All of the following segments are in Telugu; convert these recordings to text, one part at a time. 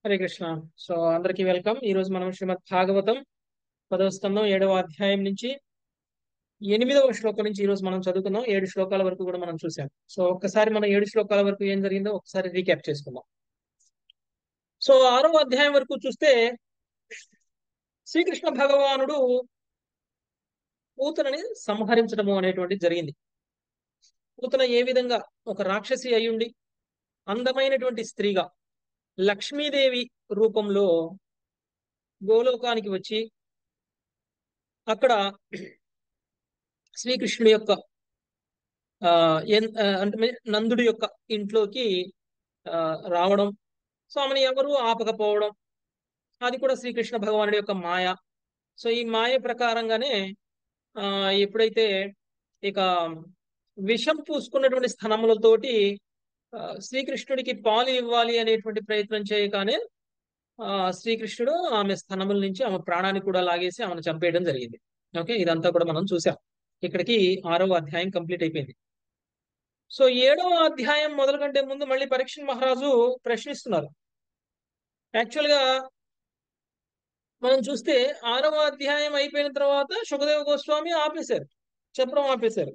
హరే కృష్ణ సో అందరికీ వెల్కమ్ ఈ రోజు మనం శ్రీమద్ భాగవతం పదవ స్కందం ఏడవ అధ్యాయం నుంచి ఎనిమిదవ శ్లోకం నుంచి ఈ రోజు మనం చదువుకున్నాం ఏడు శ్లోకాల వరకు కూడా మనం చూసాం సో ఒక్కసారి మనం ఏడు శ్లోకాల వరకు ఏం జరిగిందో ఒకసారి రీక్యాప్ చేసుకుందాం సో ఆరవ అధ్యాయం వరకు చూస్తే శ్రీకృష్ణ భగవానుడు పూతనని సంహరించడము అనేటువంటి జరిగింది పూతన ఏ విధంగా ఒక రాక్షసి అయ్యుండి అందమైనటువంటి స్త్రీగా లక్ష్మీదేవి రూపంలో గోలోకానికి వచ్చి అక్కడ శ్రీకృష్ణుడి యొక్క ఆ ఎన్- ఆ, అంటే నందుడి యొక్క ఇంట్లోకి ఆ, రావడం సో ఆమెను ఎవరు ఆపకపోవడం అది కూడా శ్రీకృష్ణ భగవానుడి యొక్క మాయ సో ఈ మాయ ప్రకారంగానే ఆ ఎప్పుడైతే ఇక విషం పూసుకున్నటువంటి స్థనములతోటి ఆ, శ్రీకృష్ణుడికి పాలు ఇవ్వాలి అనేటువంటి ప్రయత్నం చేయగానే ఆ శ్రీకృష్ణుడు ఆమె స్థనముల నుంచి ఆమె ప్రాణాన్ని కూడా లాగేసి ఆమెను చంపేయడం జరిగింది ఓకే ఇదంతా కూడా మనం చూసాం ఇక్కడికి ఆరవ అధ్యాయం కంప్లీట్ అయిపోయింది సో ఏడవ అధ్యాయం మొదలు కంటే ముందు మళ్ళీ పరీక్ష మహారాజు ప్రశ్నిస్తున్నారు యాక్చువల్ గా మనం చూస్తే ఆరవ అధ్యాయం అయిపోయిన తర్వాత సుఖదేవ గోస్వామి ఆపేశారు చెప్పడం ఆపేశారు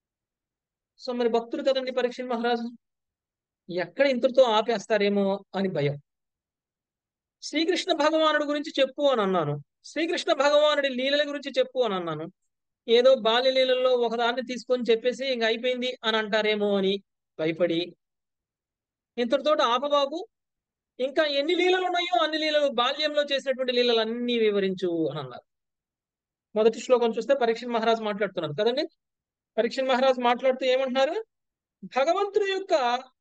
సో మరి భక్తుడు కదండి పరీక్ష మహారాజు ఎక్కడ ఇంతటితో ఆపేస్తారేమో అని భయం శ్రీకృష్ణ భగవానుడి గురించి చెప్పు అని అన్నాను శ్రీకృష్ణ భగవానుడి లీలల గురించి చెప్పు అని అన్నాను ఏదో బాల్య లీలల్లో ఒకదాన్ని తీసుకొని చెప్పేసి ఇంక అయిపోయింది అని అంటారేమో అని భయపడి ఇంతటితో ఆపబాకు ఇంకా ఎన్ని లీలలు ఉన్నాయో అన్ని లీలలు బాల్యంలో చేసినటువంటి లీలలు అన్ని వివరించు అని అన్నారు మొదటి శ్లోకం చూస్తే పరీక్ష మహారాజ్ మాట్లాడుతున్నారు కదండి పరీక్ష మహారాజ్ మాట్లాడుతూ ఏమంటున్నారు భగవంతుడి యొక్క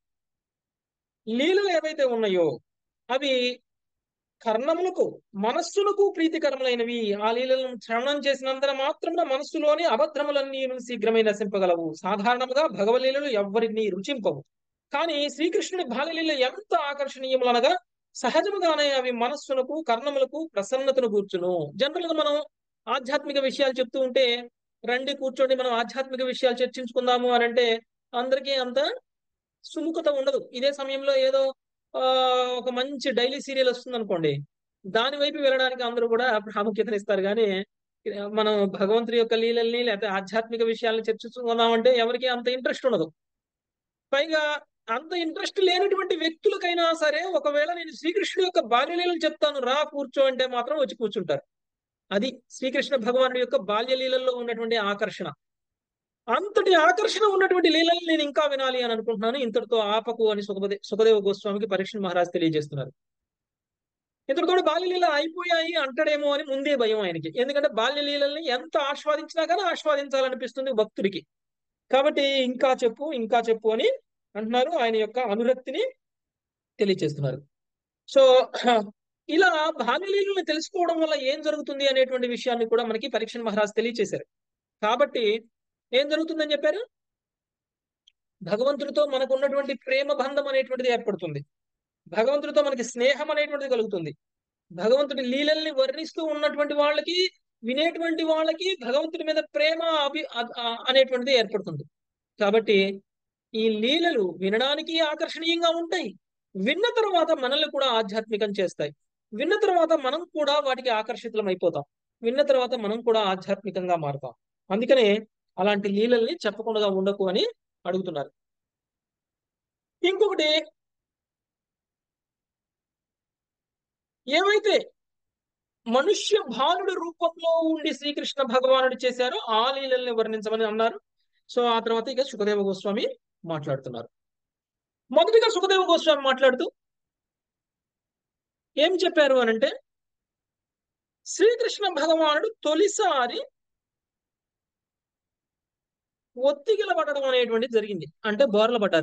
లీలలు ఏవైతే ఉన్నాయో అవి కర్ణములకు మనస్సులకు ప్రీతికరములైనవి ఆ లీలలను శ్రవణం చేసినంత మాత్రం మనస్సులోని అభద్రములన్నీ శీఘ్రమే నశింపగలవు సాధారణంగా భగవలీలలు ఎవ్వరిని రుచింపవు కానీ శ్రీకృష్ణుడి బాలలీల ఎంత ఆకర్షణీయములనగా సహజముగానే అవి మనస్సునకు కర్ణములకు ప్రసన్నతను కూర్చును జనరల్ గా మనం ఆధ్యాత్మిక విషయాలు చెప్తూ ఉంటే రండి కూర్చోండి మనం ఆధ్యాత్మిక విషయాలు చర్చించుకుందాము అని అంటే అందరికీ అంత సుముఖత ఉండదు ఇదే సమయంలో ఏదో ఆ ఒక మంచి డైలీ సీరియల్ వస్తుంది అనుకోండి దాని వైపు వెళ్ళడానికి అందరూ కూడా ప్రాముఖ్యతనిస్తారు కానీ మనం భగవంతుడి యొక్క లీలల్ని లేకపోతే ఆధ్యాత్మిక విషయాల్ని చర్చించుకుందామంటే ఎవరికి అంత ఇంట్రెస్ట్ ఉండదు పైగా అంత ఇంట్రెస్ట్ లేనటువంటి వ్యక్తులకైనా సరే ఒకవేళ నేను శ్రీకృష్ణుడి యొక్క బాల్యలీలలు చెప్తాను రా కూర్చో అంటే మాత్రం వచ్చి కూర్చుంటారు అది శ్రీకృష్ణ భగవానుడి యొక్క బాల్యలీలల్లో ఉన్నటువంటి ఆకర్షణ అంతటి ఆకర్షణ ఉన్నటువంటి లీలలు నేను ఇంకా వినాలి అని అనుకుంటున్నాను ఇంతటితో ఆపకు అని సుఖదే సుఖదేవ గోస్వామికి పరీక్ష మహారాజ్ తెలియజేస్తున్నారు ఇంతటితో బాల్యలీల అయిపోయాయి అంటాడేమో అని ముందే భయం ఆయనకి ఎందుకంటే బాల్యలీలని ఎంత ఆస్వాదించినా కానీ ఆస్వాదించాలనిపిస్తుంది భక్తుడికి కాబట్టి ఇంకా చెప్పు ఇంకా చెప్పు అని అంటున్నారు ఆయన యొక్క అనురక్తిని తెలియజేస్తున్నారు సో ఇలా బాల్యలీలను తెలుసుకోవడం వల్ల ఏం జరుగుతుంది అనేటువంటి విషయాన్ని కూడా మనకి పరీక్ష మహారాజ్ తెలియచేశారు కాబట్టి ఏం జరుగుతుందని చెప్పారు భగవంతుడితో మనకు ఉన్నటువంటి ప్రేమ బంధం అనేటువంటిది ఏర్పడుతుంది భగవంతుడితో మనకి స్నేహం అనేటువంటిది కలుగుతుంది భగవంతుడి లీలల్ని వర్ణిస్తూ ఉన్నటువంటి వాళ్ళకి వినేటువంటి వాళ్ళకి భగవంతుడి మీద ప్రేమ అభి అనేటువంటిది ఏర్పడుతుంది కాబట్టి ఈ లీలలు వినడానికి ఆకర్షణీయంగా ఉంటాయి విన్న తర్వాత మనల్ని కూడా ఆధ్యాత్మికం చేస్తాయి విన్న తర్వాత మనం కూడా వాటికి ఆకర్షితులం అయిపోతాం విన్న తర్వాత మనం కూడా ఆధ్యాత్మికంగా మారుతాం అందుకనే అలాంటి లీలల్ని చెప్పకుండా ఉండకు అని అడుగుతున్నారు ఇంకొకటి ఏమైతే మనుష్య భానుడి రూపంలో ఉండి శ్రీకృష్ణ భగవానుడు చేశారో ఆ లీలల్ని వర్ణించమని అన్నారు సో ఆ తర్వాత ఇక సుఖదేవ గోస్వామి మాట్లాడుతున్నారు మొదటిగా సుఖదేవ గోస్వామి మాట్లాడుతూ ఏం చెప్పారు అనంటే శ్రీకృష్ణ భగవానుడు తొలిసారి ఒత్తిగిల పడడం అనేటువంటిది జరిగింది అంటే బోర్ల పడ్డారు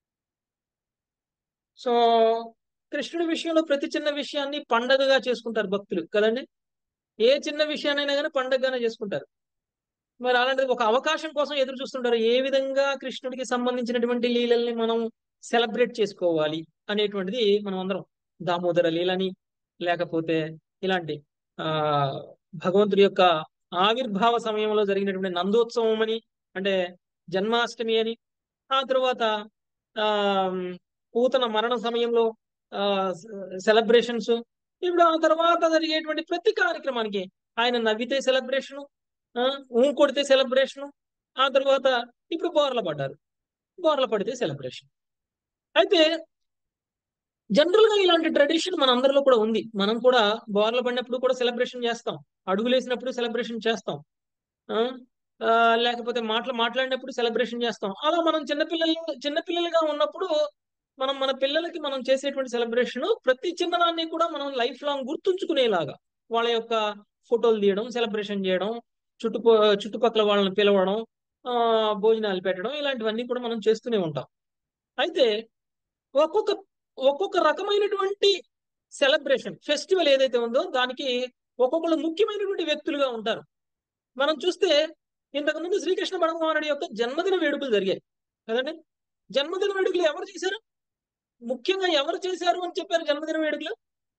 సో కృష్ణుడి విషయంలో ప్రతి చిన్న విషయాన్ని పండగగా చేసుకుంటారు భక్తులు కదండి ఏ చిన్న విషయాన్నైనా కానీ పండగగానే చేసుకుంటారు మరి అలాంటిది ఒక అవకాశం కోసం ఎదురు చూస్తుంటారు ఏ విధంగా కృష్ణుడికి సంబంధించినటువంటి లీలల్ని మనం సెలబ్రేట్ చేసుకోవాలి అనేటువంటిది మనం అందరం దామోదర లీలని లేకపోతే ఇలాంటి ఆ భగవంతుడి యొక్క ఆవిర్భావ సమయంలో జరిగినటువంటి నందోత్సవం అని అంటే జన్మాష్టమి అని ఆ తర్వాత ఆ పూతన మరణ సమయంలో సెలబ్రేషన్స్ ఇప్పుడు ఆ తర్వాత జరిగేటువంటి ప్రతి కార్యక్రమానికి ఆయన నవ్వితే సెలబ్రేషను ఊ కొడితే సెలబ్రేషను ఆ తర్వాత ఇప్పుడు బోర్ల పడ్డారు బోర్ల పడితే సెలబ్రేషన్ అయితే జనరల్ గా ఇలాంటి ట్రెడిషన్ మన అందరిలో కూడా ఉంది మనం కూడా బోర్ల పడినప్పుడు కూడా సెలబ్రేషన్ చేస్తాం అడుగులేసినప్పుడు సెలబ్రేషన్ చేస్తాం ఆ, ఆ, లేకపోతే మాటలు మాట్లాడినప్పుడు సెలబ్రేషన్ చేస్తాం అలా మనం చిన్నపిల్లలు చిన్నపిల్లలుగా ఉన్నప్పుడు మనం మన పిల్లలకి మనం చేసేటువంటి సెలబ్రేషన్ ప్రతి చిన్నదాన్ని కూడా మనం లైఫ్ లాంగ్ గుర్తుంచుకునేలాగా వాళ్ళ యొక్క ఫోటోలు తీయడం సెలబ్రేషన్ చేయడం చుట్టుప చుట్టుపక్కల వాళ్ళని పిలవడం ఆ భోజనాలు పెట్టడం ఇలాంటివన్నీ కూడా మనం చేస్తూనే ఉంటాం అయితే ఒక్కొక్క ఒక్కొక్క రకమైనటువంటి సెలబ్రేషన్ ఫెస్టివల్ ఏదైతే ఉందో దానికి ఒక్కొక్కరు ముఖ్యమైనటువంటి వ్యక్తులుగా ఉంటారు మనం చూస్తే ఇంతకు ముందు శ్రీకృష్ణ భగవానుడి యొక్క జన్మదిన వేడుకలు జరిగాయి కదండి జన్మదిన వేడుకలు ఎవరు చేశారు ముఖ్యంగా ఎవరు చేశారు అని చెప్పారు జన్మదిన వేడుకలు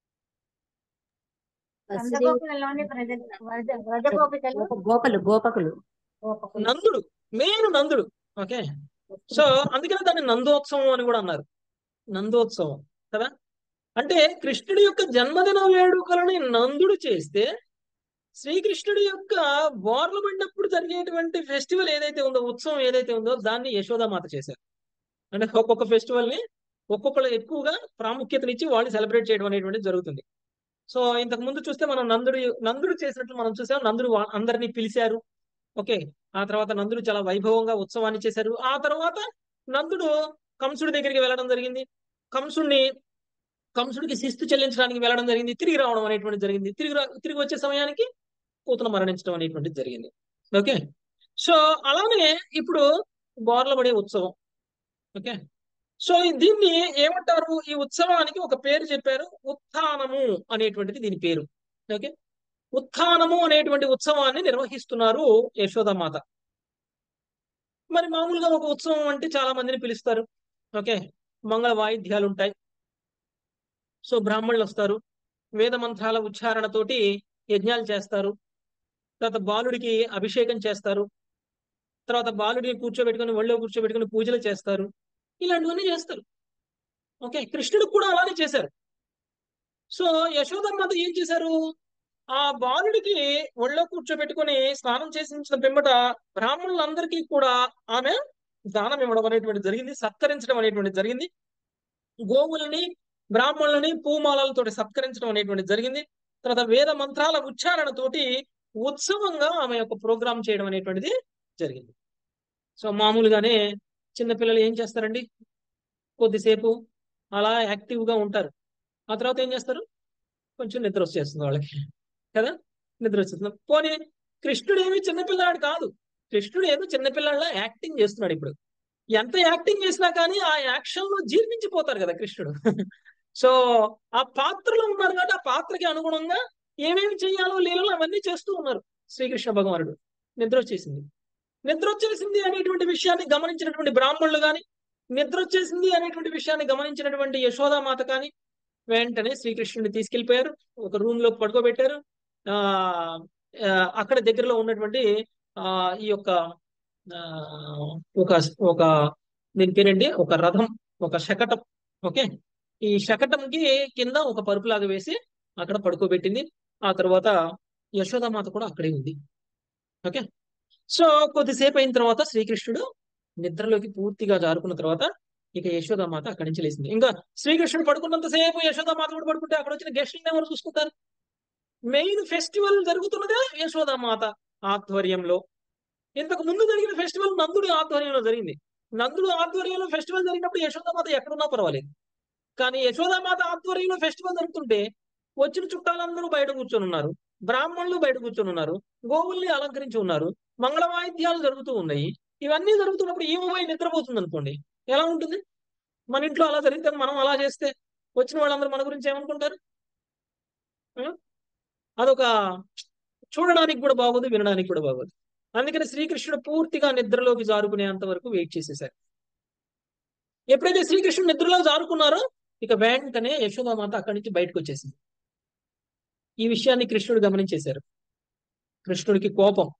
వసుదేవ నందగోకులలోని ప్రజలు వ్రజ వ్రజగోపికలు గోపలు గోపకులు గోపకులు నందుడు మెయిన్ నందుడు ఓకే సో అందుకనే దాన్ని నందోత్సవం అని కూడా అన్నారు నందోత్సవం కదా అంటే కృష్ణుడి యొక్క జన్మదిన వేడుకలని నందుడు చేస్తే శ్రీకృష్ణుడి యొక్క బోర్లు పడినప్పుడు జరిగేటువంటి ఫెస్టివల్ ఏదైతే ఉందో ఉత్సవం ఏదైతే ఉందో దాన్ని యశోదామాత చేశారు అంటే ఒక్కొక్క ఫెస్టివల్ ని ఒక్కొక్కరు ఎక్కువగా ప్రాముఖ్యతనిచ్చి వాళ్ళు సెలబ్రేట్ చేయడం అనేటువంటిది జరుగుతుంది సో ఇంతకు ముందు చూస్తే మనం నందుడు నందుడు చేసినట్లు మనం చూసాం నందుడు వా- అందరినీ పిలిచారు ఓకే ఆ తర్వాత నందుడు చాలా వైభవంగా ఉత్సవాన్ని చేశారు ఆ తర్వాత నందుడు కంసుడి దగ్గరికి వెళ్ళడం జరిగింది కంసుడిని కంసుడికి శిస్తు చెల్లించడానికి వెళ్ళడం జరిగింది తిరిగి రావడం అనేటువంటిది జరిగింది తిరిగి రా- తిరిగి వచ్చే సమయానికి కూతురు మరణించడం అనేటువంటిది జరిగింది ఓకే సో అలానే ఇప్పుడు బోర్ల పడే ఉత్సవం ఓకే సో ఈ- దీన్ని ఏమంటారు ఈ ఉత్సవానికి ఒక పేరు చెప్పారు ఉత్థానము అనేటువంటిది దీని పేరు ఓకే ఉత్థానము అనేటువంటి ఉత్సవాన్ని నిర్వహిస్తున్నారు యశోదామాత మరి మామూలుగా ఒక ఉత్సవం అంటే చాలా మందిని పిలుస్తారు ఓకే మంగళ వాయిద్యాలు ఉంటాయి సో బ్రాహ్మణులు వస్తారు వేద మంత్రాల ఉచ్చారణతోటి యజ్ఞాలు చేస్తారు తర్వాత బాలుడికి అభిషేకం చేస్తారు తర్వాత బాలుడిని కూర్చోబెట్టుకొని ఒళ్ళో కూర్చోబెట్టుకొని పూజలు చేస్తారు ఇలాంటివన్నీ చేస్తారు ఓకే కృష్ణుడు కూడా అలానే చేశారు సో యశోదమ్మాత ఏం చేశారు ఆ బాలుడికి ఒళ్ళో కూర్చోబెట్టుకొని స్నానం చేసించిన పిమ్మట బ్రాహ్మణులందరికీ కూడా ఆమె దానం ఇవ్వడం అనేటువంటి జరిగింది సత్కరించడం అనేటువంటి జరిగింది గోవులని బ్రాహ్మణులని పూమాలలతో సత్కరించడం అనేటువంటి జరిగింది తర్వాత వేద మంత్రాల ఉచ్చారణతోటి ఉత్సవంగా ఆమె యొక్క ప్రోగ్రామ్ చేయడం అనేటువంటిది జరిగింది సో మామూలుగానే చిన్నపిల్లలు ఏం చేస్తారండి కొద్దిసేపు అలా యాక్టివ్ గా ఉంటారు ఆ తర్వాత ఏం చేస్తారు కొంచెం నిద్ర వచ్చేస్తుంది వాళ్ళకి కదా నిద్ర వచ్చేస్తుంది పోనీ కృష్ణుడు ఏమి చిన్నపిల్లాడు కాదు కృష్ణుడు ఏదో చిన్నపిల్లాడిలా యాక్టింగ్ చేస్తున్నాడు ఇప్పుడు ఎంత యాక్టింగ్ చేసినా కానీ ఆ యాక్షన్ లో జీర్ణించిపోతారు కదా కృష్ణుడు సో ఆ పాత్రలో ఉన్నారు కాబట్టి ఆ పాత్రకి అనుగుణంగా ఏమేమి చేయాలో లీలలు అవన్నీ చేస్తూ ఉన్నారు శ్రీకృష్ణ భగవానుడు నిద్ర వచ్చేసింది నిద్ర వచ్చేసింది అనేటువంటి విషయాన్ని గమనించినటువంటి బ్రాహ్మణులు కానీ నిద్ర వచ్చేసింది అనేటువంటి విషయాన్ని గమనించినటువంటి యశోదామాత కానీ వెంటనే శ్రీకృష్ణుడిని తీసుకెళ్లిపోయారు ఒక రూమ్ లో పడుకోబెట్టారు ఆ ఆ, అక్కడ దగ్గరలో ఉన్నటువంటి ఆ ఈ యొక్క ఆ, ఒక ఒక దీని పేరేంటి ఒక రథం ఒక శకటం ఓకే ఈ శకటంకి కింద ఒక పరుపులాగా వేసి అక్కడ పడుకోబెట్టింది ఆ తర్వాత యశోదామాత కూడా అక్కడే ఉంది ఓకే సో కొద్దిసేపు అయిన తర్వాత శ్రీకృష్ణుడు నిద్రలోకి పూర్తిగా జారుకున్న తర్వాత ఇక యశోదామాత అక్కడి నుంచి లేచింది ఇంకా శ్రీకృష్ణుడు పడుకున్నంతసేపు యశోదామాత కూడా పడుకుంటే అక్కడ వచ్చిన గెస్టులను ఎవరు చూసుకుంటారు మెయిన్ ఫెస్టివల్ జరుగుతున్నదే యశోదామాత ఆధ్వర్యంలో ఇంతకు ముందు జరిగిన ఫెస్టివల్ నందుడి ఆధ్వర్యంలో జరిగింది నందుడు ఆధ్వర్యంలో ఫెస్టివల్ జరిగినప్పుడు యశోదామాత ఎక్కడున్నా పర్వాలేదు కానీ యశోదామాత ఆధ్వర్యంలో ఫెస్టివల్ జరుగుతుంటే వచ్చిన చుట్టాలందరూ బయట కూర్చొని ఉన్నారు బ్రాహ్మణులు బయట కూర్చొని ఉన్నారు గోవుల్ని అలంకరించి ఉన్నారు మంగళ వాయిద్యాలు జరుగుతూ ఉన్నాయి ఇవన్నీ జరుగుతున్నప్పుడు ఈమె పోయి నిద్రపోతుంది అనుకోండి ఎలా ఉంటుంది మన ఇంట్లో అలా జరిగితే మనం అలా చేస్తే వచ్చిన వాళ్ళందరూ మన గురించి ఏమనుకుంటారు ఆ? అదొక చూడడానికి కూడా బాగోదు వినడానికి కూడా బాగోదు అందుకని శ్రీకృష్ణుడు పూర్తిగా నిద్రలోకి జారుకునేంత వరకు వెయిట్ చేసేసారు ఎప్పుడైతే శ్రీకృష్ణుడు నిద్రలో జారుకున్నారో ఇక వెంటనే యశోదామాత అక్కడి నుంచి బయటకు వచ్చేసింది ఈ విషయాన్ని కృష్ణుడు గమనించేశారు కృష్ణుడికి కోపం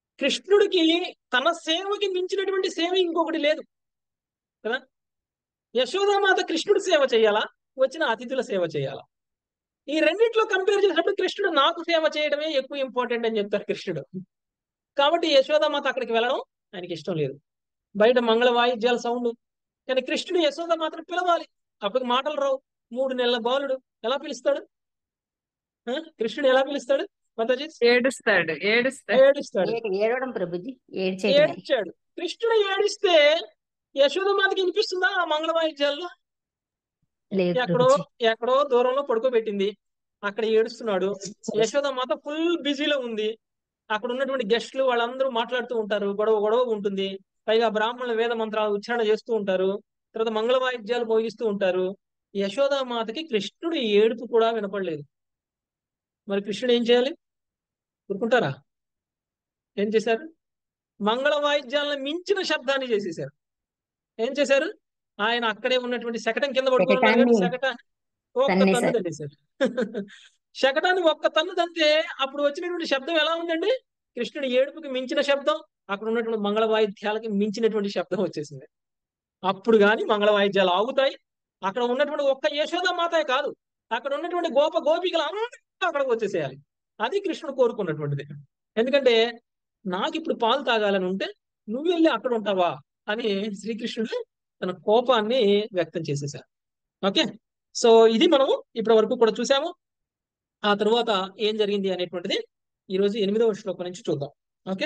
కృష్ణుడికి తన సేవకి మించినటువంటి సేవ ఇంకొకటి లేదు కదా యశోదామాత కృష్ణుడి సేవ చేయాలా వచ్చిన అతిథుల సేవ చేయాలా ఈ రెండిట్లో కంపేర్ చేసినప్పుడు కృష్ణుడు నాకు సేవ చేయడమే ఎక్కువ ఇంపార్టెంట్ అని చెప్తారు కృష్ణుడు కాబట్టి యశోదామాత అక్కడికి వెళ్ళడం ఆయనకి ఇష్టం లేదు బయట మంగళ వాయిద్యాల సౌండ్ కానీ కృష్ణుడు యశోదామాతను పిలవాలి అప్పటికి మాటలు రావు మూడు నెలల బాలుడు ఎలా పిలుస్తాడు ఆ? కృష్ణుడు ఎలా పిలుస్తాడు మాతాజీ ఏడుస్తాడు ఏడుస్తాడు ఏడుస్తాడు ఏ- ఏడవడం ప్రభుజీ ఏడ్చేయడమే ఏడ్చాడు కృష్ణుడు ఏడిస్తే యశోదమాతకి వినిపిస్తుందా ఆ మంగళ వాయిద్యాల్లో లేదు ఎక్కడో ప్రభుజీ ఎక్కడో దూరంలో పడుకోబెట్టింది అక్కడ ఏడుస్తున్నాడు యశోదమాత ఫుల్ బిజీలో ఉంది అక్కడ ఉన్నటువంటి గెస్టులు వాళ్ళందరూ మాట్లాడుతూ ఉంటారు గొడవ గొడవ ఉంటుంది పైగా బ్రాహ్మణుల వేద మంత్రాలు ఉచ్చారణ చేస్తూ ఉంటారు తర్వాత మంగళ వాయిద్యాలు భోగిస్తూ ఉంటారు యశోదామాతకి కృష్ణుడు ఏడుపు కూడా వినపడలేదు మరి కృష్ణుడు ఏం చేయాలి ఊరుకుంటారా ఏం చేశారు మంగళ వాయిద్యాలను మించిన శబ్దాన్ని చేసేశారు ఏం చేశారు ఆయన అక్కడే ఉన్నటువంటి శకటం కింద పడుకున్నాడు శకటాన్ని శకటాన్ని ఒక్క తన్నేశారు. తన్ను తన్నేశారు శకటాన్ని ఒక్క తన్ను తంతే అప్పుడు వచ్చినటువంటి శబ్దం ఎలా ఉందండి కృష్ణుడి ఏడుపుకి మించిన శబ్దం అక్కడ ఉన్నటువంటి మంగళ వాయిద్యాలకి మించినటువంటి శబ్దం వచ్చేసింది అప్పుడు గాని మంగళ వాయిద్యాలు ఆగుతాయి అక్కడ ఉన్నటువంటి ఒక్క యశోద మాతే కాదు అక్కడ ఉన్నటువంటి గోప గోపికలు అందరూ అక్కడికి వచ్చేసేయాలి అది కృష్ణుడు కోరుకున్నటువంటిది ఎందుకంటే నాకు ఇప్పుడు పాలు తాగాలని ఉంటే నువ్వు వెళ్ళి అక్కడ ఉంటావా అని శ్రీకృష్ణుడు తన కోపాన్ని వ్యక్తం చేసేసారు ఓకే సో ఇది మనము ఇప్పటి వరకు కూడా చూసాము ఆ తరువాత ఏం జరిగింది అనేటువంటిది ఈ రోజు ఎనిమిదవ శ్లోకం నుంచి చూద్దాం ఓకే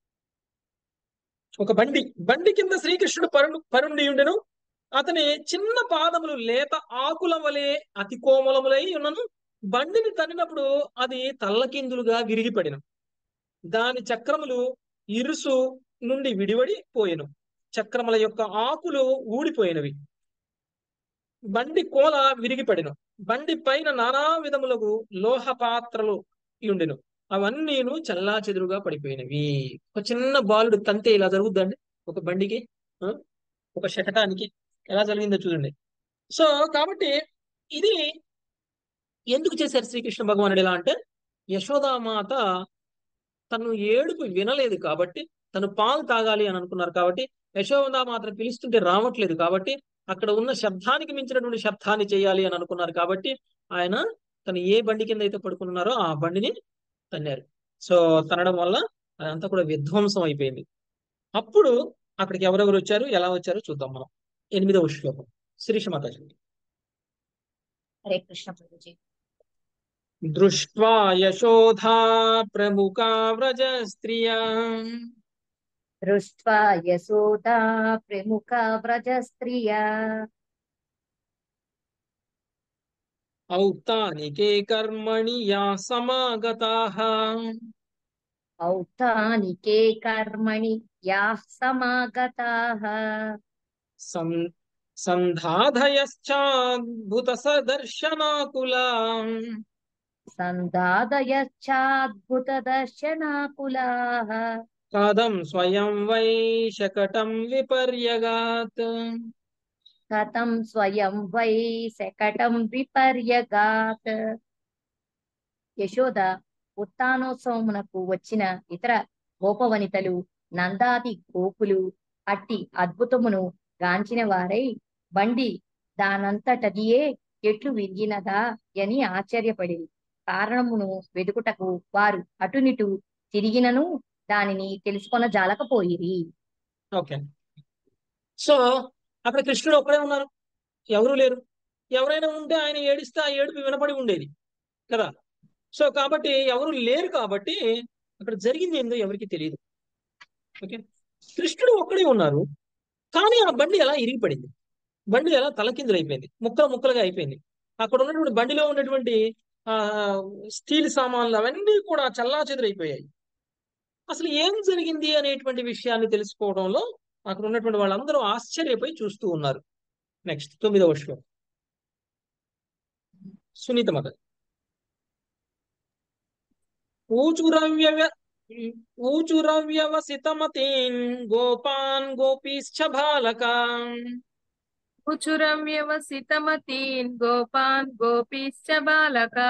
ఒక బండి బండి కింద శ్రీకృష్ణుడు పరుండు పరుండి ఉండెను అతని చిన్న పాదములు లేత ఆకుల వలె అతి కోమలములై ఉన్నను బండిని తన్నినప్పుడు అది తల్లకిందులుగా విరిగిపడిన దాని చక్రములు ఇరుసు నుండి విడివడి పోయెను చక్రముల యొక్క ఆకులు ఊడిపోయినవి బండి కోల విరిగిపడిను బండి పైన నానా విధములకు లోహ పాత్రలు ఉండెను అవన్నీను చల్లా చెదురుగా పడిపోయినవి ఒక చిన్న బాలుడు తంతే ఇలా జరుగుద్దండి ఒక బండికి ఆ? ఒక శకటానికి ఎలా జరిగిందో చూడండి సో కాబట్టి ఇది ఎందుకు చేశారు శ్రీకృష్ణ భగవానుడు ఇలా అంటే యశోదామాత తను ఏడుపు వినలేదు కాబట్టి తను పాలు తాగాలి అని అనుకున్నారు కాబట్టి యశోదామాతను పిలుస్తుంటే రావట్లేదు కాబట్టి అక్కడ ఉన్న శబ్దానికి మించినటువంటి శబ్దాన్ని చేయాలి అని అనుకున్నారు కాబట్టి ఆయన తను ఏ బండి కింద అయితే పడుకున్నారో ఆ బండిని తన్నారు సో తనడం వల్ల అదంతా కూడా విధ్వంసం అయిపోయింది అప్పుడు అక్కడికి ఎవరెవరు వచ్చారు ఎలా వచ్చారో చూద్దాం మనం ఎనిమిదవ శ్లోకం శిరీష మాతాజీ హరే కృష్ణ ప్రభుజీ దృష్ట్వా యశోధా ప్రముఖా వ్రజ స్త్రియా దృష్ట్వా యశోదా ప్రముఖ వ్రజ స్త్రియా ఔతానికే కర్మణి యా సమాగతాః ఔతానికే కర్మణి యాః సమాగతాః సం సంధాధయశ్చాద్భుత సదర్శనాకులా సందాదయశ్చాద్భుత దర్శనాకులాః కథం స్వయం వై శకటం విపర్యగాత్ కథం స్వయం వై శకటం విపర్యగాత్ యశోద ఉత్తానోత్సవమునకు వచ్చిన ఇతర గోపవనితలు నందాది గోపులు అట్టి అద్భుతమును గాంచిన వారై బండి దానంతటదియే ఎట్లు విరిగినదా అని ఆశ్చర్యపడి కారణమును వెదుకుటకు వారు అటునిటు తిరిగినను దానిని తెలుసుకొన జాలకపోయిరి ఓకే సో అక్కడ కృష్ణుడు ఒక్కడే ఉన్నారు ఎవరు లేరు ఎవరైనా ఉంటే ఆయన ఏడిస్తే ఆ ఏడుపు వినపడి ఉండేది కదా సో కాబట్టి ఎవరు లేరు కాబట్టి అక్కడ జరిగింది ఏందో ఎవరికి తెలియదు ఓకే కృష్ణుడు ఒక్కడే ఉన్నారు కానీ ఆ బండి ఎలా ఇరిగిపడింది బండి ఎలా తలకిందులు అయిపోయింది ముక్కలు ముక్కలుగా అయిపోయింది అక్కడ ఉన్నటువంటి బండిలో ఉన్నటువంటి ఆ స్టీల్ సామాన్లు అవన్నీ కూడా చల్లా చెదురైపోయాయి అసలు ఏం జరిగింది అనేటువంటి విషయాన్ని తెలుసుకోవడంలో అక్కడ ఉన్నటువంటి వాళ్ళందరూ ఆశ్చర్యపోయి చూస్తూ ఉన్నారు నెక్స్ట్ తొమ్మిదవ శ్లోకం సునీత మత ఊచురవ్యవ ఊచురవ్యవసితమతీన్ గోపాన్ గోపీశ్చ బాలకాన్ కుచురవ్యవసితమతీన్ గోపాన్ గోపీశ్చ బాలకా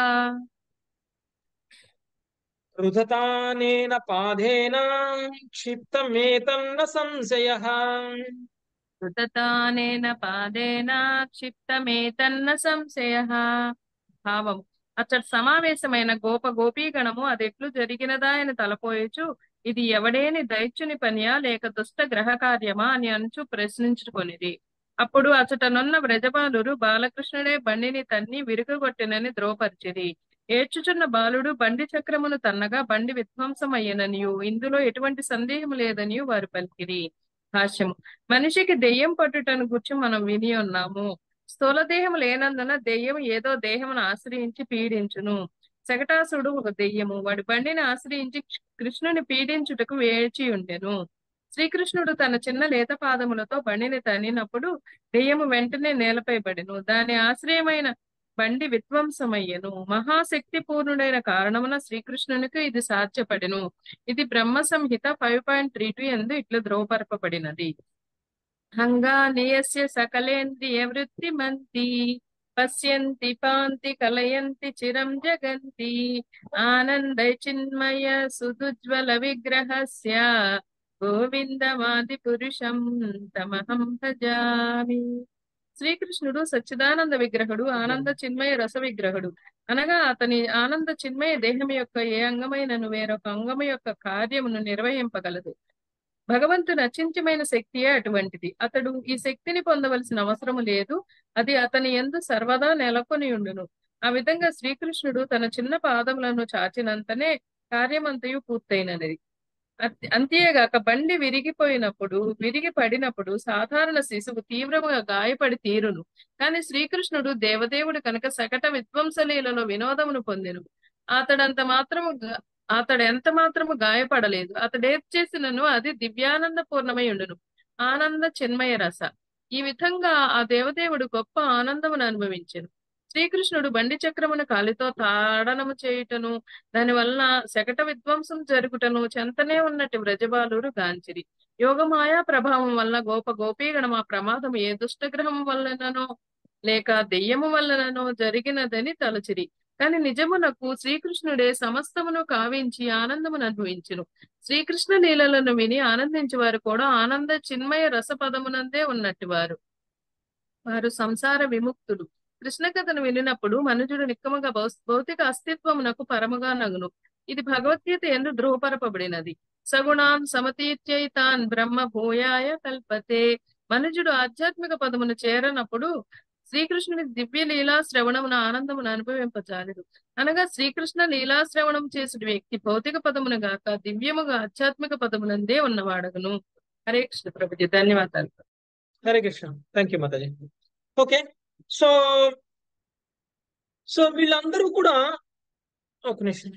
రుధతానేన పాదేన క్షిప్తమేతన్న సంశయ కృతతానేన పాదేన క్షిప్తమేతన్న సంశయ భావం అచ్చటి సమావేశమైన గోప గోపీగణము అదెట్లు జరిగినదా అని తలపోయచు ఇది ఎవడేని దైత్యుని పనియా లేక దుష్ట గ్రహ కార్యమా అని అంచు ప్రశ్నించుకొనిది అప్పుడు అచటనున్న వ్రజబాలురు బాలకృష్ణుడే బండిని తన్ని విరుగగొట్టెనని ద్రోపరిచిది ఏడ్చుచున్న బాలుడు బండి చక్రమును తన్నగా బండి విధ్వంసమయ్యననియు ఇందులో ఎటువంటి సందేహం లేదనియు వారు పలికిరి భాష్యము మనిషికి దెయ్యం పట్టుటను గుర్చి మనం విని ఉన్నాము స్థూల దేహం లేనందున దెయ్యం ఏదో దేహమును ఆశ్రయించి పీడించును శకటాసుడు ఒక దెయ్యము వాడి బండిని ఆశ్రయించి కృష్ణుని పీడించుటకు వేచి ఉండెను శ్రీకృష్ణుడు తన చిన్న లేత పాదములతో బండిని తన్నినప్పుడు దెయ్యము వెంటనే నేలపై పడెను దాని ఆశ్రయమైన బండి విధ్వంసమయ్యను మహాశక్తి పూర్ణుడైన కారణమున శ్రీకృష్ణునికి ఇది సాధ్యపడెను ఇది Brahma Samhita five point three two ఎందు ఇట్లు ద్రోపరపబడినది హంగానియస్య సకలేంద్రియ వృత్తి మంతి పశ్యంతి పాంతి కలయంతి చిరం జగంతి ఆనందై చిన్మయ సుదుజ్వల విగ్రహస్య గోవిందమాది పురుషం తమహం భజామి శ్రీకృష్ణుడు సచ్చిదానంద విగ్రహుడు ఆనంద చిన్మయ రస విగ్రహుడు అనగా అతని ఆనంద చిన్మయ దేహం యొక్క ఏ అంగమైనను వేరొక అంగము యొక్క కార్యమును నిర్వహింపగలదు భగవంతుని అచించమైన శక్తియే అటువంటిది అతడు ఈ శక్తిని పొందవలసిన అవసరము లేదు అది అతని ఎందు సర్వదా నెలకొని ఉండును ఆ విధంగా శ్రీకృష్ణుడు తన చిన్న పాదములను చాచినంతనే కార్యమంతయు పూర్తయినది అత్- అంతేగాక బండి విరిగిపోయినప్పుడు విరిగి పడినప్పుడు సాధారణ శిశువు తీవ్రముగా గాయపడి తీరును కానీ శ్రీకృష్ణుడు దేవదేవుడు కనుక సకట విధ్వంసలీలలో వినోదమును పొందెను అతడంత మాత్రము గా- అతడు ఎంత మాత్రము గాయపడలేదు అతడేం చేసినను అది దివ్యానంద పూర్ణమై ఉండును ఆనంద చిన్మయ రస ఈ విధంగా ఆ దేవదేవుడు గొప్ప ఆనందమును అనుభవించెను శ్రీకృష్ణుడు బండి చక్రమును కాలితో తాడనము చేయుటను దాని వలన శకట విధ్వంసం జరుగుటను చెంతనే ఉన్నట్టు వ్రజబాలురు గాంచిరి యోగమాయా ప్రభావం వల్ల గోప గోపీగణం ఆ ప్రమాదం ఏ దుష్టగ్రహం వల్లననో లేక దెయ్యము వల్లననో జరిగినదని తలచిరి కానీ నిజమునకు శ్రీకృష్ణుడే సమస్తమును కావించి ఆనందమును అనుభవించును శ్రీకృష్ణ లీలలను విని ఆనందించే వారు కూడా ఆనంద చిన్మయ రసపదమునందే ఉన్నట్టు వారు వారు సంసార విముక్తులు కృష్ణ కథను వినినప్పుడు మనుజుడు నిక్కముగా భౌ- భౌతిక అస్తిత్వమునకు పరముగా నగును ఇది భగవద్గీత ఎందు ధృవపరపబడినది సగుణాన్ సమతీత్యైతాన్ బ్రహ్మ భూయాయ కల్పతే మనుజుడు ఆధ్యాత్మిక పదమును చేరనప్పుడు శ్రీకృష్ణుని దివ్య లీలా శ్రవణమున ఆనందమును అనుభవింపజాలదు అనగా శ్రీకృష్ణ లీలా శ్రవణం చేసిన వ్యక్తి భౌతిక పదమును గాక దివ్యముగా ఆధ్యాత్మిక పదమునందే ఉన్నవాడగును హరే కృష్ణ ప్రభుజీ ధన్యవాదాలు హరే కృష్ణ థ్యాంక్ యూ మాతాజీ ఓకే సో సో వీళ్ళందరూ కూడా ఒక నిమిషం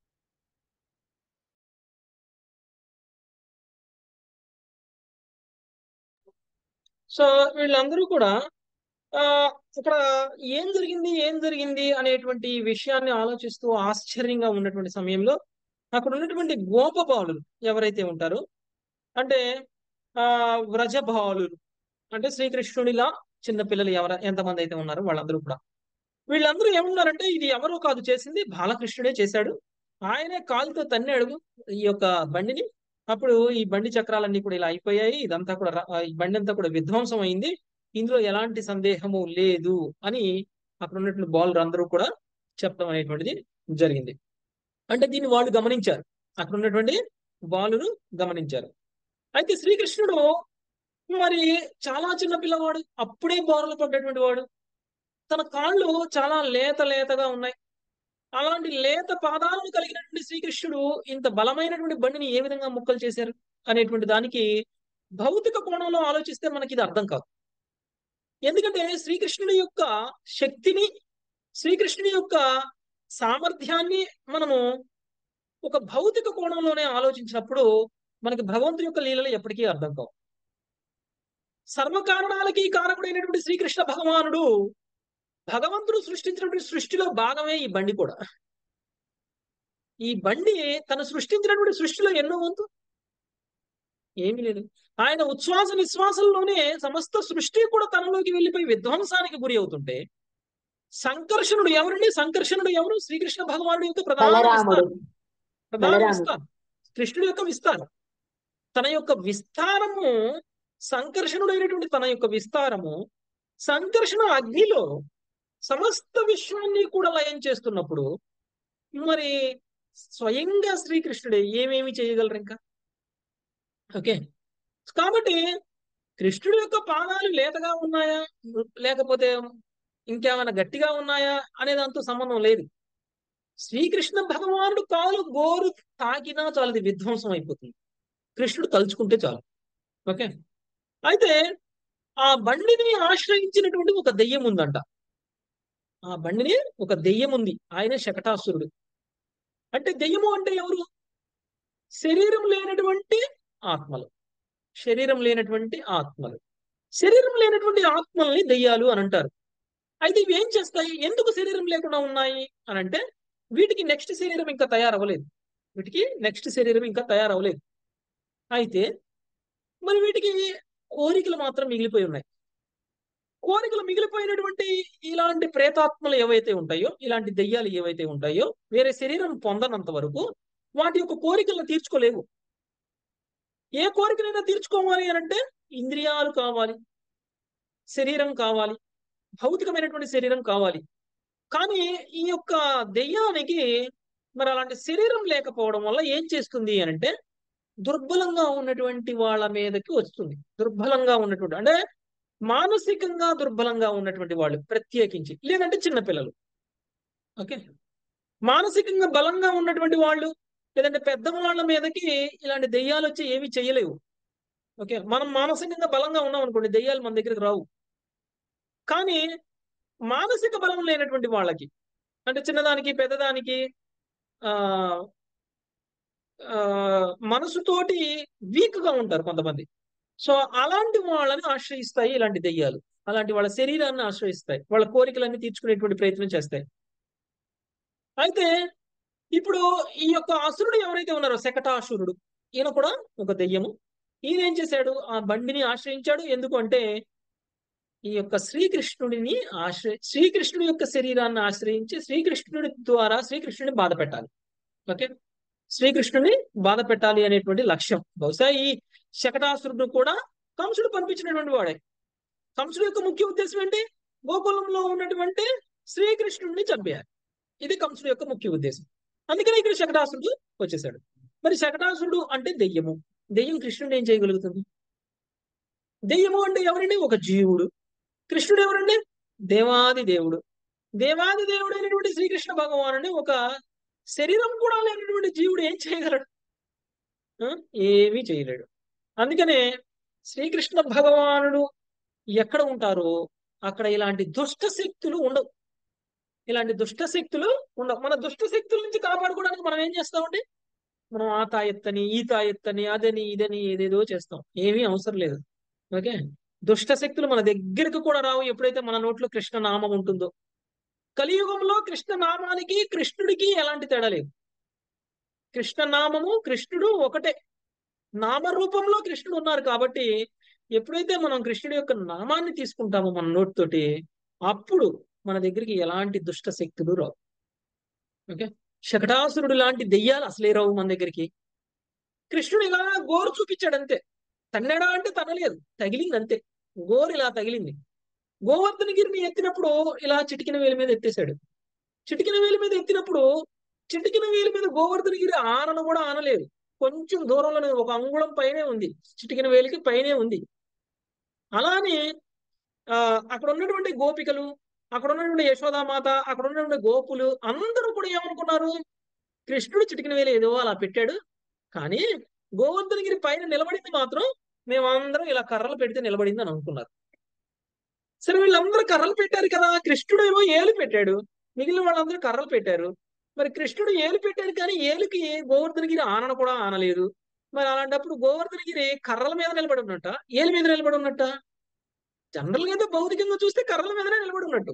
సో వీళ్ళందరూ కూడా ఆ ఇక్కడ ఏం జరిగింది ఏం జరిగింది అనేటువంటి విషయాన్ని ఆలోచిస్తూ ఆశ్చర్యంగా ఉన్నటువంటి సమయంలో అక్కడ ఉన్నటువంటి గోపబాలులు ఎవరైతే ఉంటారో అంటే ఆ వ్రజబాలులు అంటే శ్రీకృష్ణుడిలా చిన్న పిల్లలు ఎవర ఎంతమంది అయితే ఉన్నారో వాళ్ళందరూ కూడా వీళ్ళందరూ ఏమన్నారంటే ఇది ఎవరో కాదు చేసింది బాలకృష్ణుడే చేశాడు ఆయనే కాలుతో తన్నాడు ఈ యొక్క బండిని అప్పుడు ఈ బండి చక్రాలన్నీ కూడా ఇలా అయిపోయాయి ఇదంతా కూడా ర- ఈ బండి అంతా కూడా విధ్వంసం అయింది ఇందులో ఎలాంటి సందేహము లేదు అని అక్కడ ఉన్నటువంటి బాలురు అందరూ కూడా చెప్పడం అనేటువంటిది జరిగింది అంటే దీన్ని వాళ్ళు గమనించారు అక్కడ ఉన్నటువంటి బాలురు గమనించారు అయితే శ్రీకృష్ణుడు మరి చాలా చిన్న పిల్లవాడు అప్పుడే బోరలు పడ్డటువంటి వాడు తన కాళ్ళు చాలా లేత లేతగా ఉన్నాయి అలాంటి లేత పాదాలను కలిగినటువంటి శ్రీకృష్ణుడు ఇంత బలమైనటువంటి బండిని ఏ విధంగా ముక్కలు చేశారు అనేటువంటి దానికి భౌతిక కోణంలో ఆలోచిస్తే మనకి ఇది అర్థం కాదు ఎందుకంటే శ్రీకృష్ణుడి యొక్క శక్తిని శ్రీకృష్ణుడి యొక్క సామర్థ్యాన్ని మనము ఒక భౌతిక కోణంలోనే ఆలోచించినప్పుడు మనకి భగవంతుని యొక్క లీలలు ఎప్పటికీ అర్థం కావు సర్వకారణాలకి కారకుడైనటువంటి శ్రీకృష్ణ భగవానుడు భగవంతుడు సృష్టించినటువంటి సృష్టిలో భాగమే ఈ బండి కూడా ఈ బండి తను సృష్టించినటువంటి సృష్టిలో ఎన్నో వంతు ఏమీ లేదు ఆయన ఉచ్ఛ్వాస నిశ్వాసంలోనే సమస్త సృష్టి కూడా తనలోకి వెళ్ళిపోయి విధ్వంసానికి గురి అవుతుంటే సంకర్షణుడు ఎవరండి సంకర్షణుడు ఎవరు శ్రీకృష్ణ భగవానుడు యొక్క ప్రధాన బలరాముడు విస్తారం. ప్రధాన బలరాముడు. విస్తారం కృష్ణుడి యొక్క విస్తారం తన యొక్క విస్తారము సంకర్షణుడైనటువంటి తన యొక్క విస్తారము సంకర్షణ అగ్నిలో సమస్త విశ్వాన్ని కూడా లయం చేస్తున్నప్పుడు మరి స్వయంగా శ్రీకృష్ణుడే ఏమేమి చేయగలరు ఇంకా ఓకే కాబట్టి కృష్ణుడి యొక్క పాదాలు లేతగా ఉన్నాయా లేకపోతే ఇంకేమైనా గట్టిగా ఉన్నాయా అనే దాంతో సంబంధం లేదు శ్రీకృష్ణ భగవానుడు కాలు గోరు తాకినా చాలు అది విధ్వంసం అయిపోతుంది కృష్ణుడు తలుచుకుంటే చాలు ఓకే అయితే ఆ బండిని ఆశ్రయించినటువంటి ఒక దెయ్యం ఉందంట ఆ బండిని ఒక దెయ్యం ఉంది ఆయన శకటాసురుడు అంటే దెయ్యము అంటే ఎవరు శరీరం లేనటువంటి ఆత్మలు శరీరం లేనటువంటి ఆత్మలు శరీరం లేనటువంటి ఆత్మల్ని దెయ్యాలు అని అంటారు అయితే ఇవి ఏం చేస్తాయి ఎందుకు శరీరం లేకుండా ఉన్నాయి అని అంటే వీటికి నెక్స్ట్ శరీరం ఇంకా తయారవ్వలేదు వీటికి నెక్స్ట్ శరీరం ఇంకా తయారవ్వలేదు అయితే మరి వీటికి కోరికలు మాత్రం మిగిలిపోయి ఉన్నాయి కోరికలు మిగిలిపోయినటువంటి ఇలాంటి ప్రేతాత్మలు ఏవైతే ఉంటాయో ఇలాంటి దెయ్యాలు ఏవైతే ఉంటాయో వేరే శరీరం పొందనంత వరకు వాటి యొక్క కోరికలను తీర్చుకోలేవు ఏ కోరికనైనా తీర్చుకోవాలి అని అంటే ఇంద్రియాలు కావాలి శరీరం కావాలి భౌతికమైనటువంటి శరీరం కావాలి కానీ ఈ యొక్క దెయ్యానికి మరి అలాంటి శరీరం లేకపోవడం వల్ల ఏం చేస్తుంది అని అంటే దుర్బలంగా ఉన్నటువంటి వాళ్ళ మీదకి వస్తుంది దుర్బలంగా ఉన్నటువంటి అంటే మానసికంగా దుర్బలంగా ఉన్నటువంటి వాళ్ళు ప్రత్యేకించి లేదంటే చిన్నపిల్లలు ఓకే మానసికంగా బలంగా ఉన్నటువంటి వాళ్ళు లేదంటే పెద్ద వాళ్ళ మీదకి ఇలాంటి దెయ్యాలు వచ్చి ఏమీ చేయలేవు ఓకే మనం మానసికంగా బలంగా ఉన్నాం అనుకోండి దెయ్యాలు మన దగ్గరికి రావు కానీ మానసిక బలం లేనటువంటి వాళ్ళకి అంటే చిన్నదానికి పెద్దదానికి ఆ ఆ మనసుతోటి వీక్ గా ఉంటారు కొంతమంది సో అలాంటి వాళ్ళని ఆశ్రయిస్తాయి ఇలాంటి దెయ్యాలు అలాంటి వాళ్ళ శరీరాన్ని ఆశ్రయిస్తాయి వాళ్ళ కోరికలన్నీ తీర్చుకునేటువంటి ప్రయత్నం చేస్తాయి అయితే ఇప్పుడు ఈ యొక్క అసురుడు ఎవరైతే ఉన్నారో శకటాసురుడు ఈయన కూడా ఒక దెయ్యము ఈయన ఏం చేశాడు ఆ బండిని ఆశ్రయించాడు ఎందుకు అంటే ఈ యొక్క శ్రీకృష్ణుడిని ఆశ్రయ శ్రీకృష్ణుడి యొక్క శరీరాన్ని ఆశ్రయించి శ్రీకృష్ణుడి ద్వారా శ్రీకృష్ణుడిని బాధ పెట్టాలి ఓకే శ్రీకృష్ణుని బాధ పెట్టాలి అనేటువంటి లక్ష్యం బహుశా ఈ శకటాసురుడు కూడా కంసుడు పంపించినటువంటి వాడే కంసుడు యొక్క ముఖ్య ఉద్దేశం ఏంటి గోకులంలో ఉన్నటువంటి శ్రీకృష్ణుడిని చంపేయాలి ఇది కంసుడు యొక్క ముఖ్య ఉద్దేశం అందుకని ఇక్కడ శకటాసురుడు వచ్చేసాడు మరి శకటాసురుడు అంటే దెయ్యము దెయ్యం కృష్ణుడు ఏం చేయగలుగుతుంది దెయ్యము అంటే ఎవరండి ఒక జీవుడు కృష్ణుడు ఎవరండి దేవాది దేవుడు దేవాది దేవుడు అయినటువంటి శ్రీకృష్ణ భగవానుని ఒక శరీరం కూడా లేనటువంటి జీవుడు ఏం చేయగలడు ఆ? ఏమీ చేయలేడు అందుకనే శ్రీకృష్ణ భగవానుడు ఎక్కడ ఉంటారో అక్కడ ఇలాంటి దుష్ట శక్తులు ఉండవు ఇలాంటి దుష్ట శక్తులు ఉండవు మన దుష్ట శక్తుల నుంచి కాపాడుకోవడానికి మనం ఏం చేస్తామండి మనం ఆ తాయెత్తని ఈ తాయెత్తని అదని ఇదని ఏదేదో చేస్తాం ఏమీ అవసరం లేదు ఓకే దుష్ట శక్తులు మన దగ్గరకు కూడా రావు ఎప్పుడైతే మన నోట్లో కృష్ణ నామం ఉంటుందో కలియుగంలో కృష్ణ నామానికి కృష్ణుడికి ఎలాంటి తేడా లేదు కృష్ణ నామము కృష్ణుడు ఒకటే నామరూపంలో కృష్ణుడు ఉన్నారు కాబట్టి ఎప్పుడైతే మనం కృష్ణుడి యొక్క నామాన్ని తీసుకుంటామో మన నోటితోటి అప్పుడు మన దగ్గరికి ఎలాంటి దుష్ట శక్తులు రావు ఓకే శకటాసురుడు లాంటి దెయ్యాలు అసలే రావు మన దగ్గరికి కృష్ణుడు ఇలా గోరు చూపించాడు అంతే తన్నడా అంటే తనలేదు తగిలింది అంతే గోరు ఇలా తగిలింది గోవర్ధనగిరిని ఎత్తినప్పుడు ఇలా చిటికిన వేలి మీద ఎత్తేసాడు చిటికిన వేలి మీద ఎత్తినప్పుడు చిటికిన వేలి మీద గోవర్ధనగిరి ఆనను కూడా ఆనలేదు కొంచెం దూరంలోనే ఒక అంగుళం పైనే ఉంది చిటికిన వేలికి పైనే ఉంది అలానే ఆ అక్కడ ఉన్నటువంటి గోపికలు అక్కడ ఉన్నటువంటి యశోదామాత అక్కడ ఉన్నటువంటి గోపులు అందరూ కూడా ఏమనుకున్నారు కృష్ణుడు చిటికిన వేలు ఏదో అలా పెట్టాడు కానీ గోవర్ధనగిరి పైన నిలబడింది మాత్రం మేమందరం ఇలా కర్రలు పెడితే నిలబడింది అని అనుకున్నారు సరే వీళ్ళందరూ కర్రలు పెట్టారు కదా కృష్ణుడు ఏమో ఏలు పెట్టాడు మిగిలిన వాళ్ళందరూ కర్రలు పెట్టారు మరి కృష్ణుడు ఏలు పెట్టాడు కానీ ఏలుకి గోవర్ధనగిరి ఆనన కూడా ఆనలేదు మరి అలాంటప్పుడు గోవర్ధనగిరి కర్రల మీద నిలబడి ఉన్నట్ట ఏలు మీద నిలబడి ఉన్నట్ట జనరల్ గా అయితే భౌతికంగా చూస్తే కర్రల మీదనే నిలబడి ఉన్నట్టు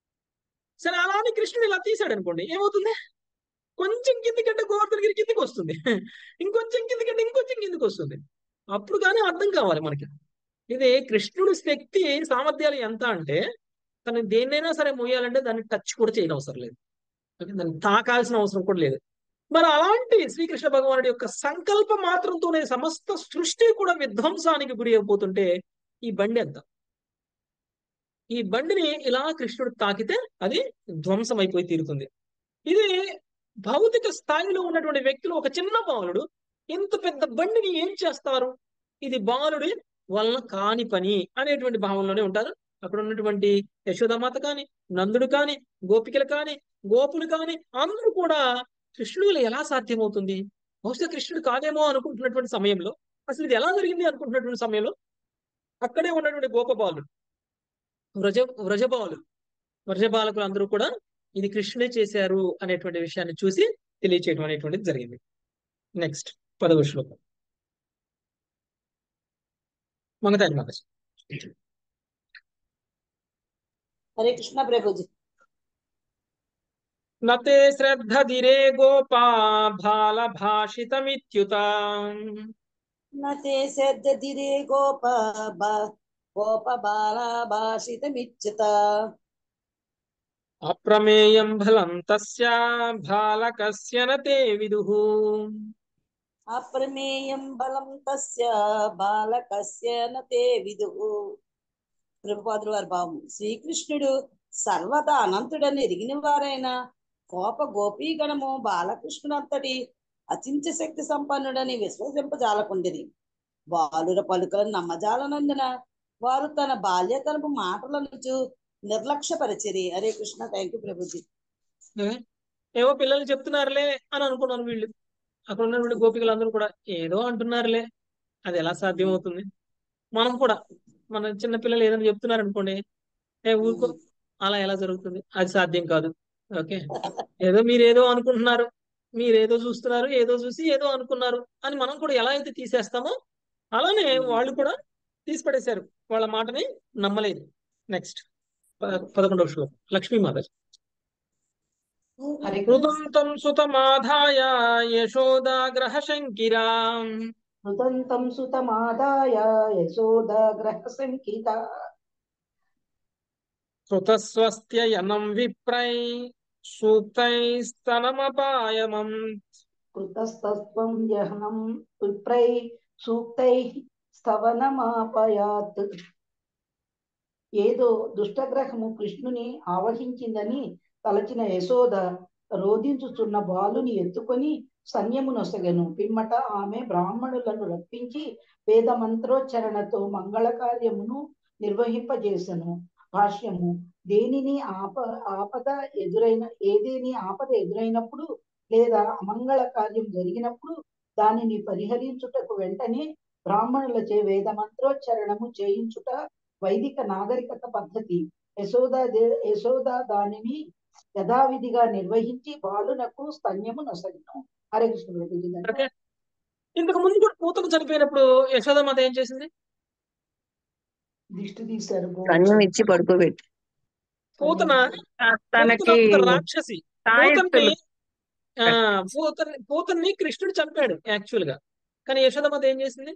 సరే అలానే కృష్ణుడు ఇలా తీసాడు అనుకోండి ఏమవుతుంది కొంచెం కిందికంటే గోవర్ధనగిరి కిందికి వస్తుంది ఇంకొంచెం కిందికంటే ఇంకొంచెం కిందికి వస్తుంది అప్పుడు కానీ అర్థం కావాలి మనకి ఇది కృష్ణుడి శక్తి సామర్థ్యాలు ఎంత అంటే తను దేన్నైనా సరే మోయాలంటే దాన్ని టచ్ కూడా చేయని అవసరం లేదు ఓకే? దాన్ని తాకాల్సిన అవసరం కూడా లేదు మరి అలాంటి శ్రీకృష్ణ భగవానుడి యొక్క సంకల్ప మాత్రంతోనే సమస్త సృష్టి కూడా విధ్వంసానికి గురి అయిపోతుంటే ఈ బండి ఎంత ఈ బండిని ఇలా కృష్ణుడు తాకితే అది ధ్వంసం అయిపోయి తీరుతుంది ఇది భౌతిక స్థాయిలో ఉన్నటువంటి వ్యక్తులు ఒక చిన్న బాలుడు ఇంత పెద్ద బండిని ఏం చేస్తారు ఇది బాలుడి వలన కాని పని అనేటువంటి భావంలోనే ఉంటారు అక్కడ ఉన్నటువంటి యశోదామాత కాని నందుడు కాని గోపికలు కాని గోపులు కాని అందరూ కూడా కృష్ణుడు ఎలా సాధ్యమవుతుంది బహుశా కృష్ణుడు కాదేమో అనుకుంటున్నటువంటి సమయంలో అసలు ఇది ఎలా జరిగింది అనుకుంటున్నటువంటి సమయంలో అక్కడే ఉన్నటువంటి గోపబాలుడు వ్రజ వ్రజబాలు వ్రజబాలకులు అందరూ కూడా ఇది కృష్ణుడే చేశారు అనేటువంటి విషయాన్ని చూసి తెలియచేయడం అనేటువంటిది జరిగింది నెక్స్ట్ పదవ శ్లోకం మంగతాయి మాతాజీ హరే కృష్ణ ప్రభుజీ నతే శ్రద్ధ దిరే గోపా బాల భాషితమిత్యుత నతే శ్రద్ధదిరే గోప బా- గోప బాల భాషితమిచ్యుత అప్రమేయం బలం తస్య బాలకస్య నతే విదుః అప్రమేయం బలం తస్య బాలకస్య నతే విదుః ప్రభుపాదులు వారి భావం శ్రీకృష్ణుడు సర్వదా అనంతుడని ఎరిగిన వారైన కోప గోపీగణము బాలకృష్ణుడంతటి అచించ శక్తి సంపన్నుడని విశ్వసింపజాలకుండిరి బాలుర పలుకలను నమ్మజాలనందున వారు తన బాల్యతరపు మాటలను చూ- నిర్లక్ష్యపరిచిరి హరే కృష్ణ థ్యాంక్ యూ ప్రభుజీ ఏవో పిల్లలు చెప్తున్నారులే అని అనుకున్నారు వీళ్ళు అక్కడ ఉన్నటువంటి గోపికలు అందరూ కూడా ఏదో అంటున్నారులే అది ఎలా సాధ్యం అవుతుంది మనం కూడా మన చిన్న పిల్లలు ఏదైనా చెప్తున్నారు అనుకోండి ఏ ఊరుకో అలా ఎలా జరుగుతుంది అది సాధ్యం కాదు ఓకే ఏదో మీరు ఏదో అనుకుంటున్నారు మీరు ఏదో చూస్తున్నారు ఏదో చూసి ఏదో అనుకున్నారు అని మనం కూడా ఎలా అయితే తీసేస్తామో అలానే వాళ్ళు కూడా తీసి పడేశారు వాళ్ళ మాటని నమ్మలేదు నెక్స్ట్ పదకొండవ శ్లోకం లక్ష్మీమాత హరే కృతంతం సుతమాధాయ యశోదాగ్రహ శంకిరా కృతంతం సుతమాదాయ యశోదాగ్రహ సంకిత కృతస్వస్త్యయనం విప్రై సూక్తైస్తనమపాయమం కృతస్తత్వం జహనం విప్రై సూక్తై స్థవనమాపయాత్ ఏదో దుష్టగ్రహము కృష్ణుని ఆవహించిందని తలచిన యశోద రోధించుచున్న బాలుని ఎత్తుకొని సన్యమునొసగెను పిమ్మట ఆమె బ్రాహ్మణులను రప్పించి వేద మంత్రోచ్చరణతో మంగళ కార్యమును నిర్వహింపజేసెను భాష్యము దేనిని ఆప ఆపద ఎదురైన ఏదేని ఆపద ఎదురైనప్పుడు లేదా అమంగళ కార్యం జరిగినప్పుడు దానిని పరిహరించుటకు వెంటనే బ్రాహ్మణులచే వేద మంత్రోచ్చరణము చేయించుట వైదిక నాగరికత పద్ధతి యశోద యశోద దానిని యథావిధిగా నిర్వహించి బాలునకు స్తన్యము నొసగిను హరే కృష్ణ ప్రభుజీ ఓకే ఇంతకు ముందు కూడా పూతకు చనిపోయినప్పుడు యశోదమాత ఏం చేసింది దిష్టి తీశారు అన్నం ఇచ్చి పడుకోబెట్టి పూతన తనకి పూతన ఒక రాక్షసి పూతన్ని తాయెత్తులు ఆ పూతని పూతన్ని కృష్ణుడు చంపాడు యాక్చువల్ గా కానీ యశోదమాత ఏం చేసింది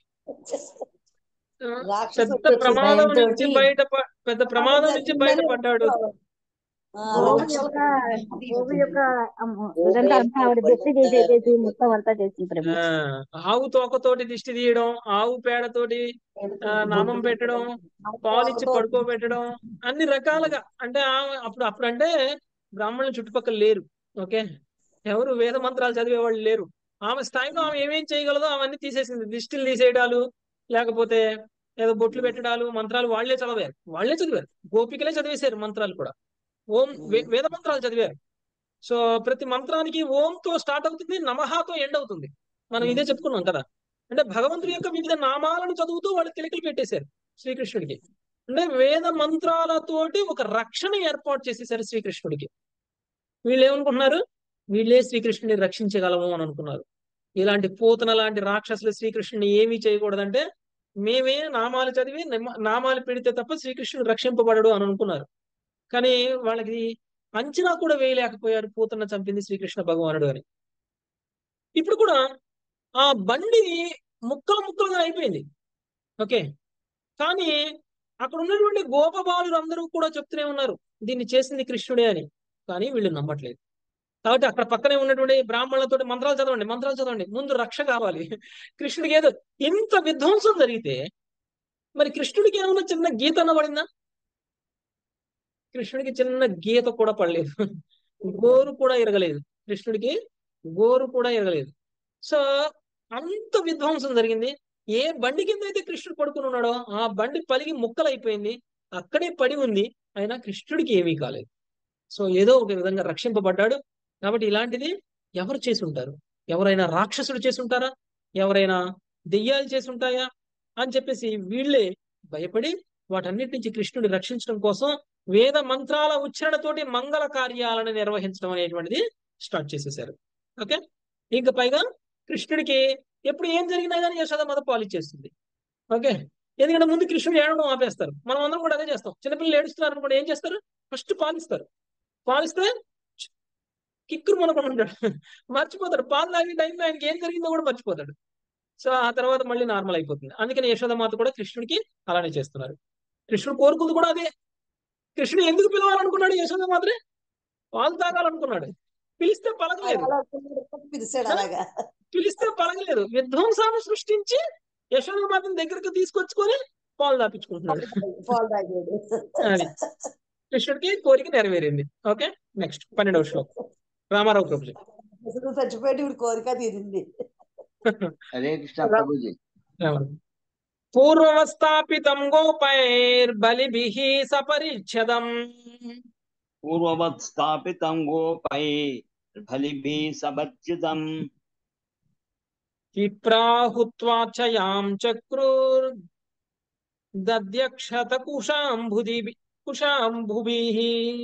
ఆ, రాక్షస పెద్ద ప్రమాదం నుంచి భయంతోటి బయట పెద్ద ప్రమాదం నుంచి బయటపడ్డాడు ఆ, గోవు రాక్షస యొక్క గోవు యొక్క అమ్మ, ఇదంతా అంతా ఆవిడ దిష్టి తీసేసేసి మొత్తం అంతా చేసింది ప్రభు ఆ ఆవు తోకతోటి దిష్టి తీయడం ఆవు పేడతోటి ఆ, నామం పెట్టడం పాలిచ్చి పడుకోబెట్టడం అన్ని రకాలుగా అంటే ఆమె అప్పుడు అప్పుడు అంటే బ్రాహ్మణులు చుట్టుపక్కల లేరు ఓకే ఎవరు వేద మంత్రాలు చదివే వాళ్ళు లేరు ఆమె స్థాయిలో ఆమె ఏమేం చేయగలదో అవన్నీ తీసేసింది దిష్టిలు తీసేయడాలు లేకపోతే ఏదో బొట్లు పెట్టడాలు మంత్రాలు వాళ్లే చదివారు వాళ్లే చదివారు గోపికలే చదివేశారు మంత్రాలు కూడా ఓం వే- వేద మంత్రాలు చదివారు సో ప్రతి మంత్రానికి ఓంతో స్టార్ట్ అవుతుంది నమహాతో ఎండ్ అవుతుంది మనం ఇదే చెప్పుకున్నాం కదా అంటే భగవంతుడి యొక్క వివిధ నామాలను చదువుతూ వాళ్ళు కిలికలు పెట్టేశారు శ్రీకృష్ణుడికి అంటే వేద మంత్రాలతోటి ఒక రక్షణ ఏర్పాటు చేసేసారు శ్రీకృష్ణుడికి వీళ్ళు ఏమనుకుంటున్నారు వీళ్ళే శ్రీకృష్ణుడిని రక్షించగలము అని అనుకున్నారు ఇలాంటి పూతన లాంటి రాక్షసులు శ్రీకృష్ణుని ఏమీ చేయకూడదంటే మేమే నామాలు చదివి నిమ- నామాలు పెడితే తప్ప శ్రీకృష్ణుడు రక్షింపబడడు అని అనుకున్నారు కానీ వాళ్ళకి అంచనా కూడా వేయలేకపోయారు పూతన చంపింది శ్రీకృష్ణ భగవానుడు అని ఇప్పుడు కూడా ఆ బండి ముక్కలు ముక్కలుగా అయిపోయింది ఓకే కానీ అక్కడ ఉన్నటువంటి గోపబాలురు అందరూ కూడా చెప్తూనే ఉన్నారు దీన్ని చేసింది కృష్ణుడే అని కానీ వీళ్ళు నమ్మట్లేదు కాబట్టి అక్కడ పక్కనే ఉన్నటువంటి బ్రాహ్మణులతో మంత్రాలు చదవండి మంత్రాలు చదవండి ముందు రక్ష కావాలి కృష్ణుడికి ఏదో ఇంత విధ్వంసం జరిగితే మరి కృష్ణుడికి ఏమైనా చిన్న గీత అన్న పడిందా కృష్ణుడికి చిన్న గీత కూడా పడలేదు గోరు కూడా ఎరగలేదు కృష్ణుడికి గోరు కూడా ఎరగలేదు సో అంత విధ్వంసం జరిగింది ఏ బండి కింద అయితే కృష్ణుడు పడుకుని ఉన్నాడో ఆ బండి పలిగి ముక్కలైపోయింది అక్కడే పడి ఉంది అయినా కృష్ణుడికి ఏమీ కాలేదు సో ఏదో ఒక విధంగా రక్షింపబడ్డాడు కాబట్టి ఇలాంటిది ఎవరు చేసి ఉంటారు ఎవరైనా రాక్షసుడు చేసి ఉంటారా ఎవరైనా దెయ్యాలు చేసి ఉంటాయా అని చెప్పేసి వీళ్ళే భయపడి వాటన్నిటి నుంచి కృష్ణుడిని రక్షించడం కోసం వేద మంత్రాల ఉచ్చారణతోటి మంగళ కార్యాలను నిర్వహించడం అనేటువంటిది స్టార్ట్ చేసేసారు ఓకే ఇంకా పైగా కృష్ణుడికి ఎప్పుడు ఏం జరిగినా కానీ యశోద మత పాలిచ్చేస్తుంది ఓకే ఎందుకంటే ముందు కృష్ణుడు ఏడవడం ఆపేస్తారు మనం అందరం కూడా అదే చేస్తాం చిన్నపిల్లలు ఏడుస్తున్నారు అనుకోండి ఏం చేస్తారు ఫస్ట్ పాలిస్తారు పాలిస్తే కిక్కురు మనకుండా ఉంటాడు మర్చిపోతాడు పాలు తాగే టైంలో ఆయనకి ఏం జరిగిందో కూడా మర్చిపోతాడు సో ఆ తర్వాత మళ్ళీ నార్మల్ అయిపోతుంది అందుకని యశోదమాత కూడా కృష్ణుడికి అలానే చేస్తున్నారు కృష్ణుడు కోరుకుంది కూడా అదే కృష్ణుడు ఎందుకు పిలవాలనుకున్నాడు యశోదమాతనే పాలు తాగాలనుకున్నాడు పిలిస్తే పలకలేదు అలా పిలిచాడు అలాగా పిలిస్తే పలకలేదు విధ్వంసాన్ని సృష్టించి యశోదమాతని దగ్గరకు తీసుకొచ్చుకొని పాలు తాపించుకుంటున్నాడు పాలు తాగాడు అది. కృష్ణుడికి కోరిక నెరవేరింది ఓకే నెక్స్ట్ పన్నెండవ శ్లోకం రామారావు ప్రభుజీ అసలు చచ్చిపోయి ఇప్పుడు కోరిక తీరింది హరే కృష్ణ ప్రభుజీ రామారావు. పూర్వవస్థాపితం గోపైర్బలిభిః సపరిచ్ఛదం పూర్వవత్ స్థాపితం గోపై ఫలిభి సభర్చితం విప్రాహుత్వాచయాం చక్రుర్ దద్యక్షత కుశాంభుది కుశాంభుభిః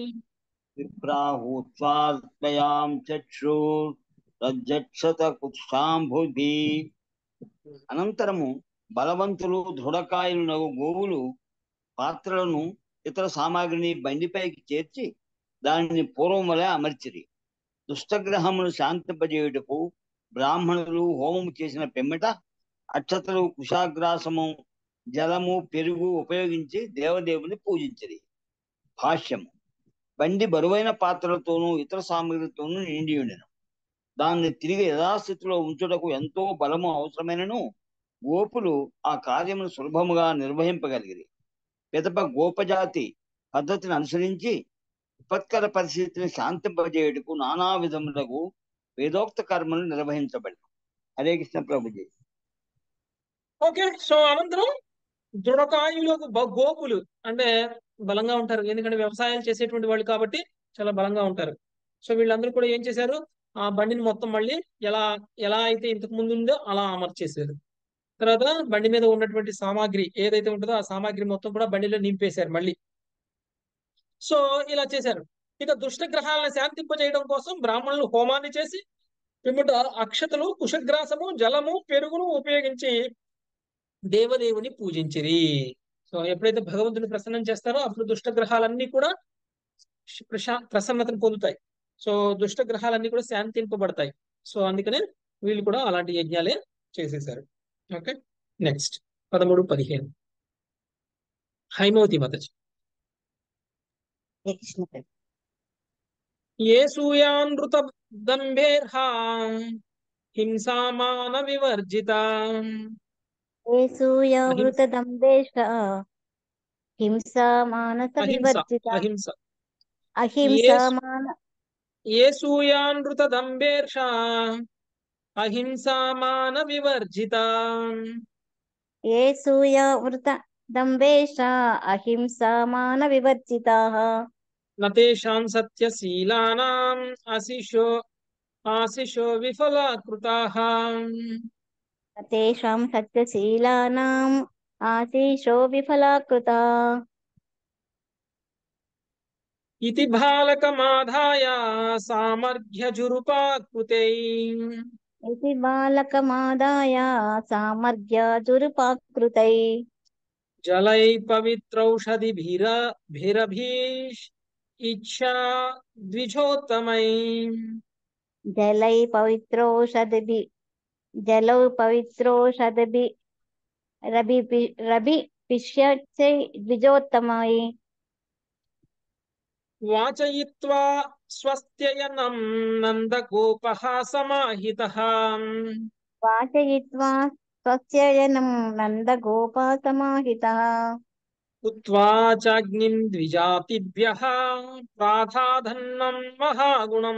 విప్రాహూత్వాత్మయాం చక్షుర్ రజ్జక్షత కుత్సాంభుధి అనంతరము బలవంతులు దృఢకాయలు గోవులు పాత్రలను ఇతర సామాగ్రిని బండిపైకి చేర్చి దానిని పూర్వం వలె అమర్చిరి దుష్టగ్రహమును శాంతింపజేయుటకు బ్రాహ్మణులు హోమము చేసిన పిమ్మట అక్షతలు కుశాగ్రాసము జలము పెరుగు ఉపయోగించి దేవదేవుని పూజించిరి భాష్యము బండి బరువైన పాత్రలతోనూ ఇతర సామగ్రితోనూ నిండి ఉండెను దాన్ని తిరిగి యథాస్థితిలో ఉంచుటకు ఎంతో బలము అవసరమైనను గోపులు ఆ కార్యమును సులభముగా నిర్వహింపగలిగిరి పిదప గోపజాతి పద్ధతిని అనుసరించి విపత్కర పరిస్థితిని శాంతింపజేయుటకు నానా విధములకు వేదోక్త కర్మలు నిర్వహించబడి హరే కృష్ణ ప్రభుజీ ఓకే సో అనంతరం దృఢకాయులు బ- గోపులు అంటే బలంగా ఉంటారు ఎందుకంటే వ్యవసాయాలు చేసేటువంటి వాళ్ళు కాబట్టి చాలా బలంగా ఉంటారు సో వీళ్ళందరూ కూడా ఏం చేశారు ఆ బండిని మొత్తం మళ్ళీ ఎలా ఎలా అయితే ఇంతకు ముందు ఉందో అలా అమర్చేశారు తర్వాత బండి మీద ఉన్నటువంటి సామాగ్రి ఏదైతే ఉంటుందో ఆ సామాగ్రి మొత్తం కూడా బండిలో నింపేశారు మళ్ళీ సో ఇలా చేశారు ఇక దుష్ట గ్రహాలను శాంతింపజేయడం కోసం బ్రాహ్మణులు హోమాన్ని చేసి పిమ్మట అక్షతలు కుశగ్రాసము జలము పెరుగును ఉపయోగించి దేవదేవుని పూజించిరి సో ఎప్పుడైతే భగవంతుని ప్రసన్నం చేస్తారో అప్పుడు దుష్ట గ్రహాలన్నీ కూడా ప్రశా ప్రసన్నతను పొందుతాయి సో దుష్ట గ్రహాలన్నీ కూడా శాంతింపబడతాయి సో అందుకనే వీళ్ళు కూడా అలాంటి యజ్ఞాలే చేసేసారు ఓకే నెక్స్ట్ పదమూడు పదిహేను హైమవతి మతజి హరే కృష్ణ ప్రభు. ఏ సూయానృత దంభేర్హా హింసామాన వివర్జిత ఏసూయావృత దంభేష హింసా మానస అహింస వివర్జిత అహింస అహింసా ఏసు- మాన ఏ సూయానృత దంభేర్షా అహింసామాన వివర్జిత ఏసూయావృత దంభేష అహింసా మాన వివర్జితాః నతేషాం సత్యశీలానాం ఆశిషో ఆశిషో విఫలాకృతాః తేషాం సత్యశీలానాం ఆశీషో విఫలాకృతా ఇతి బాలకమాధాయ సామర్ఘ్యజురుపాకృతై ఇది బాలకమాదాయ సామర్గ్యాజురుపాకృతై జలై పవిత్రౌషధిభిర భిరభీష్ ఇచ్చా ద్విజోత్తమై జలై పవిత్రోషధి జలౌ పవిత్రోషధి రబి పి- రబి పిష్యచ్చై ద్విజోత్తమై వాచయిత్వా స్వస్త్యయనం నందగోపః సమాహితః వాచయిత్వా స్వస్యయనం నందగోపాసమాహితः ఉత్వా చాగ్నిం ద్విజాతిభ్యః ప్రాధాధన్నం మహాగుణం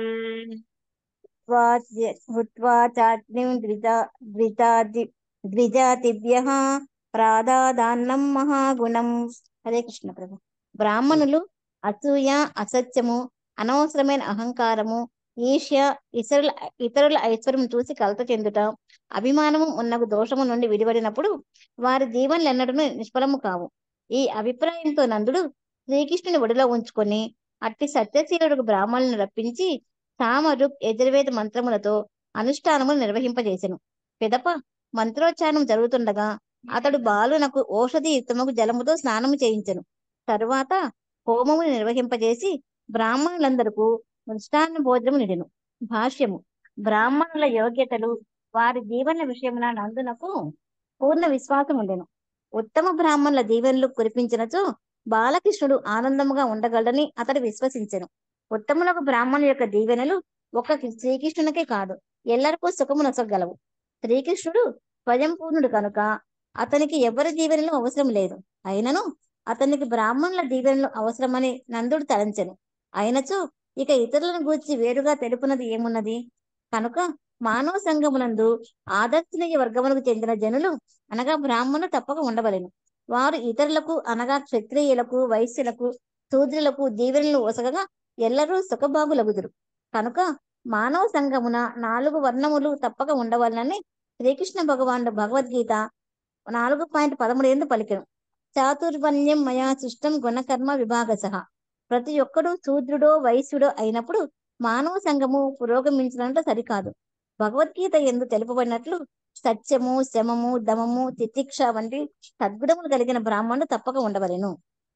వాచ్య హుత్వా చాగ్నిం ద్విజా ద్విజాతి ద్విజాతిభ్యః ప్రాదాదాన్నం మహాగుణం హరే కృష్ణ ప్రభు బ్రాహ్మణులు అసూయ అసత్యము అనవసరమైన అహంకారము ఈర్ష్య ఇతరుల ఇతరుల ఐశ్వర్యం చూసి కలత చెందుట అభిమానము ఉన్న దోషము నుండి విడిపడినప్పుడు వారి జీవనలు ఎన్నడూ నిష్ఫలము కావు ఈ అభిప్రాయంతో నందుడు శ్రీకృష్ణుని ఒడిలో ఉంచుకొని అట్టి సత్యశీలుడు బ్రాహ్మణులను రప్పించి తామరు యజుర్వేద మంత్రములతో అనుష్ఠానములు నిర్వహింపజేసెను పిదప మంత్రోచ్చారణం జరుగుతుండగా అతడు బాలునకు ఓషధి యుక్తముకు జలముతో స్నానము చేయించెను తరువాత హోమమును నిర్వహింపజేసి బ్రాహ్మణులందరకు మృష్టాన్న భోజనము నిడెను భాష్యము బ్రాహ్మణుల యోగ్యతలు వారి జీవన విషయమున నందునకు పూర్ణ విశ్వాసం ఉండెను ఉత్తమ బ్రాహ్మణుల దీవెనలు కురిపించినచో బాలకృష్ణుడు ఆనందముగా ఉండగలడని అతడు విశ్వసించెను ఉత్తములకు బ్రాహ్మణుల యొక్క దీవెనలు ఒక్క శ్రీకృష్ణునికే కాదు ఎల్లరికూ సుఖము నొసగలవు శ్రీకృష్ణుడు స్వయం పూర్ణుడు కనుక అతనికి ఎవరి దీవెనలు అవసరం లేదు అయినను అతనికి బ్రాహ్మణుల దీవెనలు అవసరమని నందుడు తలంచెను అయినచో ఇక ఇతరులను గూర్చి వేరుగా తెలుపునది ఏమున్నది కనుక మానవ సంఘమునందు ఆదర్శనీయ వర్గమునకు చెందిన జనులు అనగా బ్రాహ్మణులు తప్పక ఉండవలెను వారు ఇతరులకు అనగా క్షత్రియులకు వైశ్యులకు శూద్రులకు దీవెనలు ఒసగగా ఎల్లరూ సుఖభాగులగుదురు కనుక మానవ సంఘమున నాలుగు వర్ణములు తప్పక ఉండవలనని శ్రీకృష్ణ భగవానుడు భగవద్గీత నాలుగు పాయింట్ పదమూడు ఎందు పలికెను చాతుర్వర్ణ్యం మయా సృష్టం గుణకర్మ విభాగశ ప్రతి ఒక్కడు శూద్రుడో వైశ్యుడో అయినప్పుడు మానవ సంఘము పురోగమించినంత సరికాదు భగవద్గీత ఎందు తెలుపబడినట్లు సత్యము శమము దమము తితిక్ష వంటి సద్గుణములు కలిగిన బ్రాహ్మణుడు తప్పక ఉండవలెను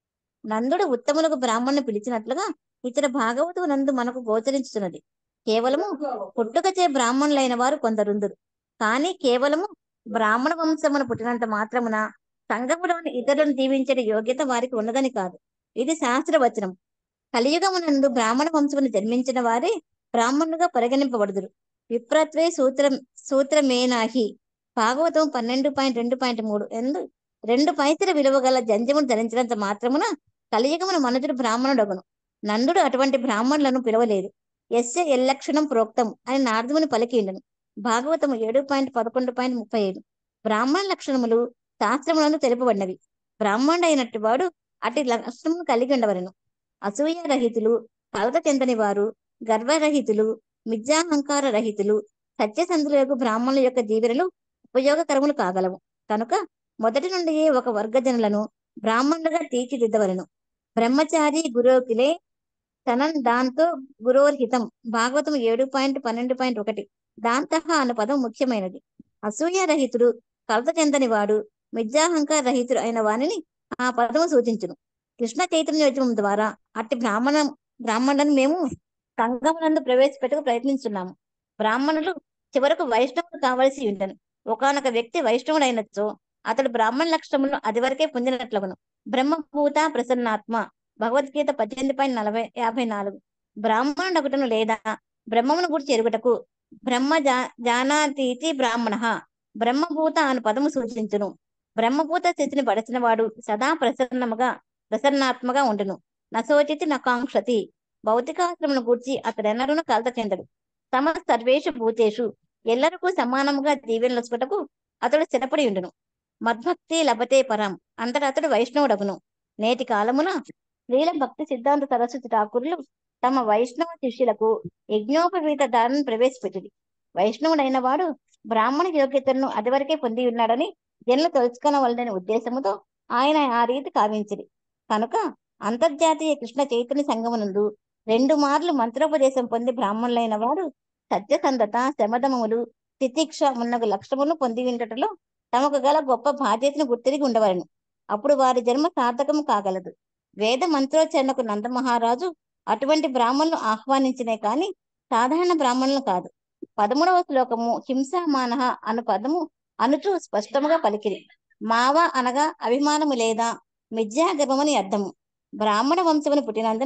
నందుడు ఉత్తములకు బ్రాహ్మణ్ణి పిలిచినట్లుగా ఇతర భాగవతు నందు మనకు గోచరించుతున్నది కేవలము పుట్టుకచే బ్రాహ్మణులైన వారు కొందరుందురు కానీ కేవలము బ్రాహ్మణ వంశమును పుట్టినంత మాత్రమున సంఘములోని ఇతరులను దీవించే యోగ్యత వారికి ఉన్నదని కాదు ఇది శాస్త్రవచనం కలియుగమునందు బ్రాహ్మణ వంశమును జన్మించిన వారే బ్రాహ్మణులుగా పరిగణింపబడుదురు విప్రత్వే సూత్రం సూత్రమేనాహి భాగవతం పన్నెండు పాయింట్ రెండు పాయింట్ మూడు ఎందు రెండు పైసల విలువ గల జంజమును ధరించినంత మాత్రమున కలియుగమున మనుజుడు బ్రాహ్మణుడగును నందుడు అటువంటి బ్రాహ్మణులను పిలవలేదు ఎస్య ఎల్లక్షణం ప్రోక్తం అని నారదుని పలికిండను భాగవతము ఏడు పాయింట్ పదకొండు పాయింట్ ముప్పై ఏడు బ్రాహ్మణ లక్షణములు శాస్త్రములను తెలుపబడినవి బ్రాహ్మణుడు అయినట్టు వాడు అట్టి లక్షణమును కలిగి ఉండవలను అసూయ రహితులు కలత చెందని వారు గర్వరహితులు మిథ్యాహంకార రహితులు సత్యసంధులకు బ్రాహ్మణుల యొక్క దీవెనలు ఉపయోగకరములు కాగలవు కనుక మొదటి నుండి ఒక వర్గజనులను బ్రాహ్మణులుగా తీర్చిదిద్దవలను బ్రహ్మచారి గురోకిలే తనం దాంతో గురోర్హితం భాగవతం ఏడు పాయింట్ పన్నెండు పాయింట్ ఒకటి దాంతః అన్న పదం ముఖ్యమైనది అసూయ రహితుడు కలత చెందని వాడు మిథ్యాహంకార రహితుడు అయిన వానిని ఆ పదము సూచించును కృష్ణ చైతన్యోద్యమం ద్వారా అట్టి బ్రాహ్మణ బ్రాహ్మణులను మేము సంఘమునందు ప్రవేశపెట్టకు ప్రయత్నిస్తున్నాము బ్రాహ్మణులు చివరకు వైష్ణవుడు కావలసి ఉండను ఒకనొక వ్యక్తి వైష్ణవుడైనచో అతడు బ్రాహ్మణ లక్షణములను అది వరకే పొందినట్లగును బ్రహ్మభూత ప్రసన్నాత్మ భగవద్గీత పద్దెనిమిది పాయింట్ నలభై యాభై నాలుగు బ్రాహ్మణుడొకటను లేదా బ్రహ్మమును గురించి ఎరుగుటకు బ్రహ్మ జా జానాతీతి బ్రాహ్మణ బ్రహ్మభూత అను పదము సూచించును బ్రహ్మభూత స్థితిని పడచిన వాడు సదా ప్రసన్నముగా ప్రసన్నాత్మగా ఉండును నశోచితి నకాంక్షతి భౌతికాశ్రమును గూర్చి అతడెన్నరూ కలత చెందడు తమ సర్వేషు భూతేషు ఎల్లరికూ సమానముగా దీవెనలుసుకుటకు అతడు స్థిరపడి ఉండును మద్భక్తి లభతే పరం అంతటా అతడు వైష్ణవుడగును నేటి కాలమున స్త్రీల భక్తి సిద్ధాంత సరస్వతి ఠాకూరులు తమ వైష్ణవ శిష్యులకు యజ్ఞోపవీత దానం ప్రవేశపెట్టింది వైష్ణవుడైన వాడు బ్రాహ్మణ యోగ్యతను అదివరకే పొంది ఉన్నాడని జనులు తెలుసుకొనవలనని ఉద్దేశముతో ఆయన ఆ రీతి కావించింది కనుక అంతర్జాతీయ కృష్ణ చైతన్య సంఘమునందు రెండు మార్లు మంత్రోపదేశం పొంది బ్రాహ్మణులైన వారు సత్యసంధత శమదమములు తితిక్ష మున్నగు లక్షణములు పొంది ఉండటంలో తమకు గల గొప్ప బాధ్యతను గుర్తిరిగి ఉండవలను అప్పుడు వారి జన్మ సార్థకము కాగలదు వేద మంత్రోచ్చరణకు నందమహారాజు అటువంటి బ్రాహ్మణులు ఆహ్వానించినే కాని సాధారణ బ్రాహ్మణులు కాదు పదమూడవ శ్లోకము హింసామానహ అను పదము అనుచు స్పష్టముగా పలికిరి మావ అనగా అభిమానము లేదా మిథ్యా గర్భమని అర్థము బ్రాహ్మణ వంశమును పుట్టినందున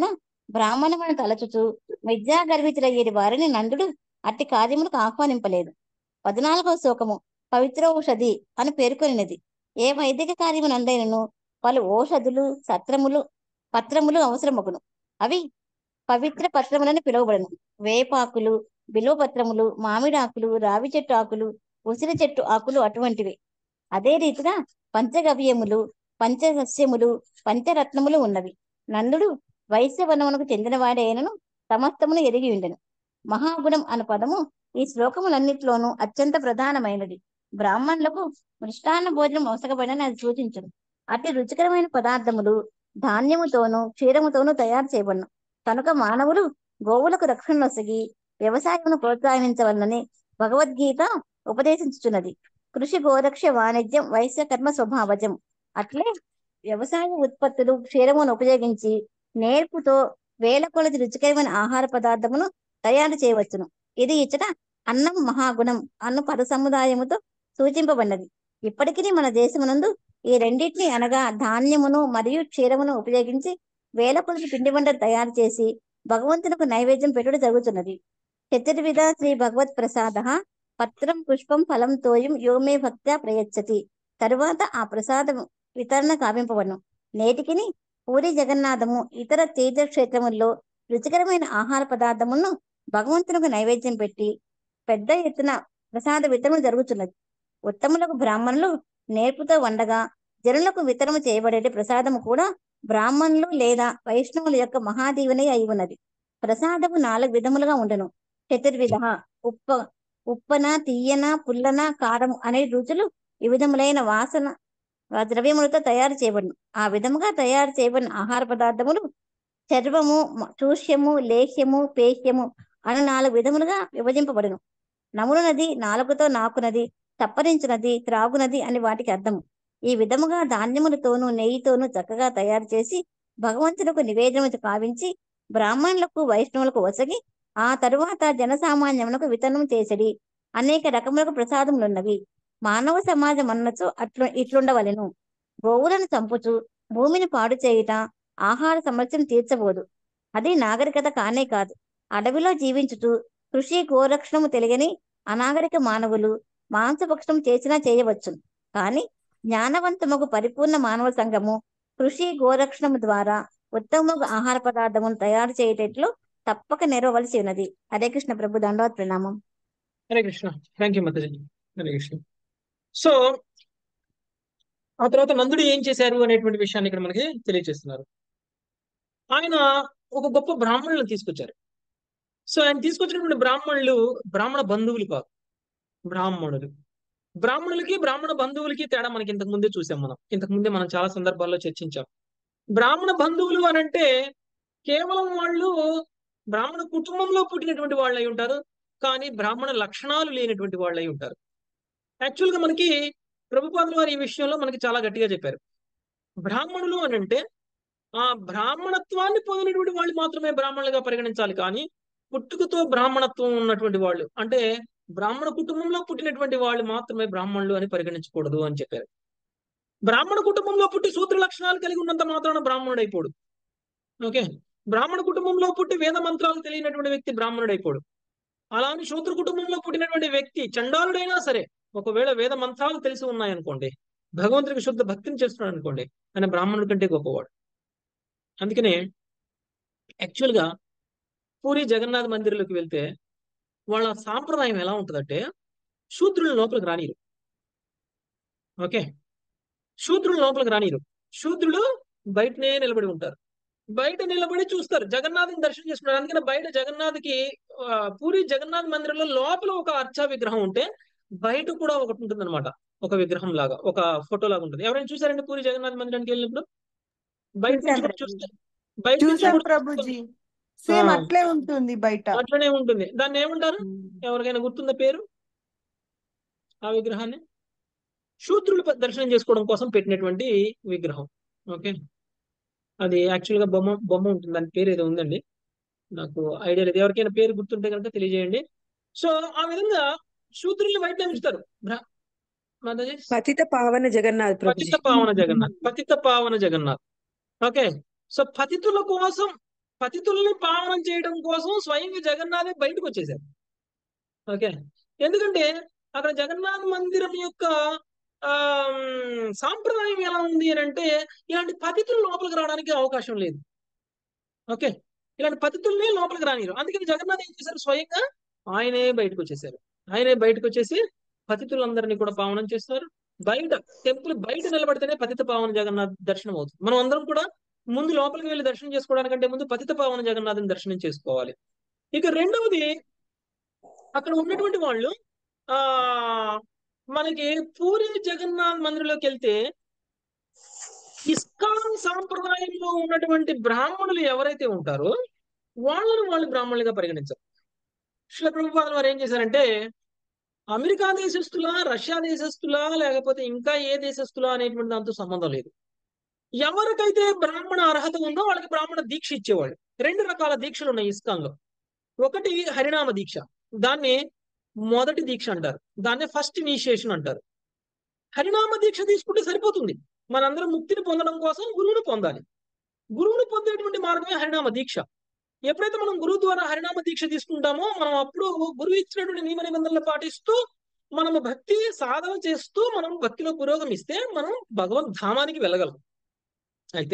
బ్రాహ్మణమును తలచుచు విద్యా గర్వితులయ్యేది వారిని నందుడు అట్టి కార్యములకు ఆహ్వానింపలేదు పద్నాలుగవ శ్లోకము పవిత్రోషధి అని పేర్కొనినది ఏ వైదిక కార్యమునందైనను పలు ఓషధులు సత్రములు పత్రములు అవసరమగును అవి పవిత్ర పత్రములని పిలువబడును వేపాకులు బిలువ పత్రములు మామిడాకులు రావి చెట్టు ఆకులు ఉసిరి చెట్టు ఆకులు అటువంటివి అదే రీతిగా పంచగవ్యములు పంచసస్యములు పంచరత్నములు ఉన్నవి నందుడు వైశ్యవనమునకు చెందినవాడైనను సమస్తమును ఎరిగి ఉండెను మహాగుణం అను పదము ఈ శ్లోకములన్నిట్లోనూ అత్యంత ప్రధానమైనది బ్రాహ్మణులకు మృష్టాన్న భోజనం అవసరపడని అది సూచించను అతి రుచికరమైన పదార్థములు ధాన్యముతోనూ క్షీరముతోనూ తయారు చేయబడును కనుక మానవులు గోవులకు రక్షణ నొసగి వ్యవసాయమును ప్రోత్సహించవలనని భగవద్గీత ఉపదేశించుచున్నది కృషి గోరక్ష వాణిజ్యం వైశ్య కర్మ స్వభావజం అట్లే వ్యవసాయ ఉత్పత్తులు క్షీరమును ఉపయోగించి నేర్పుతో వేల కొలది రుచికరమైన ఆహార పదార్థమును తయారు చేయవచ్చును ఇది ఇచ్చట అన్నం మహాగుణం అన్న పద సముదాయముతో సూచింపబడినది ఇప్పటికీ మన దేశమునందు ఈ రెండింటిని అనగా ధాన్యమును మరియు క్షీరమును ఉపయోగించి వేల కొలది పిండి వంటలు తయారు చేసి భగవంతునకు నైవేద్యం పెట్టుడు జరుగుతున్నది చతుర్విధ శ్రీ భగవత్ ప్రసాద పత్రం పుష్పం ఫలం తోయం యోమే భక్త్యా ప్రయచ్చతి తరువాత ఆ ప్రసాదం వితరణ కావింపబడును నేటికిని పూరి జగన్నాథము ఇతర తీర్థక్షేత్రముల్లో రుచికరమైన ఆహార పదార్థములను భగవంతునకు నైవేద్యం పెట్టి పెద్ద ఎత్తున ప్రసాద వితరణ జరుగుతున్నది ఉత్తములకు బ్రాహ్మణులు నేర్పుతో వండగా జనులకు వితరణ చేయబడే ప్రసాదము కూడా బ్రాహ్మణులు లేదా వైష్ణవుల యొక్క మహాదీవెనే అయి ఉన్నది ప్రసాదము నాలుగు విధములుగా ఉండను చతుర్విధ ఉప్ప ఉప్పన తీయన పుల్లన కారం అనే రుచులు ఈ విధములైన వాసన ఆ ద్రవ్యములతో తయారు చేయబడును ఆ విధముగా తయారు చేయబడిన ఆహార పదార్థములు చర్వము మ- చూష్యము లేహ్యము పేహ్యము అను నాలుగు విధములుగా విభజింపబడును నములునది నాలుగుతో నాకునది తప్పరించునది త్రాగునది అని వాటికి అర్థము ఈ విధముగా ధాన్యములతోనూ నెయ్యితోనూ చక్కగా తయారు చేసి భగవంతునకు నివేదనము కావించి బ్రాహ్మణులకు వైష్ణవులకు వసగి ఆ తరువాత జనసామాన్యమునకు వితరణం చేసడి అనేక రకములకు ప్రసాదములున్నవి మానవ సమాజం అన్నచో అట్లు ఇట్లుండవలెను గోవులను చంపుచు భూమిని పాడు చేయుట ఆహార సమస్యను తీర్చబోదు అది నాగరికత కానే కాదు అడవిలో జీవించుచు కృషి గోరక్షణము తెలియని అనాగరిక మానవులు మాంసభక్షణం చేసినా చేయవచ్చు కానీ జ్ఞానవంతముకు పరిపూర్ణ మానవ సంఘము కృషి గోరక్షణము ద్వారా ఉత్తమము ఆహార పదార్థమును తయారు చేయటట్లు తప్పక నెరవలసి ఉన్నది హరే కృష్ణ ప్రభు దండవత్ ప్రణామం హరే కృష్ణ థ్యాంక్ యూ మతజీ హరే కృష్ణ సో ఆ తర్వాత నందుడు ఏం చేశారు అనేటువంటి విషయాన్ని ఇక్కడ మనకి తెలియజేస్తున్నారు ఆయన ఒక గొప్ప బ్రాహ్మణులను తీసుకొచ్చారు సో ఆయన తీసుకొచ్చినటువంటి బ్రాహ్మణులు బ్రాహ్మణ బంధువులు కాదు బ్రాహ్మణులు బ్రాహ్మణులకి బ్రాహ్మణ బంధువులకి తేడా మనకి ఇంతకు ముందే చూసాం మనం ఇంతకు ముందే మనం చాలా సందర్భాల్లో చర్చించాం బ్రాహ్మణ బంధువులు అని అంటే కేవలం వాళ్ళు బ్రాహ్మణ కుటుంబంలో పుట్టినటువంటి వాళ్ళు అయి ఉంటారు కానీ బ్రాహ్మణ లక్షణాలు లేనటువంటి వాళ్ళు అయి ఉంటారు యాక్చువల్ గా మనకి ప్రభుపాదులు వారు ఈ విషయంలో మనకి చాలా గట్టిగా చెప్పారు బ్రాహ్మణులు అని అంటే ఆ బ్రాహ్మణత్వాన్ని పొందినటువంటి వాళ్ళు మాత్రమే బ్రాహ్మణులుగా పరిగణించాలి కానీ పుట్టుకతో బ్రాహ్మణత్వం ఉన్నటువంటి వాళ్ళు అంటే బ్రాహ్మణ కుటుంబంలో పుట్టినటువంటి వాళ్ళు మాత్రమే బ్రాహ్మణులు అని పరిగణించకూడదు అని చెప్పారు బ్రాహ్మణ కుటుంబంలో పుట్టి సూత్ర లక్షణాలు కలిగి ఉన్నంత మాత్రాన బ్రాహ్మణుడు అయిపోడు ఓకే బ్రాహ్మణ కుటుంబంలో పుట్టి వేద మంత్రాలు తెలియనటువంటి వ్యక్తి బ్రాహ్మణుడు అయిపోడు అలానే శూద్ర కుటుంబంలో పుట్టినటువంటి వ్యక్తి చండాలుడైనా సరే ఒకవేళ వేద మంత్రాలు తెలిసి ఉన్నాయనుకోండి భగవంతుడికి శుద్ధ భక్తిని చేస్తున్నాడు అనుకోండి ఆయన బ్రాహ్మణుడి కంటే గొప్పవాడు అందుకనే యాక్చువల్ గా పూరి జగన్నాథ్ మందిర్లోకి వెళ్తే వాళ్ళ సాంప్రదాయం ఎలా ఉంటుందంటే శూద్రుల లోపలికి రానిరు ఓకే శూద్రుల లోపలికి రానిరు శూద్రులు బయటనే నిలబడి ఉంటారు బయట నిలబడి చూస్తారు జగన్నాథ్ని దర్శనం చేసుకుంటారు అందుకని బయట జగన్నాథ్కి ఆ, పూరి జగన్నాథ్ మందిరంలో లోపల ఒక అర్చా విగ్రహం ఉంటే బయట కూడా ఒకటి ఉంటుంది అనమాట ఒక విగ్రహం లాగా ఒక ఫోటో లాగా ఉంటుంది ఎవరైనా చూసారండి పూరి జగన్నాథ్ మందిరానికి వెళ్ళినప్పుడు బయట నుంచి కూడా చూస్తే బయట నుంచి చూసాం కూడా ప్రభుజీ సేమ్ ఆ. అట్లే ఉంటుంది బయట అట్లనే ఉంటుంది దాన్ని ఏమంటారు ఎవరికైనా గుర్తుందా పేరు ఆ విగ్రహాన్ని శూద్రులు ప- దర్శనం చేసుకోవడం కోసం పెట్టినటువంటి విగ్రహం ఓకే అది యాక్చువల్ గా బొమ్మ బొమ్మ ఉంటుంది దాని పేరు ఏదో ఉందండి నాకు ఐడియా లేదు ఎవరికైనా పేరు గుర్తుంటే కనుక తెలియజేయండి సో ఆ విధంగా శూద్రుల్ని బయట ఉంచుతారు బ్రా- మాతాజీ పతిత పావన జగన్నాథ్ ప్రభుజీ పతిత పావన జగన్నాథ్ పతిత పావన జగన్నాథ్ ఓకే సో పతితుల కోసం పతితుల్ని పావనం చేయడం కోసం స్వయంగా జగన్నాథే బయటకు వచ్చేసారు ఓకే ఎందుకంటే అక్కడ జగన్నాథ్ మందిరం యొక్క ఆ సాంప్రదాయం ఎలా ఉంది అని అంటే ఇలాంటి పతితులు లోపలికి రావడానికి అవకాశం లేదు ఓకే ఇలాంటి పతితుల్ని లోపలికి రానిరు అందుకని జగన్నాథ్ ఏం చేశారు స్వయంగా ఆయనే బయటకు వచ్చేసారు ఆయనే బయటకు వచ్చేసి పతితులందరినీ కూడా పావనం చేస్తారు బయట టెంపుల్ బయట నిలబడితేనే పతిత పావన జగన్నాథ్ దర్శనం అవుతుంది మనం అందరం కూడా ముందు లోపలికి వెళ్ళి దర్శనం చేసుకోవడానికంటే ముందు పతిత పావన జగన్నాథుని దర్శనం చేసుకోవాలి ఇక రెండవది అక్కడ ఉన్నటువంటి వాళ్ళు ఆ మనకి పూరి జగన్నాథ్ మందిరంలోకి వెళ్తే ఇస్కాన్ సాంప్రదాయంలో ఉన్నటువంటి బ్రాహ్మణులు ఎవరైతే ఉంటారో వాళ్ళను వాళ్ళు బ్రాహ్మణులుగా పరిగణించారు శిల ప్రభుపాదులు వారు ఏం చేశారంటే అమెరికా దేశస్తులా రష్యా దేశస్తులా లేకపోతే ఇంకా ఏ దేశస్తులా అనేటువంటి దాంతో సంబంధం లేదు ఎవరికైతే బ్రాహ్మణ అర్హత ఉందో వాళ్ళకి బ్రాహ్మణ దీక్ష ఇచ్చేవాళ్ళు రెండు రకాల దీక్షలు ఉన్నాయి ఇస్కాన్ లో ఒకటి హరినామ దీక్ష దాన్ని మొదటి దీక్ష అంటారు దాన్ని ఫస్ట్ ఇనిషియేషన్ అంటారు హరినామ దీక్ష తీసుకుంటే సరిపోతుంది మనందరం ముక్తిని పొందడం కోసం గురువుని పొందాలి గురువుని పొందేటువంటి మార్గమే హరినామ దీక్ష ఎప్పుడైతే మనం గురువు ద్వారా హరినామ దీక్ష తీసుకుంటామో మనం అప్పుడు గురువు ఇచ్చినటువంటి నియమ నిబంధనలు పాటిస్తూ మనము భక్తి సాధన చేస్తూ మనం భక్తిలో పురోగమిస్తే మనం భగవద్ ధామానికి వెళ్ళగలం అయితే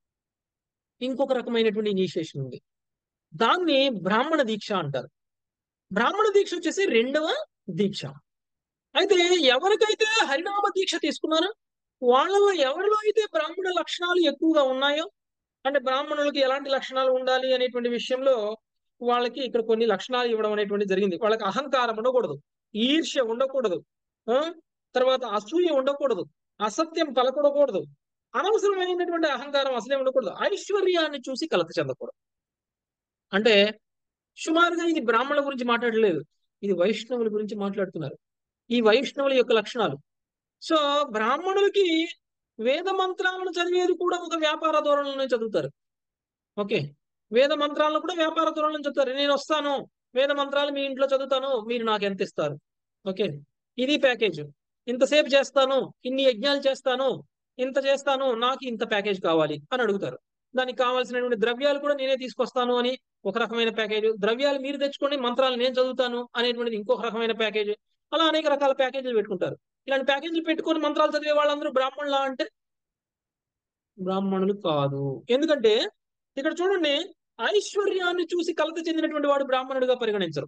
ఇంకొక రకమైనటువంటి ఇనిషియేషన్ ఉంది దాన్ని బ్రాహ్మణ దీక్ష అంటారు బ్రాహ్మణ దీక్ష వచ్చేసి రెండవ దీక్ష అయితే ఎవరికైతే హరినామ దీక్ష తీసుకున్నారో వాళ్ళలో ఎవరిలో అయితే బ్రాహ్మణ లక్షణాలు ఎక్కువగా ఉన్నాయో అంటే బ్రాహ్మణులకి ఎలాంటి లక్షణాలు ఉండాలి అనేటువంటి విషయంలో వాళ్ళకి ఇక్కడ కొన్ని లక్షణాలు ఇవ్వడం అనేటువంటి జరిగింది వాళ్ళకి అహంకారం ఉండకూడదు ఈర్ష్య ఉండకూడదు ఆ తర్వాత అసూయ ఉండకూడదు అసత్యం పలకూడకూడదు అనవసరమైనటువంటి అహంకారం అసలే ఉండకూడదు ఐశ్వర్యాన్ని చూసి కలత చెందకూడదు అంటే సుమారుగా ఇది బ్రాహ్మణుల గురించి మాట్లాడలేదు ఇది వైష్ణవుల గురించి మాట్లాడుతున్నారు ఈ వైష్ణవుల యొక్క లక్షణాలు సో బ్రాహ్మణులకి వేద మంత్రాలను చదివేది కూడా ఒక వ్యాపార ధోరణిలోనే చదువుతారు ఓకే వేద మంత్రాలను కూడా వ్యాపార ధోరణిలో చదువుతారు నేను వస్తాను వేద మంత్రాలు మీ ఇంట్లో చదువుతాను మీరు నాకు ఎంత ఇస్తారు ఓకే ఇది ప్యాకేజ్ ఇంతసేపు చేస్తాను ఇన్ని యజ్ఞాలు చేస్తాను ఇంత చేస్తాను నాకు ఇంత ప్యాకేజ్ కావాలి అని అడుగుతారు దానికి కావాల్సినటువంటి ద్రవ్యాలు కూడా నేనే తీసుకొస్తాను అని ఒక రకమైన ప్యాకేజ్ ద్రవ్యాలు మీరు తెచ్చుకోండి మంత్రాలు నేను చదువుతాను అనేటువంటిది ఇంకొక రకమైన ప్యాకేజ్ అలా అనేక రకాల ప్యాకేజీలు పెట్టుకుంటారు ఇలాంటి ప్యాకేజీలు పెట్టుకొని మంత్రాలు చదివే వాళ్ళందరూ బ్రాహ్మణులా అంటే బ్రాహ్మణులు కాదు ఎందుకంటే ఇక్కడ చూడండి ఐశ్వర్యాన్ని చూసి కలత చెందినటువంటి వాడు బ్రాహ్మణుడిగా పరిగణించరు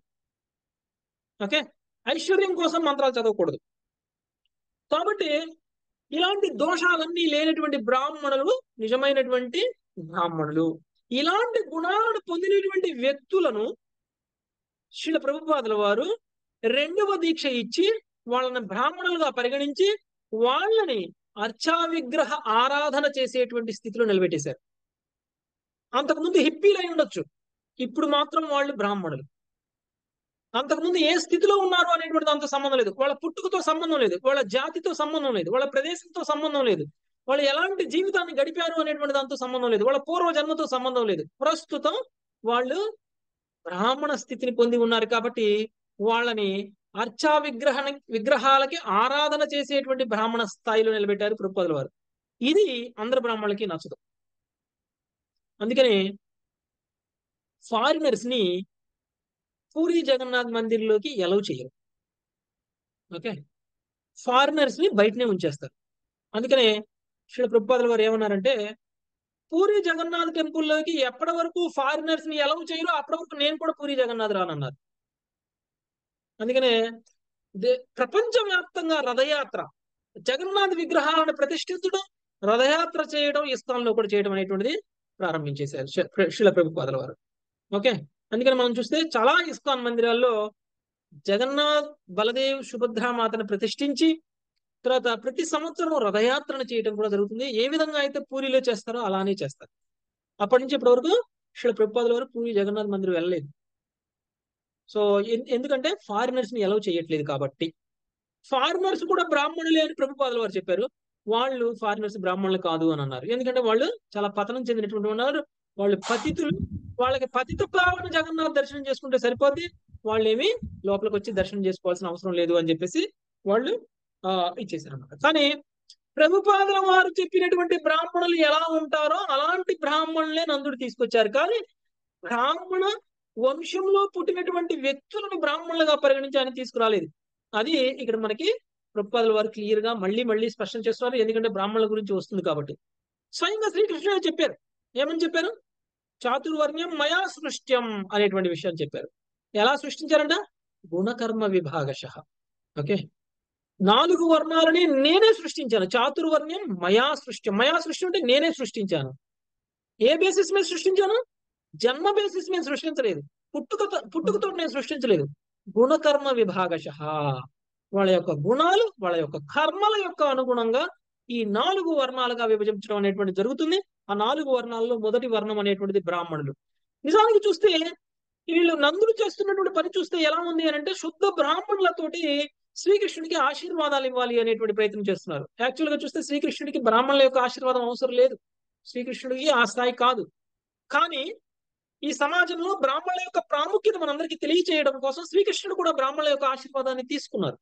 ఓకే ఐశ్వర్యం కోసం మంత్రాలు చదవకూడదు కాబట్టి ఇలాంటి దోషాలన్నీ లేనటువంటి బ్రాహ్మణులు నిజమైనటువంటి బ్రాహ్మణులు ఇలాంటి గుణాలను పొందినటువంటి వ్యక్తులను శిల ప్రభుపాదుల వారు రెండవ దీక్ష ఇచ్చి వాళ్ళని బ్రాహ్మణులుగా పరిగణించి వాళ్ళని అర్చా విగ్రహ ఆరాధన చేసేటువంటి స్థితిలో నిలబెట్టేశారు అంతకుముందు హిప్పీలు అయి ఉండొచ్చు ఇప్పుడు మాత్రం వాళ్ళు బ్రాహ్మణులు అంతకుముందు ఏ స్థితిలో ఉన్నారు అనేటువంటి దాంతో సంబంధం లేదు వాళ్ళ పుట్టుకతో సంబంధం లేదు వాళ్ళ జాతితో సంబంధం లేదు వాళ్ళ ప్రదేశంతో సంబంధం లేదు వాళ్ళు ఎలాంటి జీవితాన్ని గడిపారు అనేటువంటి దాంతో సంబంధం లేదు వాళ్ళ పూర్వ జన్మతో సంబంధం లేదు ప్రస్తుతం వాళ్ళు బ్రాహ్మణ స్థితిని పొంది ఉన్నారు కాబట్టి వాళ్ళని అర్చా విగ్రహ విగ్రహాలకి ఆరాధన చేసేటువంటి బ్రాహ్మణ స్థాయిలో నిలబెట్టారు ప్రభుపాదుల వారు ఇది అందరు బ్రాహ్మణులకి నచ్చదు అందుకని ఫారినర్స్ ని పూరి జగన్నాథ్ మందిర్లోకి ఎలవ్ చేయరు ఓకే ఫారినర్స్ ని బయటనే ఉంచేస్తారు అందుకనే శ్రీ ప్రభుపాదుల వారు ఏమన్నారంటే పూరి జగన్నాథ్ టెంపుల్లోకి ఎప్పటి వరకు ఫారినర్స్ ని ఎలవ్ చేయరో అప్పటి వరకు నేను కూడా పూరి జగన్నాథ్ రానన్నారు అందుకనే ప్రపంచవ్యాప్తంగా రథయాత్ర జగన్నాథ్ విగ్రహాలను ప్రతిష్ఠించడం రథయాత్ర చేయడం ఇస్కాన్లో కూడా చేయడం అనేటువంటిది ప్రారంభించేశారు శిల ప్రభుపాదుల వారు ఓకే అందుకని మనం చూస్తే చాలా ఇస్కాన్ మందిరాల్లో జగన్నాథ్ బలదేవ్ సుభద్రామాతను ప్రతిష్ఠించి తర్వాత ప్రతి సంవత్సరం రథయాత్రను చేయడం కూడా జరుగుతుంది ఏ విధంగా అయితే పూరిలో చేస్తారో అలానే చేస్తారు అప్పటి నుంచి ఇప్పటి వరకు శిల ప్రభుపాదుల వారు పూరి జగన్నాథ్ మందిరం వెళ్ళలేదు సో ఎందుకంటే ఫారినర్స్ ని ఎలవ్ చేయట్లేదు కాబట్టి ఫారినర్స్ కూడా బ్రాహ్మణులే అని ప్రభుపాదుల వారు చెప్పారు వాళ్ళు ఫారినర్స్ బ్రాహ్మణులు కాదు అని అన్నారు ఎందుకంటే వాళ్ళు చాలా పతనం చెందినటువంటి ఉన్నారు వాళ్ళు పతితులు వాళ్ళకి పతిత భావన జగన్నాథ్ దర్శనం చేసుకుంటే సరిపోద్ది వాళ్ళు ఏమి లోపలికి వచ్చి దర్శనం చేసుకోవాల్సిన అవసరం లేదు అని చెప్పేసి వాళ్ళు ఆ ఇచ్చేసారు అనమాట కానీ ప్రభుపాదుల వారు చెప్పినటువంటి బ్రాహ్మణులు ఎలా ఉంటారో అలాంటి బ్రాహ్మణులే నందుడు తీసుకొచ్చారు కానీ బ్రాహ్మణ వంశంలో పుట్టినటువంటి వ్యక్తులను బ్రాహ్మణులుగా పరిగణించి ఆయన తీసుకురాలేదు అది ఇక్కడ మనకి ప్రభుపాదుల వారు క్లియర్ గా మళ్ళీ మళ్ళీ స్పష్టం చేస్తున్నారు ఎందుకంటే బ్రాహ్మణుల గురించి వస్తుంది కాబట్టి స్వయంగా శ్రీకృష్ణుడే చెప్పారు ఏమని చెప్పారు చాతుర్వర్ణ్యం మయా సృష్ట్యం అనేటువంటి విషయం చెప్పారు ఎలా సృష్టించారంట గుణకర్మ విభాగశ ఓకే నాలుగు వర్ణాలని నేనే సృష్టించాను చాతుర్వర్ణ్యం మయా సృష్టి మయా సృష్టి అంటే నేనే సృష్టించాను ఏ బేసిస్ మీద సృష్టించాను జన్మ బేసిస్ మీద సృష్టించలేదు పుట్టుకతో పుట్టుకతో నేను సృష్టించలేదు గుణకర్మ విభాగశ వాళ్ళ యొక్క గుణాలు వాళ్ళ యొక్క కర్మల యొక్క అనుగుణంగా ఈ నాలుగు వర్ణాలుగా విభజించడం అనేటువంటి జరుగుతుంది ఆ నాలుగు వర్ణాల్లో మొదటి వర్ణం అనేటువంటిది బ్రాహ్మణులు నిజానికి చూస్తే వీళ్ళు నందులు చేస్తున్నటువంటి పని చూస్తే ఎలా ఉంది అని అంటే శుద్ధ బ్రాహ్మణులతోటి శ్రీకృష్ణుడికి ఆశీర్వాదాలు ఇవ్వాలి అనేటువంటి ప్రయత్నం చేస్తున్నారు యాక్చువల్ గా చూస్తే శ్రీకృష్ణుడికి బ్రాహ్మణుల యొక్క ఆశీర్వాదం అవసరం లేదు శ్రీకృష్ణుడికి ఆ స్థాయి కాదు కానీ ఈ సమాజంలో బ్రాహ్మణుల యొక్క ప్రాముఖ్యత మనందరికీ తెలియచేయడం కోసం శ్రీకృష్ణుడు కూడా బ్రాహ్మణుల యొక్క ఆశీర్వాదాన్ని తీసుకున్నారు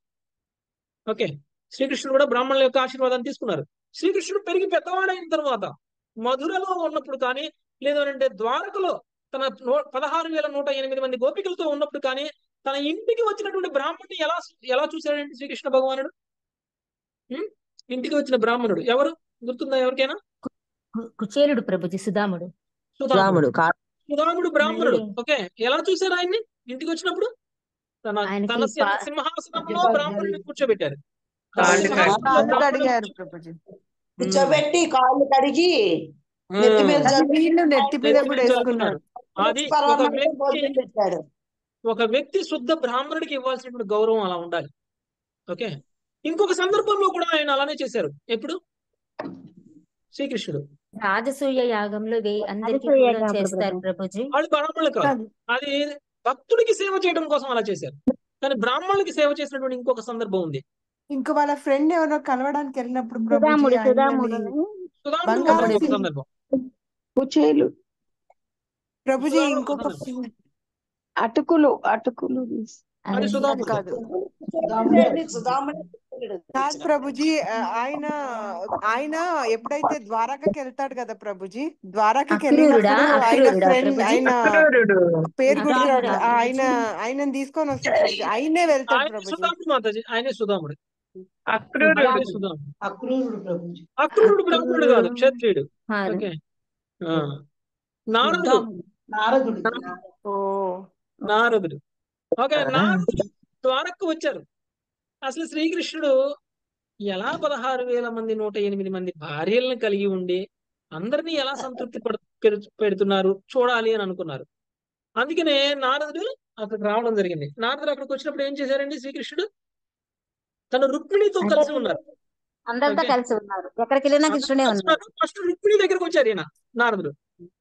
ఓకే శ్రీకృష్ణుడు కూడా బ్రాహ్మణుల యొక్క ఆశీర్వాదాన్ని తీసుకున్నారు శ్రీకృష్ణుడు పెరిగి పెద్దవాడైన తర్వాత మధురలో ఉన్నప్పుడు కానీ లేదంటే ద్వారకలో తన నూ- పదహారు వేల నూట ఎనిమిది మంది గోపికలతో ఉన్నప్పుడు కానీ తన ఇంటికి వచ్చినటువంటి బ్రాహ్మణుని ఎలా ఎలా చూశాడంటే శ్రీకృష్ణ భగవానుడు ఉం? ఇంటికి వచ్చిన బ్రాహ్మణుడు ఎవరు గుర్తుందా ఎవరికైనా కు- కుచేలుడు ప్రభుజీ సుధాముడు సుధాముడు రాముడు కా- సుధాముడు బ్రాహ్మణుడు మళ్ళీ- ఓకే ఎలా చూశారు ఆయన్ని ఇంటికి వచ్చినప్పుడు తన ఆయనకి తన సి- పా- సింహాసనంలో బ్రాహ్మణుడిని కూర్చోబెట్టారు తన కాళ్ళు సింహాసనంలో కాళ్ళు బ్రాహ్మణుడిని కడిగారు ప్రభుజీ కూర్చోబెట్టి కాళ్ళు కడిగి నెత్తి మీద ఉం. జల్లి నీళ్లు నెత్తి మీద నెత్తి కూడా మీద వేసుకున్నారు చల్లుకున్నారు. అది ఒక పరమానంద వ్యక్తి భోజనం పెట్టాడు ఒక వ్యక్తి శుద్ధ బ్రాహ్మణుడికి ఇవ్వాల్సినటువంటి గౌరవం అలా ఉండాలి ఓకే ఇంకొక సందర్భంలో కూడా ఆయన అలానే చేశారు ఎప్పుడు శ్రీకృష్ణుడు రాజసూయ యాగంలో వే- అందరికీ రాజసూయ కూడా యాగం చేస్తారు ప్రభు. ప్రభుజీ వాళ్ళు బ్రాహ్మణులు కాదు అది భక్తుడికి సేవ చేయడం కోసం అలా చేశారు కానీ బ్రాహ్మణులకి సేవ చేసినటువంటి ఇంకొక సందర్భం ఉంది ఇంకా వాళ్ళ ఫ్రెండ్ ఎవరో కలవడానికి వెళ్ళినప్పుడు ప్రభుజీ సుధాముడు ఆయన సుధాముడు మళ్ళీ- సుధాముడు బంగారం ఇంకొక సి- సందర్భం కుచేలు ప్రభుజీ సుధాముడు ఒక ఇంకొక సందర్భం. అటుకులు అటుకులు అది అది సుధాముడు కాదు సుధాముడు సుధాముడు కాదు ప్రభుజీ ఆ, ఆయన ఆయన ఎప్పుడైతే ద్వారకకి వెళ్తాడు కదా ప్రభుజీ ద్వారకకి అక్రూరుడా? వెళ్ళినప్పుడు ఆయన అక్రూరుడా ఫ్రెండ్ ప్రభుజీ? ఆయన పేరు గుర్తు అక్రూరుడా రావట్లేదు. ప్రభుజీ? ఆయన ఆయనని తీసుకొని వస్తాడు ప్రభుజీ ఆయనే వెళ్తాడు ఆయన ప్రభుజీ సుధాముడు మాతాజీ ఆయనే సుధాముడు అక్రూరుడు ఆయనే సుధాముడు అక్రూరుడు ప్రభుజీ అక్రూరుడు బ్రాహ్మణుడు కాదు అక్రూరుడు. క్షత్రియుడు కాదు. ఓకే ఆ. నారదుడు సుధాముడు. నారదుడు ఓ నారదుడు ఓకే నారదుడు ద్వారక్కు వచ్చారు అసలు శ్రీకృష్ణుడు ఎలా పదహారు వేల మంది నూట ఎనిమిది మంది భార్యలను కలిగి ఉండి అందరినీ ఎలా సంతృప్తి పడు- పెడు- పెడుతున్నారు చూడాలి అని అనుకున్నారు అందుకనే నారదుడు అక్కడికి రావడం జరిగింది నారదుడు అక్కడికి వచ్చినప్పుడు ఏం చేశారండి శ్రీకృష్ణుడు తన రుక్మిణితో కలిసి ఉన్నారు అందరితో ఓకే. కలిసి ఉన్నారు ఎక్కడికి వెళ్ళినా కృష్ణుడే ఉన్నారు ఫస్ట్ రుక్మిణి దగ్గరకు వచ్చారు ఈయన నారదుడు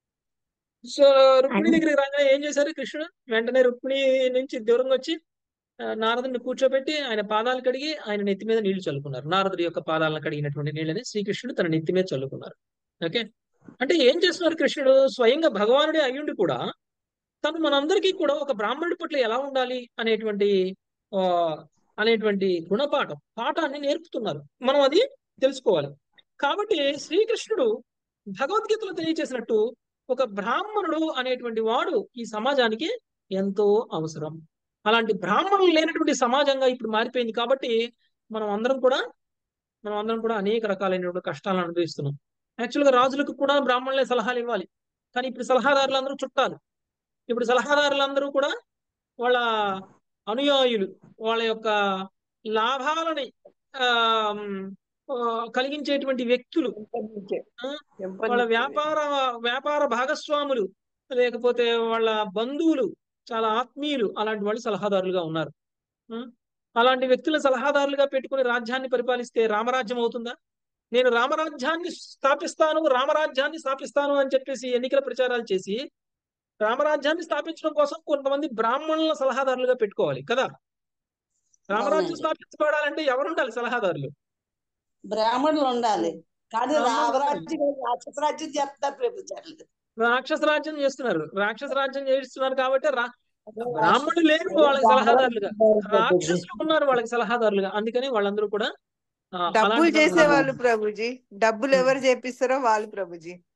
సో రుక్మిణి దగ్గరికి రాగానే ఏం చేశారు కృష్ణుడు వెంటనే రుక్మిణి నుంచి దూరంగా వచ్చి ఆ, నారదుడిని కూర్చోబెట్టి ఆయన పాదాలు కడిగి ఆయన నెత్తి మీద నీళ్లు చల్లుకున్నారు నారదుడి యొక్క పాదాలను కడిగినటువంటి నీళ్ళని శ్రీకృష్ణుడు తన నెత్తి మీద చల్లుకున్నారు ఓకే అంటే ఏం చేస్తున్నారు కృష్ణుడు స్వయంగా భగవానుడే అయ్యుండి కూడా తను మనందరికీ కూడా ఒక బ్రాహ్మణుడి పట్ల ఎలా ఉండాలి అనేటువంటి ఆ అనేటువంటి గుణపాఠం పాఠాన్ని నేర్పుతున్నారు మనం అది తెలుసుకోవాలి కాబట్టి శ్రీకృష్ణుడు భగవద్గీతలో తెలియచేసినట్టు ఒక బ్రాహ్మణుడు అనేటువంటి వాడు ఈ సమాజానికి ఎంతో అవసరం అలాంటి బ్రాహ్మణులు లేనటువంటి సమాజంగా ఇప్పుడు మారిపోయింది కాబట్టి మనం అందరం కూడా మనం అందరం కూడా అనేక రకాలైనటువంటి కష్టాలను అనుభవిస్తున్నాం యాక్చువల్ గా రాజులకు కూడా బ్రాహ్మణులే సలహాలు ఇవ్వాలి కానీ ఇప్పుడు సలహాదారులందరూ చుట్టాలు ఇప్పుడు సలహాదారులందరూ కూడా వాళ్ళ అనుయాయులు వాళ్ళ యొక్క లాభాలని ఆ ఆ, కలిగించేటువంటి వ్యక్తులు ఆ, వాళ్ళ వ్యాపార వ్యాపార భాగస్వాములు లేకపోతే వాళ్ళ బంధువులు చాలా ఆత్మీయులు అలాంటి వాళ్ళు సలహాదారులుగా ఉన్నారు ఆ, అలాంటి వ్యక్తుల సలహాదారులుగా పెట్టుకుని రాజ్యాన్ని పరిపాలిస్తే రామరాజ్యం అవుతుందా నేను రామరాజ్యాన్ని స్థాపిస్తాను రామరాజ్యాన్ని స్థాపిస్తాను అని చెప్పేసి ఎన్నికల ప్రచారాలు చేసి రామరాజ్యాన్ని స్థాపించడం కోసం కొంతమంది బ్రాహ్మణుల సలహాదారులుగా పెట్టుకోవాలి కదా రామరాజ్యం అవునండి. స్థాపించబడాలంటే ఎవరు ఉండాలి సలహాదారులు బ్రాహ్మణులు ఉండాలి కానీ బ్రాహ్మణులు రామరాజ్యం రాక్షస రాజ్యం చేస్తారు ప్రభుత్వాలు రాక్షస రాజ్యం చేస్తున్నారు రాక్షస రాజ్యం చేస్తున్నారు కాబట్టి రా- బ్రాహ్మణులు లేరు వాళ్ళకి సలహాదారులుగా రాక్షసులు ఉన్నారు వాళ్ళకి సలహాదారులుగా అందుకని వాళ్ళందరూ కూడా ఆ, డబ్బులు అలాంటి చేసేవాళ్ళు సలహాదారులు. ప్రభుజీ డబ్బులు ఎవరు చేపిస్తారో వాళ్ళు ప్రభుజీ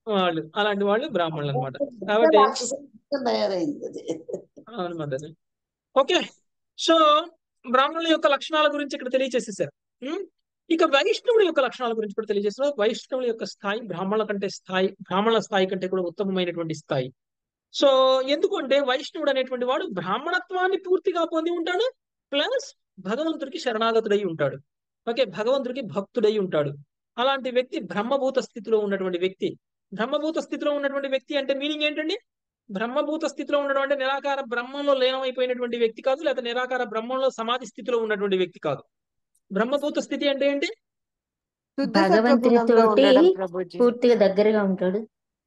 వాళ్ళు అలాంటి వాళ్ళు బ్రాహ్మణులు అనమాట కాబట్టి రాక్షస తయారైంది అది అవును మదర్ ఓకే సో బ్రాహ్మణుల యొక్క లక్షణాల గురించి ఇక్కడ తెలియజేసేసారు ఉం? ఇక వైష్ణవుడి యొక్క లక్షణాల గురించి కూడా తెలియజేస్తారు వైష్ణవుల యొక్క స్థాయి బ్రాహ్మణుల కంటే స్థాయి బ్రాహ్మణుల స్థాయి కంటే కూడా ఉత్తమమైనటువంటి స్థాయి సో ఎందుకంటే వైష్ణవుడు అనేటువంటి వాడు బ్రాహ్మణత్వాన్ని పూర్తిగా పొంది ఉంటాడు ప్లస్ భగవంతుడికి శరణాగతుడై ఉంటాడు ఓకే భగవంతుడికి భక్తుడై ఉంటాడు అలాంటి వ్యక్తి బ్రహ్మభూత స్థితిలో ఉన్నటువంటి వ్యక్తి బ్రహ్మభూత స్థితిలో ఉన్నటువంటి వ్యక్తి అంటే మీనింగ్ ఏంటండి బ్రహ్మభూత స్థితిలో ఉండడం అంటే నిరాకార బ్రహ్మంలో లీనమైపోయినటువంటి వ్యక్తి కాదు లేదా నిరాకార బ్రహ్మంలో సమాధి స్థితిలో ఉన్నటువంటి వ్యక్తి కాదు బ్రహ్మభూత స్థితి అంటే ఏంటి శుద్ధ సత్వ గుణంలో భగవంతుడితోటి ఉండడం ప్రభుజీ పూర్తిగా దగ్గరగా ఉంటాడు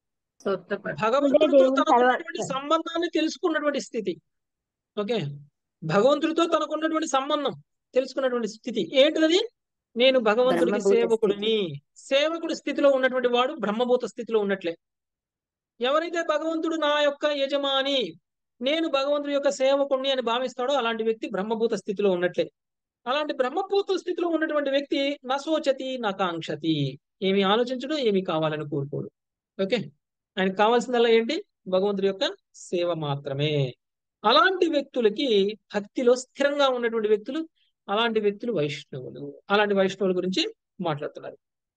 భగవంతుడితో దేవుని తనకు కలవ- ఉన్నటువంటి సంబంధాన్ని తెలుసుకున్నటువంటి స్థితి ఓకే భగవంతుడితో తనకు ఉన్నటువంటి సంబంధం తెలుసుకున్నటువంటి స్థితి ఏంటిది నేను భగవంతుడికి బ్రహ్మభూత సేవకుడిని సేవకుడి స్థితిలో ఉన్నటువంటి వాడు బ్రహ్మభూత స్థితిలో ఉన్నట్లే ఎవరైతే భగవంతుడు నా యొక్క యజమాని నేను భగవంతుడి యొక్క సేవకుడిని అని భావిస్తాడో అలాంటి వ్యక్తి బ్రహ్మభూత స్థితిలో ఉన్నట్లే అలాంటి బ్రహ్మభూత స్థితిలో ఉన్నటువంటి వ్యక్తి నశోచతి నకాంక్షతి ఏమి ఆలోచించడు ఏమి కావాలని కోరుకోడు ఓకే ఆయనకు కావాల్సిందల్లా ఏంటి భగవంతుడి యొక్క సేవ మాత్రమే అలాంటి వ్యక్తులకి భక్తిలో స్థిరంగా ఉన్నటువంటి వ్యక్తులు అలాంటి వ్యక్తులు వైష్ణవులు అలాంటి వైష్ణవుల గురించి మాట్లాడుతున్నారు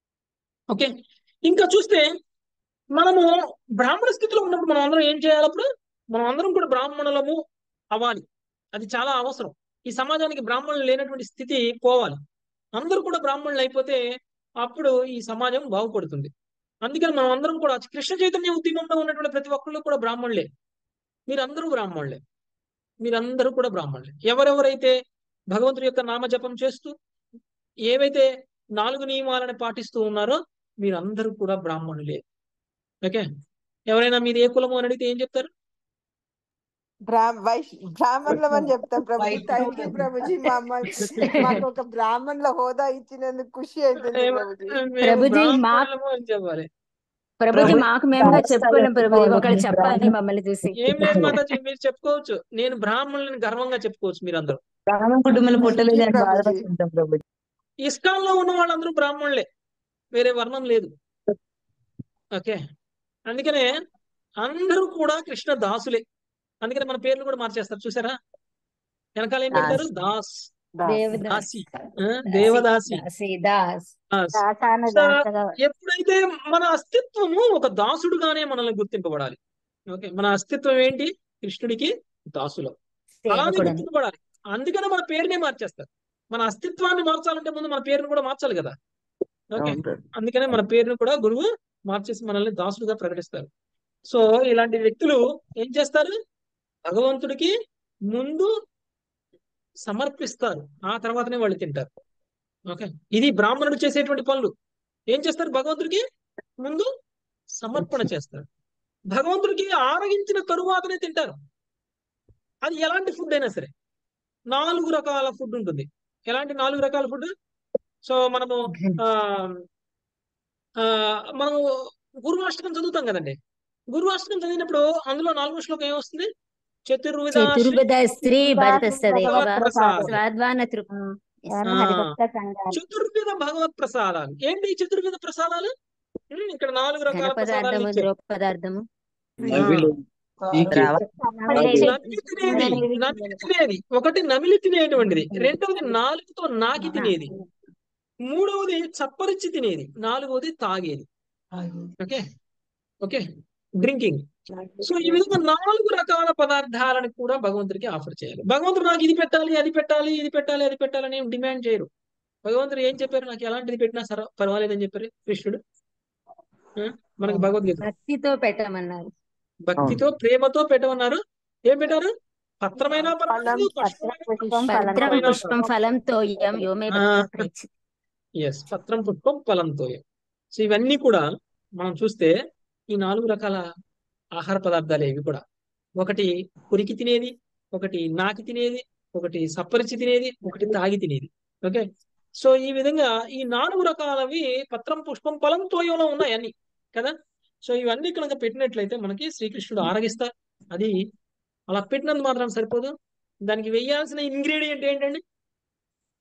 ఓకే ఇంకా చూస్తే మనము బ్రాహ్మణ స్థితిలో ఉన్నప్పుడు మనం అందరం ఏం చేయాలి అప్పుడు మనం అందరం కూడా బ్రాహ్మణులము అవ్వాలి అది చాలా అవసరం ఈ సమాజానికి బ్రాహ్మణులు లేనటువంటి స్థితి పోవాలి అందరూ కూడా బ్రాహ్మణులు అయిపోతే అప్పుడు ఈ సమాజం బాగుపడుతుంది అందుకని మనం అందరం కూడా కృష్ణ చైతన్య ఉద్యమంలో ఉన్నటువంటి ప్రతి ఒక్కళ్ళు కూడా బ్రాహ్మణులే మీరందరూ బ్రాహ్మణులే మీరందరూ కూడా బ్రాహ్మణులే ఎవరెవరైతే భగవంతుడి యొక్క నామ జపం చేస్తూ ఏవైతే నాలుగు నియమాలను పాటిస్తూ ఉన్నారో మీరందరూ కూడా బ్రాహ్మణులే ఓకే ఎవరైనా మీది ఏ కులము అని అడిగితే ఏం చెప్తారు బ్రా- వైశ్ బ్రాహ్మణులం అని చెప్తాం ప్రభుజీ వైష్ణవులు థ్యాంక్ యూ అని ప్రభుజీ మా అమ్మాయి మాకు ఒక బ్రాహ్మణుల హోదా ఇచ్చినందుకు ఖుషి అవుతుంది మేము ప్రభుజీ మేము ప్రభుజీ మా బ్రాహ్మణులము అని చెప్పాలి ప్రభుజీ ప్రభు మాకు మేముగా చెప్పుకోలేం ప్రభుజీ ఒకళ్ళు చెప్పాలి మమ్మల్ని చూసి ఏం లేదు మాతాజీ మీరు చెప్పుకోవచ్చు నేను బ్రాహ్మణులని గర్వంగా చెప్పుకోవచ్చు మీరందరూ బ్రాహ్మణ కుటుంబంలో పుట్టలేదు అని ప్రభుజీ. బాధపడుతుంటాం ప్రభు ఇస్కాన్ లో ఉన్న వాళ్ళందరూ బ్రాహ్మణులే వేరే వర్ణం లేదు ఓకే అందుకనే అందరూ కూడా కృష్ణ దాసులే అందుకనే మన పేర్లు కూడా మార్చేస్తారు చూసారా వెనకాల ఏం పెడతారు దాస్ దేవదాస్ దాసి ఆ, దేవదాసి దాసి దాస్ దాస్ దాసాన సో దాసగా ఎప్పుడైతే మన అస్తిత్వము ఒక దాసుడుగానే మనల్ని గుర్తింపబడాలి ఓకే మన అస్తిత్వం ఏంటి కృష్ణుడికి దాసులం అలానే సేవకుడని గుర్తింపబడాలి అందుకనే మన పేరునే మార్చేస్తారు మన అస్తిత్వాన్ని మార్చాలంటే ముందు మన పేరును కూడా మార్చాలి కదా ఓకే అవును ప్రభు. అందుకనే మన పేరును కూడా గురువు మార్చేసి మనల్ని దాసుడుగా ప్రకటిస్తారు సో ఇలాంటి వ్యక్తులు ఏం చేస్తారు భగవంతుడికి ముందు సమర్పిస్తారు ఆ తర్వాతనే వాళ్ళు తింటారు ఓకే ఇది బ్రాహ్మణుడు చేసేటువంటి పనులు ఏం చేస్తారు భగవంతుడికి ముందు సమర్పణ చేస్తారు భగవంతుడికి ఆరగించిన తరువాతనే తింటారు అది ఎలాంటి ఫుడ్ అయినా సరే నాలుగు రకాల ఫుడ్ ఉంటుంది ఎలాంటి నాలుగు రకాల ఫుడ్ సో మనము ఆ ఆ మనము గురువాష్టకం చదువుతాం కదండి గురువాష్టకం చదివినప్పుడు అందులో నాలుగో శ్లోకం ఏమొస్తుంది చతుర్విధ చతుర్విధ స్త్రీ భరత సదేవ ప్రసాద్ స్వాద్వాన తృ ఆ, చతుర్విధ భగవత్ ప్రసాదాలు ఏంటి ఈ చతుర్విధ ప్రసాదాలు ఉమ్, ఇక్కడ నాలుగు ఘన రకాల ప్రసాదాలు పదార్థము ఇచ్చారు ద్రవ పదార్థము నవిలు ఈకే నమిలి తినేది నమిలి తినేది ఒకటి నమిలి తినేటువంటిది రెండవది నాలుగుతో నాకి తినేది మూడవది చప్పరిచి తినేది నాలుగవది తాగేది ఓకే ఓకే డ్రింకింగ్ సో ఈ విధంగా నాలుగు రకాల పదార్థాలను కూడా భగవంతుడికి ఆఫర్ చేయాలి భగవంతుడు నాకు ఇది పెట్టాలి అది పెట్టాలి ఇది పెట్టాలి అది పెట్టాలని ఏం డిమాండ్ చేయరు భగవంతుడు ఏం చెప్పారు నాకు ఎలాంటిది పెట్టినా సరే పర్వాలేదని చెప్పారు కృష్ణుడు ఆ, మనకి భగవద్గీత భక్తితో పెట్టమన్నారు భక్తితో ప్రేమతో పెట్టమన్నారు ఏం పెట్టారు పత్రమైనా పర్వాలేదు పుష్పమైనా పత్రం పత్రమైనా పుష్పం ఫలంతో ఇయం యోమే ఆ. భక్తి ఎస్ పత్రం పుష్పం ఫలంతో సో ఇవన్నీ కూడా మనం చూస్తే ఈ నాలుగు రకాల ఆహార పదార్థాలు ఇవి కూడా ఒకటి కొరికి తినేది ఒకటి నాకి తినేది ఒకటి సప్పరిచి తినేది ఒకటి తాగి తినేది ఓకే సో ఈ విధంగా ఈ నాలుగు రకాలవి పత్రం పుష్పం ఫలం తోయంలో ఉన్నాయి అన్ని కదా సో ఇవన్నీ కనుక పెట్టినట్లయితే మనకి శ్రీకృష్ణుడు ఆరగిస్తారు అది అలా పెట్టినందుకు మాత్రం సరిపోదు దానికి వేయాల్సిన ఇంగ్రీడియంట్ ఏంటండి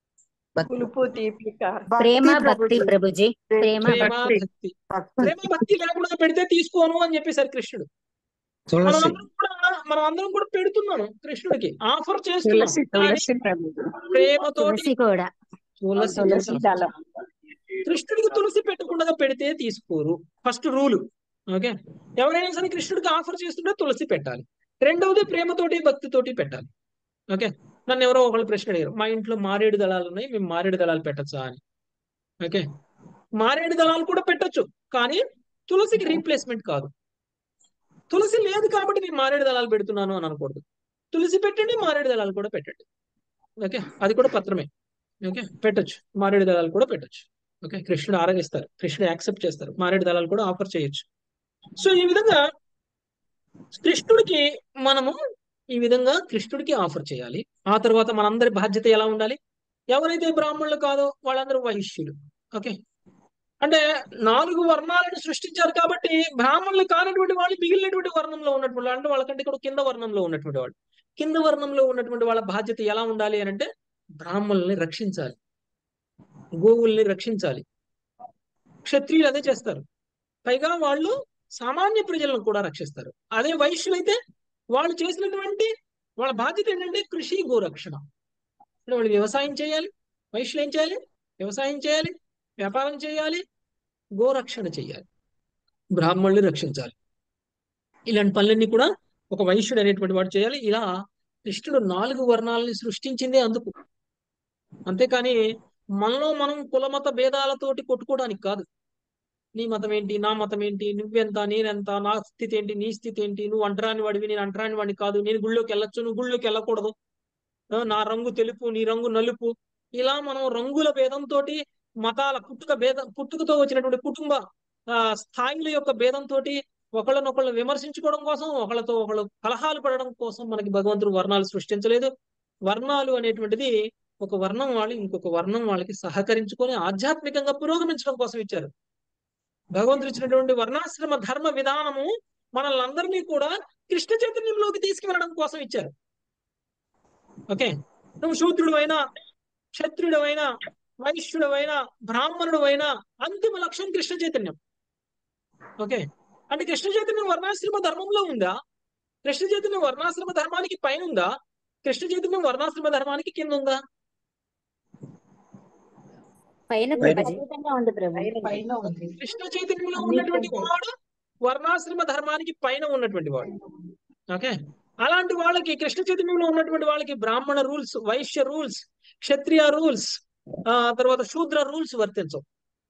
పులుపు తీపి కారం ప్రేమ భక్తి భక్తి ప్రభుజీ ప్రభుజీ ప్రేమ ప్రేమ భక్తి భక్తి భక్తి ప్రేమ భక్తి లేకుండా పెడితే తీసుకోను అని చెప్పేశారు కృష్ణుడు మనం తులసి అందరం కూడా మనం అందరం కూడా పెడుతున్నాను కృష్ణుడికి ఆఫర్ చేస్తున్నాం తులసి కానీ తులసి ప్రభుజీ ప్రేమతోటి తులసి కూడా తులసి తులసి దళం కృష్ణుడికి తులసి పెట్టకుండా పెడితే తీసుకోరు ఫస్ట్ రూల్ ఓకే ఎవరైనా సరే కృష్ణుడికి ఆఫర్ చేస్తుంటే తులసి పెట్టాలి రెండవది ప్రేమతోటి భక్తితోటి పెట్టాలి ఓకే నన్ను ఎవరో ఒకళ్ళు ప్రశ్న అడిగారు మా ఇంట్లో మారేడు దళాలు ఉన్నాయి మేము మారేడు దళాలు పెట్టచ్చా అని ఓకే మారేడు దళాలు కూడా పెట్టొచ్చు కానీ తులసికి రీప్లేస్మెంట్ కాదు తులసి లేదు కాబట్టి నేను మారేడు దళాలు పెడుతున్నాను అని అనకూడదు తులసి పెట్టండి మారేడు దళాలు కూడా పెట్టండి ఓకే అది కూడా పత్రమే ఓకే పెట్టొచ్చు మారేడు దళాలు కూడా పెట్టొచ్చు ఓకే కృష్ణుడు ఆరాధిస్తారు కృష్ణుడు యాక్సెప్ట్ చేస్తారు మారేడు దళాలు కూడా ఆఫర్ చేయొచ్చు సో ఈ విధంగా కృష్ణుడికి మనము ఈ విధంగా కృష్ణుడికి ఆఫర్ చేయాలి ఆ తర్వాత మనందరి బాధ్యత ఎలా ఉండాలి ఎవరైతే బ్రాహ్మణులు కాదో వాళ్ళందరూ వైశ్యులు ఓకే అంటే నాలుగు వర్ణాలను సృష్టించారు కాబట్టి బ్రాహ్మణులు కానటువంటి వాళ్ళు మిగిలినటువంటి వర్ణంలో ఉన్నటువంటి వాళ్ళు అంటే వాళ్ళకంటే కూడా కింద వర్ణంలో ఉన్నటువంటి వాళ్ళు కింద వర్ణంలో ఉన్నటువంటి వాళ్ళ బాధ్యత ఎలా ఉండాలి అని అంటే బ్రాహ్మణుల్ని రక్షించాలి గోవుల్ని రక్షించాలి క్షత్రియులు అదే చేస్తారు పైగా వాళ్ళు సామాన్య ప్రజలను కూడా రక్షిస్తారు అదే వైశ్యులైతే వాళ్ళు చేసినటువంటి వాళ్ళ బాధ్యత ఏంటంటే కృషి గోరక్షణ అంటే వాళ్ళు వ్యవసాయం చేయాలి వైశ్యులు ఏం చేయాలి వ్యవసాయం చేయాలి వ్యాపారం చేయాలి గోరక్షణ చేయాలి బ్రాహ్మణుల్ని రక్షించాలి ఇలాంటి పనులన్నీ కూడా ఒక వైశ్యుడు అనేటువంటి వాడు చేయాలి ఇలా కృష్ణుడు నాలుగు వర్ణాలని సృష్టించిందే అందుకు అంతేకాని మనలో మనం కులమత భేదాలతోటి కొట్టుకోవడానికి కాదు నీ మతం ఏంటి నా మతం ఏంటి నువ్వెంత నేనెంత నా స్థితి ఏంటి నీ స్థితి ఏంటి నువ్వు అంటరాని వాడివి నేను అంటరాని వాడిని కాదు నేను గుళ్ళోకి వెళ్ళొచ్చు నువ్వు గుళ్ళోకి వెళ్ళకూడదు ఆ, నా రంగు తెలుపు నీ రంగు నలుపు ఇలా మనం రంగుల భేదంతో మతాల పుట్టుక భేదం పుట్టుకతో వచ్చినటువంటి కుటుంబ ఆ, స్థాయిల యొక్క భేదంతో ఒకళ్ళనొకళ్ళు విమర్శించుకోవడం కోసం ఒకళ్ళతో ఒకళ్ళు కలహాలు పడడం కోసం మనకి భగవంతుడు వర్ణాలు సృష్టించలేదు వర్ణాలు అనేటువంటిది ఒక వర్ణం వాళ్ళు ఇంకొక వర్ణం వాళ్ళకి సహకరించుకొని ఆధ్యాత్మికంగా పురోగమించడం కోసం ఇచ్చారు భగవంతుడు ఇచ్చినటువంటి వర్ణాశ్రమ ధర్మ విధానము మనల్ని అందరినీ కూడా కృష్ణ చైతన్యంలోకి తీసుకువెళ్ళడం కోసం ఇచ్చారు ఓకే నువ్వు శూద్రుడు అయినా క్షత్రుడు అయినా వైశ్యుడు అయినా బ్రాహ్మణుడు అయినా అంతిమ లక్ష్యం కృష్ణ చైతన్యం ఓకే అంటే కృష్ణ చైతన్యం వర్ణాశ్రమ ధర్మంలో ఉందా కృష్ణ చైతన్యం వర్ణాశ్రమ ధర్మానికి పైన ఉందా కృష్ణ చైతన్యం వర్ణాశ్రమ ధర్మానికి కింద ఉందా పైన పైన. ప్రభుజీ ఖచ్చితంగా ఉంది ప్రభు పైన ఉంది కృష్ణ చైతన్యంలో ఉన్నటువంటి వాడు వర్ణాశ్రమ ధర్మానికి పైన ఉన్నటువంటి వాడు ఓకే అలాంటి వాళ్ళకి కృష్ణ చైతన్యంలో ఉన్నటువంటి వాళ్ళకి బ్రాహ్మణ రూల్స్ వైశ్య రూల్స్ క్షత్రియ రూల్స్ ఆ తర్వాత శూద్ర రూల్స్ వర్తించవు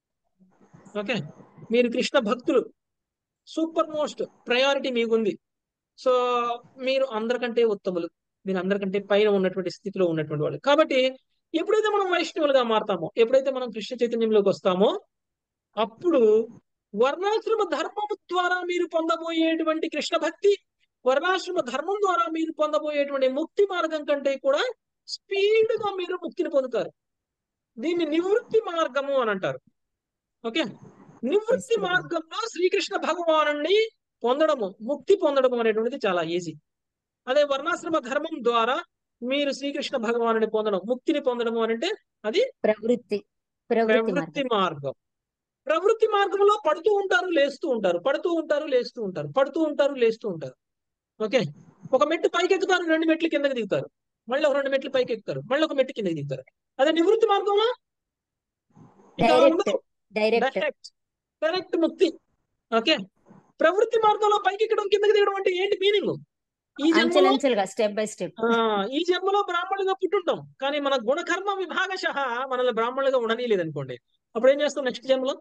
ఓకే మీరు కృష్ణ భక్తులు సూపర్ మోస్ట్ ప్రయారిటీ మీకుంది సో మీరు అందరికంటే ఉత్తములు మీరు అందరికంటే పైన ఉన్నటువంటి స్థితిలో ఉన్నటువంటి వాళ్ళు కాబట్టి ఎప్పుడైతే మనం వైష్ణవులుగా మారతామో ఎప్పుడైతే మనం కృష్ణ చైతన్యంలోకి వస్తామో అప్పుడు వర్ణాశ్రమ ధర్మము ద్వారా మీరు పొందబోయేటువంటి కృష్ణ భక్తి వర్ణాశ్రమ ధర్మం ద్వారా మీరు పొందబోయేటువంటి ముక్తి మార్గం కంటే కూడా స్పీడ్ గా మీరు ముక్తిని పొందుతారు దీన్ని నివృత్తి మార్గము అని అంటారు ఓకే నివృత్తి మార్గంలో శ్రీకృష్ణ భగవాను పొందడము ముక్తి పొందడము అనేటువంటిది చాలా ఈజీ అదే వర్ణాశ్రమ ధర్మం ద్వారా మీరు శ్రీకృష్ణ భగవాను పొందడం ముక్తిని పొందడము అని అంటే అది ప్రవృత్తి ప్రవృత్తి ప్రవృత్తి మార్గం మార్గం ప్రవృత్తి మార్గంలో పడుతూ ఉంటారు లేస్తూ ఉంటారు పడుతూ ఉంటారు లేస్తూ ఉంటారు పడుతూ ఉంటారు లేస్తూ ఉంటారు ఓకే ఒక మెట్టు పైకి ఎక్కుతారు రెండు మెట్లు కిందకి దిగుతారు మళ్ళీ ఒక రెండు మెట్లు పైకి ఎక్కుతారు మళ్ళీ ఒక మెట్టు కిందకి దిగుతారు అదే నివృత్తి మార్గంలో ఇంకా డైరెక్ట్ ఉండదు డైరెక్ట్ డైరెక్ట్ డైరెక్ట్ ముక్తి ఓకే ప్రవృత్తి మార్గంలో పైకి ఎక్కడం కిందకి దిగడం అంటే ఏంటి మీనింగ్ ఈ జన్మలో అంచెలంచెలుగా స్టెప్ బై స్టెప్ ఆ ఈ జన్మలో బ్రాహ్మణులుగా పుట్టుంటాం కానీ మన గుణకర్మ విభాగశః మనల్ని బ్రాహ్మణులుగా ఉండనీయలేదు అనుకోండి అప్పుడు ఏం చేస్తాం నెక్స్ట్ జన్మలో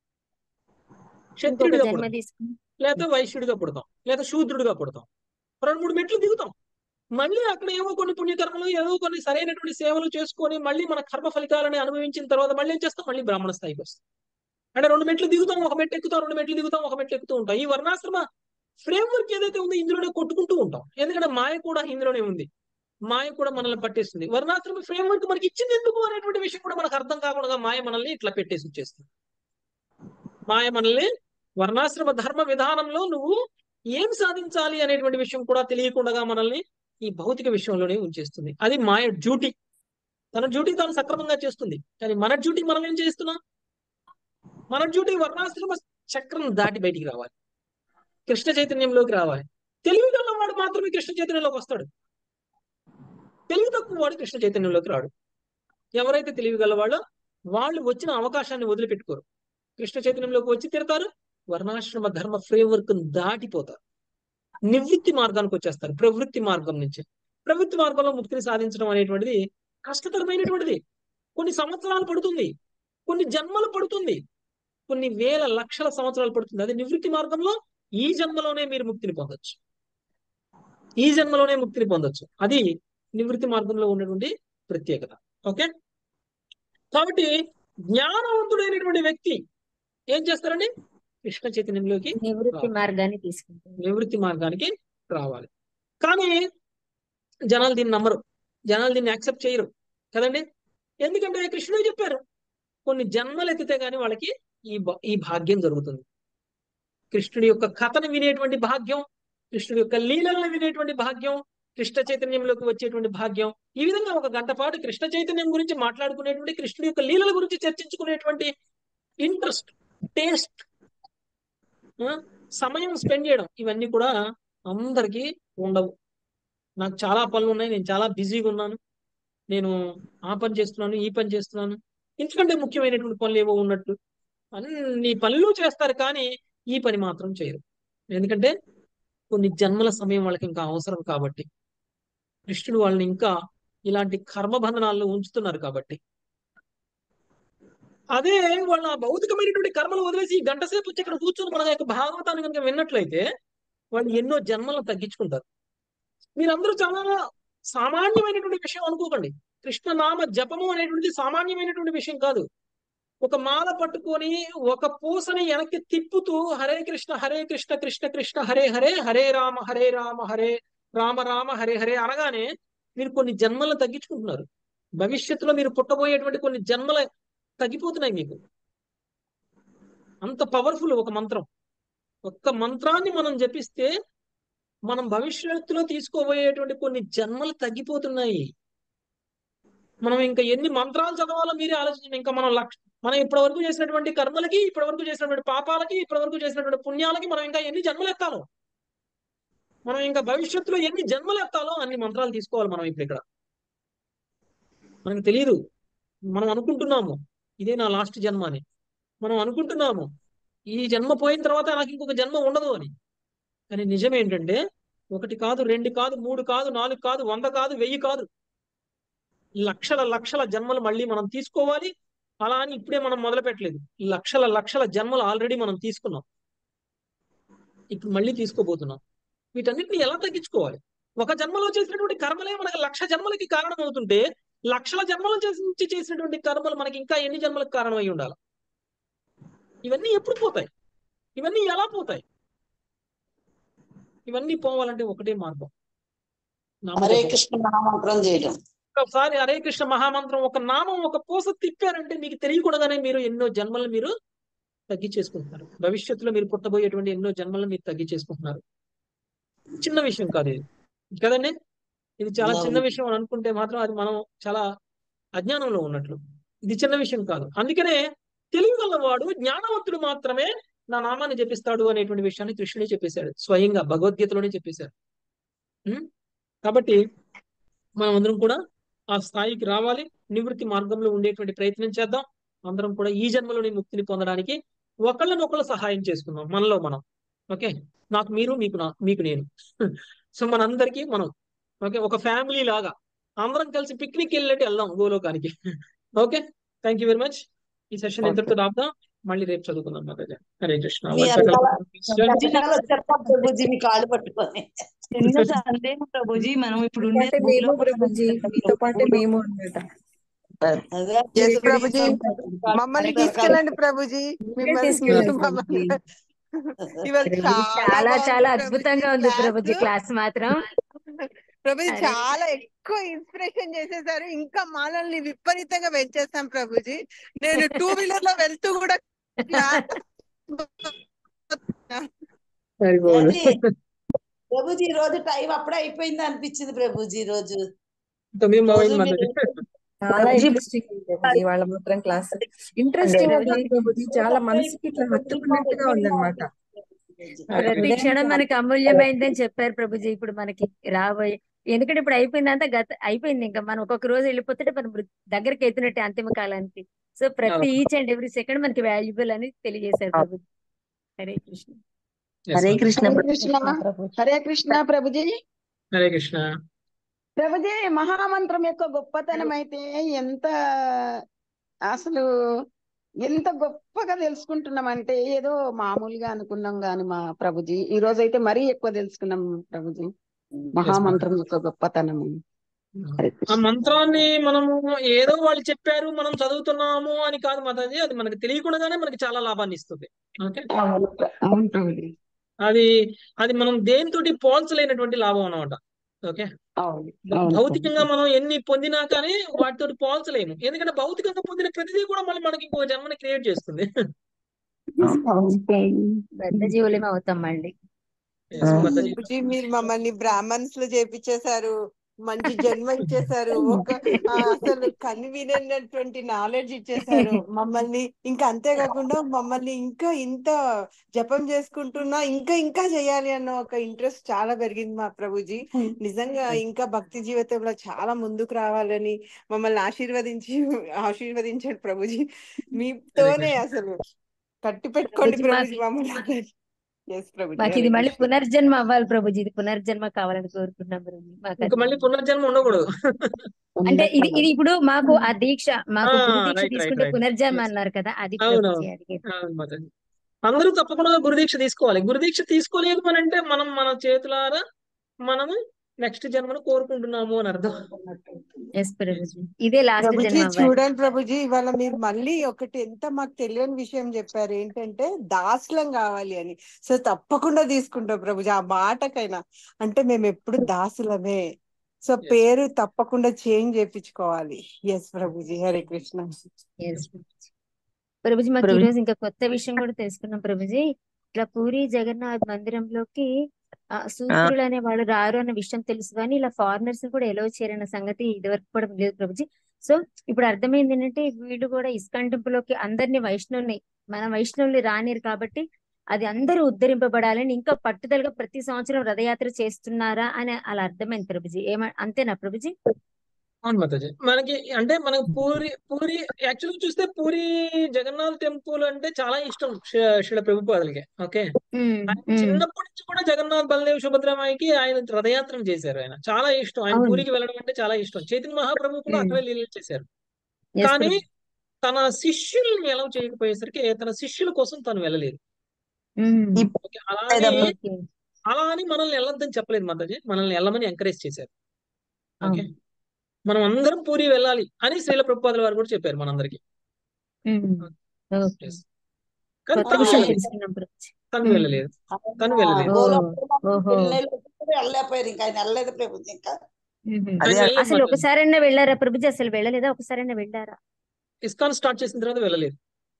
ఇంకొక క్షత్రుడిగా జన్మ పుడతాం తీసుకుని లేదా వైశ్యుడిగా పుడతాం లేదా శూద్రుడిగా పుడతాం రెండు మూడు మెట్లు దిగుతాం మళ్ళీ అక్కడ ఏవో కొన్ని పుణ్యకర్మలు ఏవో కొన్ని సరైనటువంటి సేవలు చేసుకొని మళ్ళీ మన కర్మ ఫలితాలని అనుభవించిన తర్వాత మళ్ళీ ఏం చేస్తాం మళ్ళీ బ్రాహ్మణ స్థాయికి వస్తాం అంటే రెండు మెట్లు దిగుతాం ఒక మెట్టు ఎక్కుతాం రెండు మెట్లు దిగుతాం ఒక మెట్లు ఎక్కుతూ ఉంటాం ఈ వర్ణాశ్రమ ఫ్రేమ్వర్క్ ఏదైతే ఉందో ఇందులోనే కొట్టుకుంటూ ఉంటాం ఎందుకంటే మాయ కూడా ఇందులోనే ఉంది మాయ కూడా మనల్ని పట్టేస్తుంది వర్ణాశ్రమ ఫ్రేమ్వర్క్ మనకి ఇచ్చింది ఎందుకు అనేటువంటి విషయం కూడా మనకు అర్థం కాకుండా మాయ మనల్ని ఇట్లా పెట్టేసి వచ్చేస్తుంది మాయ మనల్ని వర్ణాశ్రమ ధర్మ విధానంలో నువ్వు ఏం సాధించాలి అనేటువంటి విషయం కూడా తెలియకుండా మనల్ని ఈ భౌతిక విషయంలోనే ఉంచేస్తుంది అది మాయ డ్యూటీ తన డ్యూటీ తాను సక్రమంగా చేస్తుంది కానీ మన డ్యూటీ మనం ఏం చేస్తున్నాం మన డ్యూటీ వర్ణాశ్రమ చక్రం దాటి బయటికి రావాలి కృష్ణ చైతన్యంలోకి రావాలి తెలివి వాడు మాత్రమే కృష్ణ చైతన్యంలోకి వస్తాడు తెలివి తక్కువ వాడు కృష్ణ చైతన్యంలోకి రాడు ఎవరైతే తెలివి గలవాళ్ళో వాళ్ళు వచ్చిన అవకాశాన్ని వదిలిపెట్టుకోరు కృష్ణ చైతన్యంలోకి వచ్చి తిడతారు వర్ణాశ్రమ ధర్మ ఫ్రేమ్వర్క్ దాటిపోతారు నివృత్తి మార్గానికి వచ్చేస్తారు ప్రవృత్తి మార్గం నుంచి ప్రవృత్తి మార్గంలో ముక్తిని సాధించడం అనేటువంటిది కష్టతరమైనటువంటిది కొన్ని సంవత్సరాలు పడుతుంది కొన్ని జన్మలు పడుతుంది కొన్ని వేల లక్షల సంవత్సరాలు పడుతుంది అది నివృత్తి మార్గంలో ఈ జన్మలోనే మీరు ముక్తిని పొందొచ్చు ఈ జన్మలోనే ముక్తిని పొందొచ్చు అది నివృత్తి మార్గంలో ఉన్నటువంటి ప్రత్యేకత ఓకే కాబట్టి జ్ఞానవంతుడైనటువంటి వ్యక్తి ఏం చేస్తారండి కృష్ణ చైతన్యంలోకి నివృత్తి మార్గాన్ని తీసుకుంటారు నివృత్తి మార్గానికి రావాలి కానీ జనాలు దీన్ని నమ్మరు జనాలు దీన్ని యాక్సెప్ట్ చేయరు కదండి ఎందుకంటే కృష్ణుడు చెప్పారు కొన్ని జన్మలు ఎత్తితే గానీ వాళ్ళకి ఈ భా- ఈ భాగ్యం జరుగుతుంది కృష్ణుడి యొక్క కథను వినేటువంటి భాగ్యం కృష్ణుడి యొక్క లీలలను వినేటువంటి భాగ్యం కృష్ణ చైతన్యంలోకి వచ్చేటువంటి భాగ్యం ఈ విధంగా ఒక గంట పాటు కృష్ణ చైతన్యం గురించి మాట్లాడుకునేటువంటి కృష్ణుడి యొక్క లీలల గురించి చర్చించుకునేటువంటి ఇంట్రెస్ట్ టేస్ట్ సమయం స్పెండ్ చేయడం ఇవన్నీ కూడా అందరికీ ఉండవు నాకు చాలా పనులు ఉన్నాయి నేను చాలా బిజీగా ఉన్నాను నేను ఆ పని చేస్తున్నాను ఈ పని చేస్తున్నాను ఇంతకంటే ముఖ్యమైనటువంటి పనులు ఏవో ఉన్నట్టు అన్ని పనులు చేస్తారు కానీ ఈ పని మాత్రం చేయరు ఎందుకంటే కొన్ని జన్మల సమయం వాళ్ళకి ఇంకా అవసరం కాబట్టి కృష్ణుడు వాళ్ళని ఇంకా ఇలాంటి కర్మబంధనాల్లో ఉంచుతున్నారు కాబట్టి అదే వాళ్ళ భౌతికమైనటువంటి కర్మలు వదిలేసి ఈ గంట సేపు వచ్చి ఇక్కడ కూర్చొని మన యొక్క భాగవతాన్ని కనుక విన్నట్లయితే వాళ్ళు ఎన్నో జన్మలను తగ్గించుకుంటారు మీరందరూ చాలా సామాన్యమైనటువంటి విషయం అనుకోకండి కృష్ణనామ జపము అనేటువంటిది సామాన్యమైనటువంటి విషయం కాదు ఒక మాల పట్టుకొని ఒక పూసని వెనక్కి తిప్పుతూ హరే కృష్ణ హరే కృష్ణ కృష్ణ కృష్ణ హరే హరే హరే రామ హరే రామ హరే రామ రామ హరే హరే అనగానే మీరు కొన్ని జన్మలను తగ్గించుకుంటున్నారు భవిష్యత్తులో మీరు పుట్టబోయేటువంటి కొన్ని జన్మల తగ్గిపోతున్నాయి మీకు అంత పవర్ఫుల్ ఒక మంత్రం ఒక్క మంత్రాన్ని మనం జపిస్తే మనం భవిష్యత్తులో తీసుకోబోయేటువంటి కొన్ని జన్మలు తగ్గిపోతున్నాయి మనం ఇంకా ఎన్ని మంత్రాలు చదవాలో మీరే ఆలోచించండి ఇంకా మనం లక్ష మనం ఇప్పటి వరకు చేసినటువంటి కర్మలకి ఇప్పటి వరకు చేసినటువంటి పాపాలకి ఇప్పటి వరకు చేసినటువంటి పుణ్యాలకి మనం ఇంకా ఎన్ని జన్మలు ఎత్తాలో మనం ఇంకా భవిష్యత్తులో ఎన్ని జన్మలు ఎత్తాలో అన్ని మంత్రాలు తీసుకోవాలి మనం ఇప్పుడు ఇక్కడ మనకు తెలియదు మనం అనుకుంటున్నాము ఇదే నా లాస్ట్ జన్మ అని మనం అనుకుంటున్నాము ఈ జన్మ పోయిన తర్వాత నాకు ఇంకొక జన్మ ఉండదు అని కానీ నిజం ఏంటంటే ఒకటి కాదు రెండు కాదు మూడు కాదు నాలుగు కాదు వంద కాదు వెయ్యి కాదు లక్షల లక్షల జన్మలు మళ్ళీ మనం తీసుకోవాలి అలా అని ఇప్పుడే మనం మొదలు పెట్టలేదు లక్షల లక్షల జన్మలు ఆల్రెడీ మనం తీసుకున్నాం ఇప్పుడు మళ్ళీ తీసుకోబోతున్నాం వీటన్నిటిని ఎలా తగ్గించుకోవాలి ఒక జన్మలో చేసినటువంటి కర్మలే మనకి లక్ష జన్మలకి కారణం అవుతుంటే లక్షల జన్మల నుంచి చేసినటువంటి కర్మలు మనకి ఇంకా ఎన్ని జన్మలకు కారణమై ఉండాలి ఇవన్నీ ఎప్పుడు పోతాయి ఇవన్నీ ఎలా పోతాయి ఇవన్నీ పోవాలంటే ఒకటే మార్గం హరే నామజపం. కృష్ణ మహామంత్రం చేయడం ఒకసారి హరే కృష్ణ మహామంత్రం ఒక నామం ఒక పూస తిప్పారంటే మీకు తెలియకుండానే మీరు ఎన్నో జన్మలు మీరు తగ్గించేసుకుంటున్నారు భవిష్యత్తులో మీరు పుట్టబోయేటువంటి ఎన్నో జన్మలను మీరు తగ్గించేసుకుంటున్నారు చిన్న విషయం కాదు ఇది కదండి ఇది చాలా చిన్న అవును. విషయం అని అనుకుంటే మాత్రం అది మనం చాలా అజ్ఞానంలో ఉన్నట్లు ఇది చిన్న విషయం కాదు అందుకనే తెలివి గలవాడు జ్ఞానవంతుడు మాత్రమే నా నామాన్ని జపిస్తాడు అనేటువంటి విషయాన్ని కృష్ణుడే చెప్పేశాడు స్వయంగా భగవద్గీతలోనే చెప్పేశాడు ఉం? కాబట్టి మనం అందరం కూడా ఆ స్థాయికి రావాలి నివృత్తి మార్గంలో ఉండేటువంటి ప్రయత్నం చేద్దాం అందరం కూడా ఈ జన్మలోని ముక్తిని పొందడానికి ఒకళ్ళనొకళ్ళు సహాయం చేసుకుందాం మనలో మనం ఓకే నాకు మీరు మీకు నా మీకు నేను సో మనందరికీ మనం ఓకే ఒక ఫ్యామిలీ లాగా అందరం కలిసి పిక్నిక్ వెళ్ళినట్టు వెళ్దాం గోలోకానికి okay thank you very much ఈ సెషన్ ఎంతటితో రాద్దాం మళ్ళీ రేపు చదువుకుందాం మాతాజీ హరే కృష్ణ మీ వంచకల వెనకాల వెనకాల వచ్చేస్తాం ప్రభుజీ మీ కాళ్ళు పట్టుకొని చిన్న సందేహం ప్రభుజీ మనం ఇప్పుడు ఉండే అంటే మేము ప్రభుజీ మీతో పాటే మేము అన్నమాట అదే ఎస్ ప్రభుజీ మమ్మల్ని తీసుకెళ్ళండి ప్రభుజీ మిమ్మల్ని తీసుకెళ్ళండి మీరు మమ్మల్ని ఇవాళ ప్రభుజీ చాలా చాలా చాలా బాగుంది అద్భుతంగా ఉంది ప్రభుజీ ప్రభుజీ క్లాస్ క్లాస్ మాత్రం ప్రభుజీ అరే. చాలా ఎక్కువ ఇన్స్పిరేషన్ చేసేసారు ఇంకా మనల్ని విపరీతంగా పెంచేస్తాం ప్రభుజీ నేను టూ వీలర్ లో వెళ్తూ కూడా క్లాస్ సరిపోదు అది ప్రభుజీ ఈ రోజు టైం అప్పుడే అయిపోయింది అనిపించింది ప్రభుజీ ఈ రోజు తొమ్మిది రోజు మొబైల్ మీరు మాతాజీ చాలా ఇంట్రెస్టింగ్ ఉంది ప్రభుజీ వాళ్ళ మాత్రం క్లాస్ ఇంట్రెస్టింగ్ గా కాదు ప్రభుజీ చాలా మనసుకి ఇట్లా హత్తుకున్నట్టుగా ఉందన్నమాట ప్రతి క్షణం మనకి అమూల్యమైందని చెప్పారు ప్రభుజీ ఇప్పుడు మనకి రాబోయే ఎందుకంటే ఇప్పుడు అయిపోయిందంతా గత అయిపోయింది ఇంకా మనం ఒక్కొక్క రోజు వెళ్ళిపోతుంటే మనం మృ- దగ్గరికి ఎత్తునట్టే అంతిమ కాలానికి సో ప్రతి అవును. ఈచ్ అండ్ ఎవ్రీ సెకండ్ మనకి వాల్యుబుల్ అని తెలియజేశారు ప్రభుజీ హరే కృష్ణ హరే కృష్ణ హరే కృష్ణ హరే కృష్ణ ప్రభుజీ హరే కృష్ణ ప్రభుజీ మహామంత్రం యొక్క గొప్పతనం అయితే ఎంత అసలు ఎంత గొప్పగా తెలుసుకుంటున్నామంటే ఏదో మామూలుగా అనుకున్నాం గాని మా ప్రభుజీ ఈ రోజు అయితే మరీ ఎక్కువ తెలుసుకున్నాం ప్రభుజీ మహామంత్రం యొక్క గొప్పతనము హరే ఆ కృష్ణ మంత్రాన్ని మనము ఏదో వాళ్ళు చెప్పారు మనం చదువుతున్నాము అని కాదు మాతాజీ అది మనకి తెలియకుండానే మనకి చాలా లాభాన్ని ఇస్తుంది ఓకే అవును ప్ర- అవును ప్రభుజీ అది అది మనం దేనితోటి పోల్చలేనటువంటి లాభం అన్నమాట ఓకే అవును భ- అవును భౌతికంగా మనం ఎన్ని పొందినా కానీ వాటితో పోల్చలేము ఎందుకంటే భౌతికంగా పొందిన ప్రతిదీ కూడా మళ్ళీ మనకి ఇంకో జన్మని క్రియేట్ చేస్తుంది అవును ప్రభుజీ బద్ధ జీవులమే అవుతాం మళ్ళీ Yes, మాతాజీ ప్రభుజీ మీరు మమ్మల్ని బ్రాహ్మణ్స్ లో చేపించేశారు మంచి జన్మ ఇచ్చేశారు ఒక ఆ, అసలు కన్ను వినటువంటి నాలెడ్జ్ ఇచ్చేశారు మమ్మల్ని ఇంకా అంతేకాకుండా మమ్మల్ని ఇంకా ఇంత జపం చేసుకుంటున్నా ఇంకా ఇంకా చేయాలి అన్న ఒక ఇంట్రెస్ట్ చాలా పెరిగింది మా ప్రభుజీ నిజంగా ఇంకా భక్తి జీవితంలో చాలా ముందుకు రావాలని మమ్మల్ని ఆశీర్వదించి ఆశీర్వదించాడు ప్రభుజీ మీతోనే అసలు కట్టి పెట్టుకోండి ప్రభుజీ ప్రభుజీ మాకు మమ్మల్ని ఎస్ ప్రభుజీ మాకు హరే ఇది మళ్ళీ కృష్ణ పునర్జన్మ అవ్వాలి ప్రభుజీ ఇది పునర్జన్మ కావాలని కోరుకుంటున్నాం ప్రభుజీ మాకు ఇంకా అది మళ్ళీ పునర్జన్మ ఉండకూడదు అంటే ఇది ఇది ఇప్పుడు మాకు ఆ దీక్ష మాకు గురు దీక్ష రైట్ రైట్ తీసుకుంటే రైట్ పునర్జన్మ అన్నారు కదా అది అవునవును ప్రభుజీ అడిగేది అవును మాతాజీ అందరూ తప్పకుండా గురుదీక్ష తీసుకోవాలి గురుదీక్ష తీసుకోలేదు అని అంటే మనం మన చేతులారా మనము నెక్స్ట్ జన్మను కోరుకుంటున్నాము అని అర్థం ఎస్ ప్రభుజీ ఇదే లాస్ట్ ప్రభుజీ జన్మ అవ్వాలి చూడండి ప్రభుజీ ఇవాళ మీరు మళ్ళీ ఒకటి ఎంత మాకు తెలియని విషయం చెప్పారు ఏంటంటే దాసులం కావాలి అని సో తప్పకుండా తీసుకుంటాం ప్రభుజీ ఆ మాటకైనా అంటే మేము ఎప్పుడు దాసులమే సో ఎస్ పేరు తప్పకుండా చేంజ్ చేయించుకోవాలి ఎస్ ప్రభుజీ హరే కృష్ణ ఎస్ ప్రభుజీ మాకు ఈ ప్రభుజీ రోజు ఇంకా కొత్త విషయం కూడా తెలుసుకున్నాం ప్రభుజీ ఇట్లా పూరి జగన్నాథ్ మందిరంలోకి ఆ, శూద్రులు అనే వాళ్ళు రారు అన్న విషయం తెలుసు కానీ ఇలా ఫారినర్స్ కూడా ఎలో చేయరన్న సంగతి ఇదివరకు కూడా లేదు ప్రభుజీ సో ఇప్పుడు అర్థమైంది ఏంటంటే వీళ్ళు కూడా ఇస్కాన్ టెంపుల్ లోకి అందరినీ వైష్ణవుని మన వైష్ణవుల్ని రానిరు కాబట్టి అది అందరూ ఉద్ధరింపబడాలని ఇంకా పట్టుదలగా ప్రతి సంవత్సరం రథయాత్ర చేస్తున్నారా అని అలా అర్థమైంది ప్రభుజీ ఏమ అంతేనా ప్రభుజీ అవును మాతాజీ మనకి అంటే మనకు పూరి పూరి యాక్చువల్గా చూస్తే పూరి జగన్నాథ్ టెంపుల్ అంటే చాలా ఇష్టం శ- శిల ప్రభుపాదులకి ఓకే ఉమ్, ఆయన ఉమ్, చిన్నప్పటి నుంచి కూడా జగన్నాథ్ బలదేవ్ సుభద్రమాయికి ఆయన రథయాత్ర చేశారు ఆయన చాలా ఇష్టం ఆయన అవును పూరికి వెళ్ళడం అంటే చాలా ఇష్టం చైతన్య మహాప్రభు కూడా ఉమ్, అక్కడే లీలలు చేశారు ఎస్ కానీ ప్రభుజీ తన శిష్యుల్ని ఎలా చేయకపోయేసరికి తన శిష్యుల కోసం తను వెళ్ళలేదు ఉమ్, ఓకే అలా అని లేదమ్మా ఓకే అలా అని మనల్ని వెళ్ళొద్దని చెప్పలేదు మాతాజీ మనల్ని వెళ్ళమని ఎంకరేజ్ చేశారు ఓకే అవును మనం అందరం పూరి వెళ్ళాలి అని శ్రీల ప్రభుపాదుల వారు కూడా చెప్పారు మనందరికి ఉమ్, ఓకే Yes. కానీ కొత్త తను విషయం వెళ్ళలేదు తెలుసుకున్నాం ప్రభుజీ తను ఉమ్, వెళ్ళలేదు తను ఆయన వెళ్ళలేదు ఓ గోలోక ఓహో పిల్లలు వెళ్ళలేకపోయారు ఇంకా ఆయన వెళ్ళలేదు ప్రభుత్వం ఇంకా ఉహు. అదే ఆయన వెళ్ళలేదు అసలు మాతాజీ ఒకసారైనా వెళ్ళారా ప్రభుజీ అసలు వెళ్ళలేదా ఒకసారైనా వెళ్ళారా ఇస్కాన్ స్టార్ట్ చేసిన తర్వాత వెళ్ళలేదు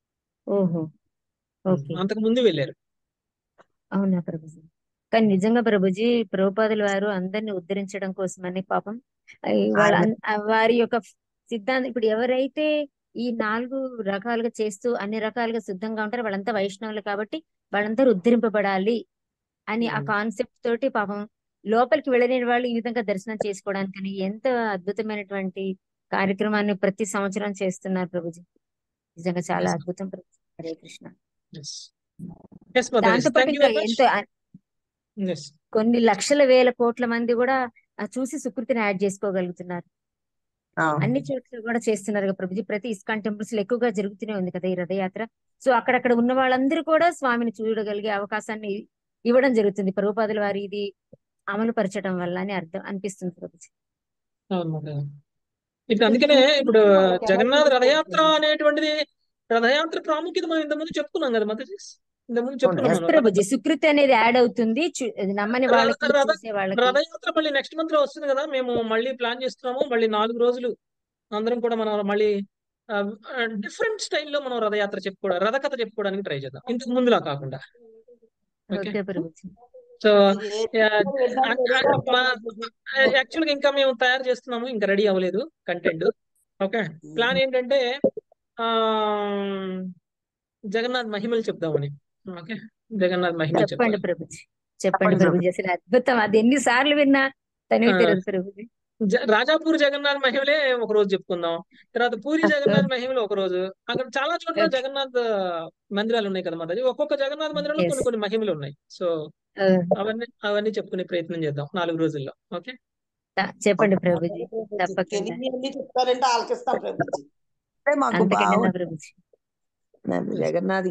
ఓహో ఓకే అంతకు ముందు వెళ్ళారు అవునా ప్రభుజీ కానీ నిజంగా ప్రభుజీ ప్రభుపాదుల వారు అందరిని ఉద్ధరించడం కోసమని పాపం ఆ, వాళ్ళ ఆయన అన్- ఆ వారి యొక్క సిద్ధాంతం ఇప్పుడు ఎవరైతే ఈ నాలుగు రకాలుగా చేస్తూ అన్ని రకాలుగా సిద్ధంగా ఉంటారో వాళ్ళంతా వైష్ణవులు కాబట్టి వాళ్ళందరూ ఉద్ధరింపబడాలి అని ఆ ఉమ్. కాన్సెప్ట్ తోటి పాపం లోపలికి వెళ్ళలేని వాళ్ళు ఈ విధంగా దర్శనం చేసుకోవడానికని ఎంత అద్భుతమైనటువంటి కార్యక్రమాన్ని ప్రతి సంవత్సరం చేస్తున్నారు ప్రభుజీ నిజంగా చాలా Yes. అద్భుతం ప్రభుజీ Hare Krishna Yes. Yes, Mataji. దాంతో పాటు Thank you ఇంకా very much. ఎంతో ఆ- Yes. కొన్ని లక్షల వేల కోట్ల మంది కూడా ఆ చూసి సుకృతిని యాడ్ చేసుకోగలుగుతున్నారు అన్ని చోట్ల కూడా చేస్తున్నారు కదా ప్రభుజీ ప్రతి ఇస్కాన్ టెంపుల్స్ లో ఎక్కువగా జరుగుతూనే ఉంది కదా ఈ రథయాత్ర సో అక్కడక్కడ ఉన్న వాళ్ళందరూ కూడా స్వామిని చూడగలిగే అవకాశాన్ని ఇవ్వడం జరుగుతుంది ప్రభుపాదుల వారి ఇది అమలు పరచడం వల్ల అని అర్థం అనిపిస్తుంది ప్రభుజీ అవును మాతాజీ. ఇప్పుడు అందుకనే ఇప్పుడు జగన్నాథ రథయాత్ర అనేటువంటిది రథయాత్ర ప్రాముఖ్యత మనం ఇంతకుముందు చెప్పుకున్నాం కదా మాతాజీ ఇంతకుముందు చెప్పుకున్నాం ఎస్ మనం ప్రభుజీ సుకృతి అనేది యాడ్ అవుతుంది చు- అది నమ్మని రథ వాళ్ళకి రథ చూసే వాళ్ళకి రథయాత్ర మళ్ళీ నెక్స్ట్ మంత్ లో వస్తుంది కదా మేము మళ్ళీ ప్లాన్ చేస్తున్నాము మళ్ళీ నాలుగు రోజులు అందరం కూడా మనం మళ్ళీ డిఫరెంట్ స్టైల్లో మనం రథయాత్ర చెప్పుకోవడం రథకథ చెప్పుకోవడానికి ట్రై చేద్దాం ఇంతకు ముందులా కాకుండా ఓకే ఓకే ప్రభుజీ సో అది ఏ విధానం యాక్చువల్ గా ఇంకా మేము తయారు చేస్తున్నాము ఇంకా రెడీ అవ్వలేదు కంటెంట్ ఓకే ప్లాన్ ఏంటంటే ఆ జగన్నాథ్ మహిమలు చెప్దామని ఓకే జగన్నాథ్ మహిమలు చెప్పండి చెప్పాలి ప్రభుజీ చెప్పండి ప్రభుజీ అసలు అద్భుతం అది ఎన్నిసార్లు విన్నా తనివి ఆ, తీరదు ప్రభుజీ జ- రాజాపూర్ జగన్నాథ్ మహిమలే ఒక రోజు చెప్పుకుందాం తర్వాత పూరి జగన్నాథ్ మహిమలు ఒక రోజు అక్కడ చాలా చోట్ల ఓకే జగన్నాథ్ మందిరాలు ఉన్నాయి కదా మాతాజీ ఒక్కొక్క జగన్నాథ్ మందిరంలో ఎస్ కొన్ని కొన్ని మహిమలు ఉన్నాయి సో అవన్నీ అవన్నీ చెప్పుకునే ప్రయత్నం చేద్దాం నాలుగు రోజుల్లో ఓకే చెప్పండి ప్రభుజీ ప్రభుజీ తప్పకుండా తెలియని చెప్తారంటే ఆలకిస్తాం ప్రభుజీ అంటే మాకు అంతకంటే బాగా నా ప్రభుజీ జగన్నాథ్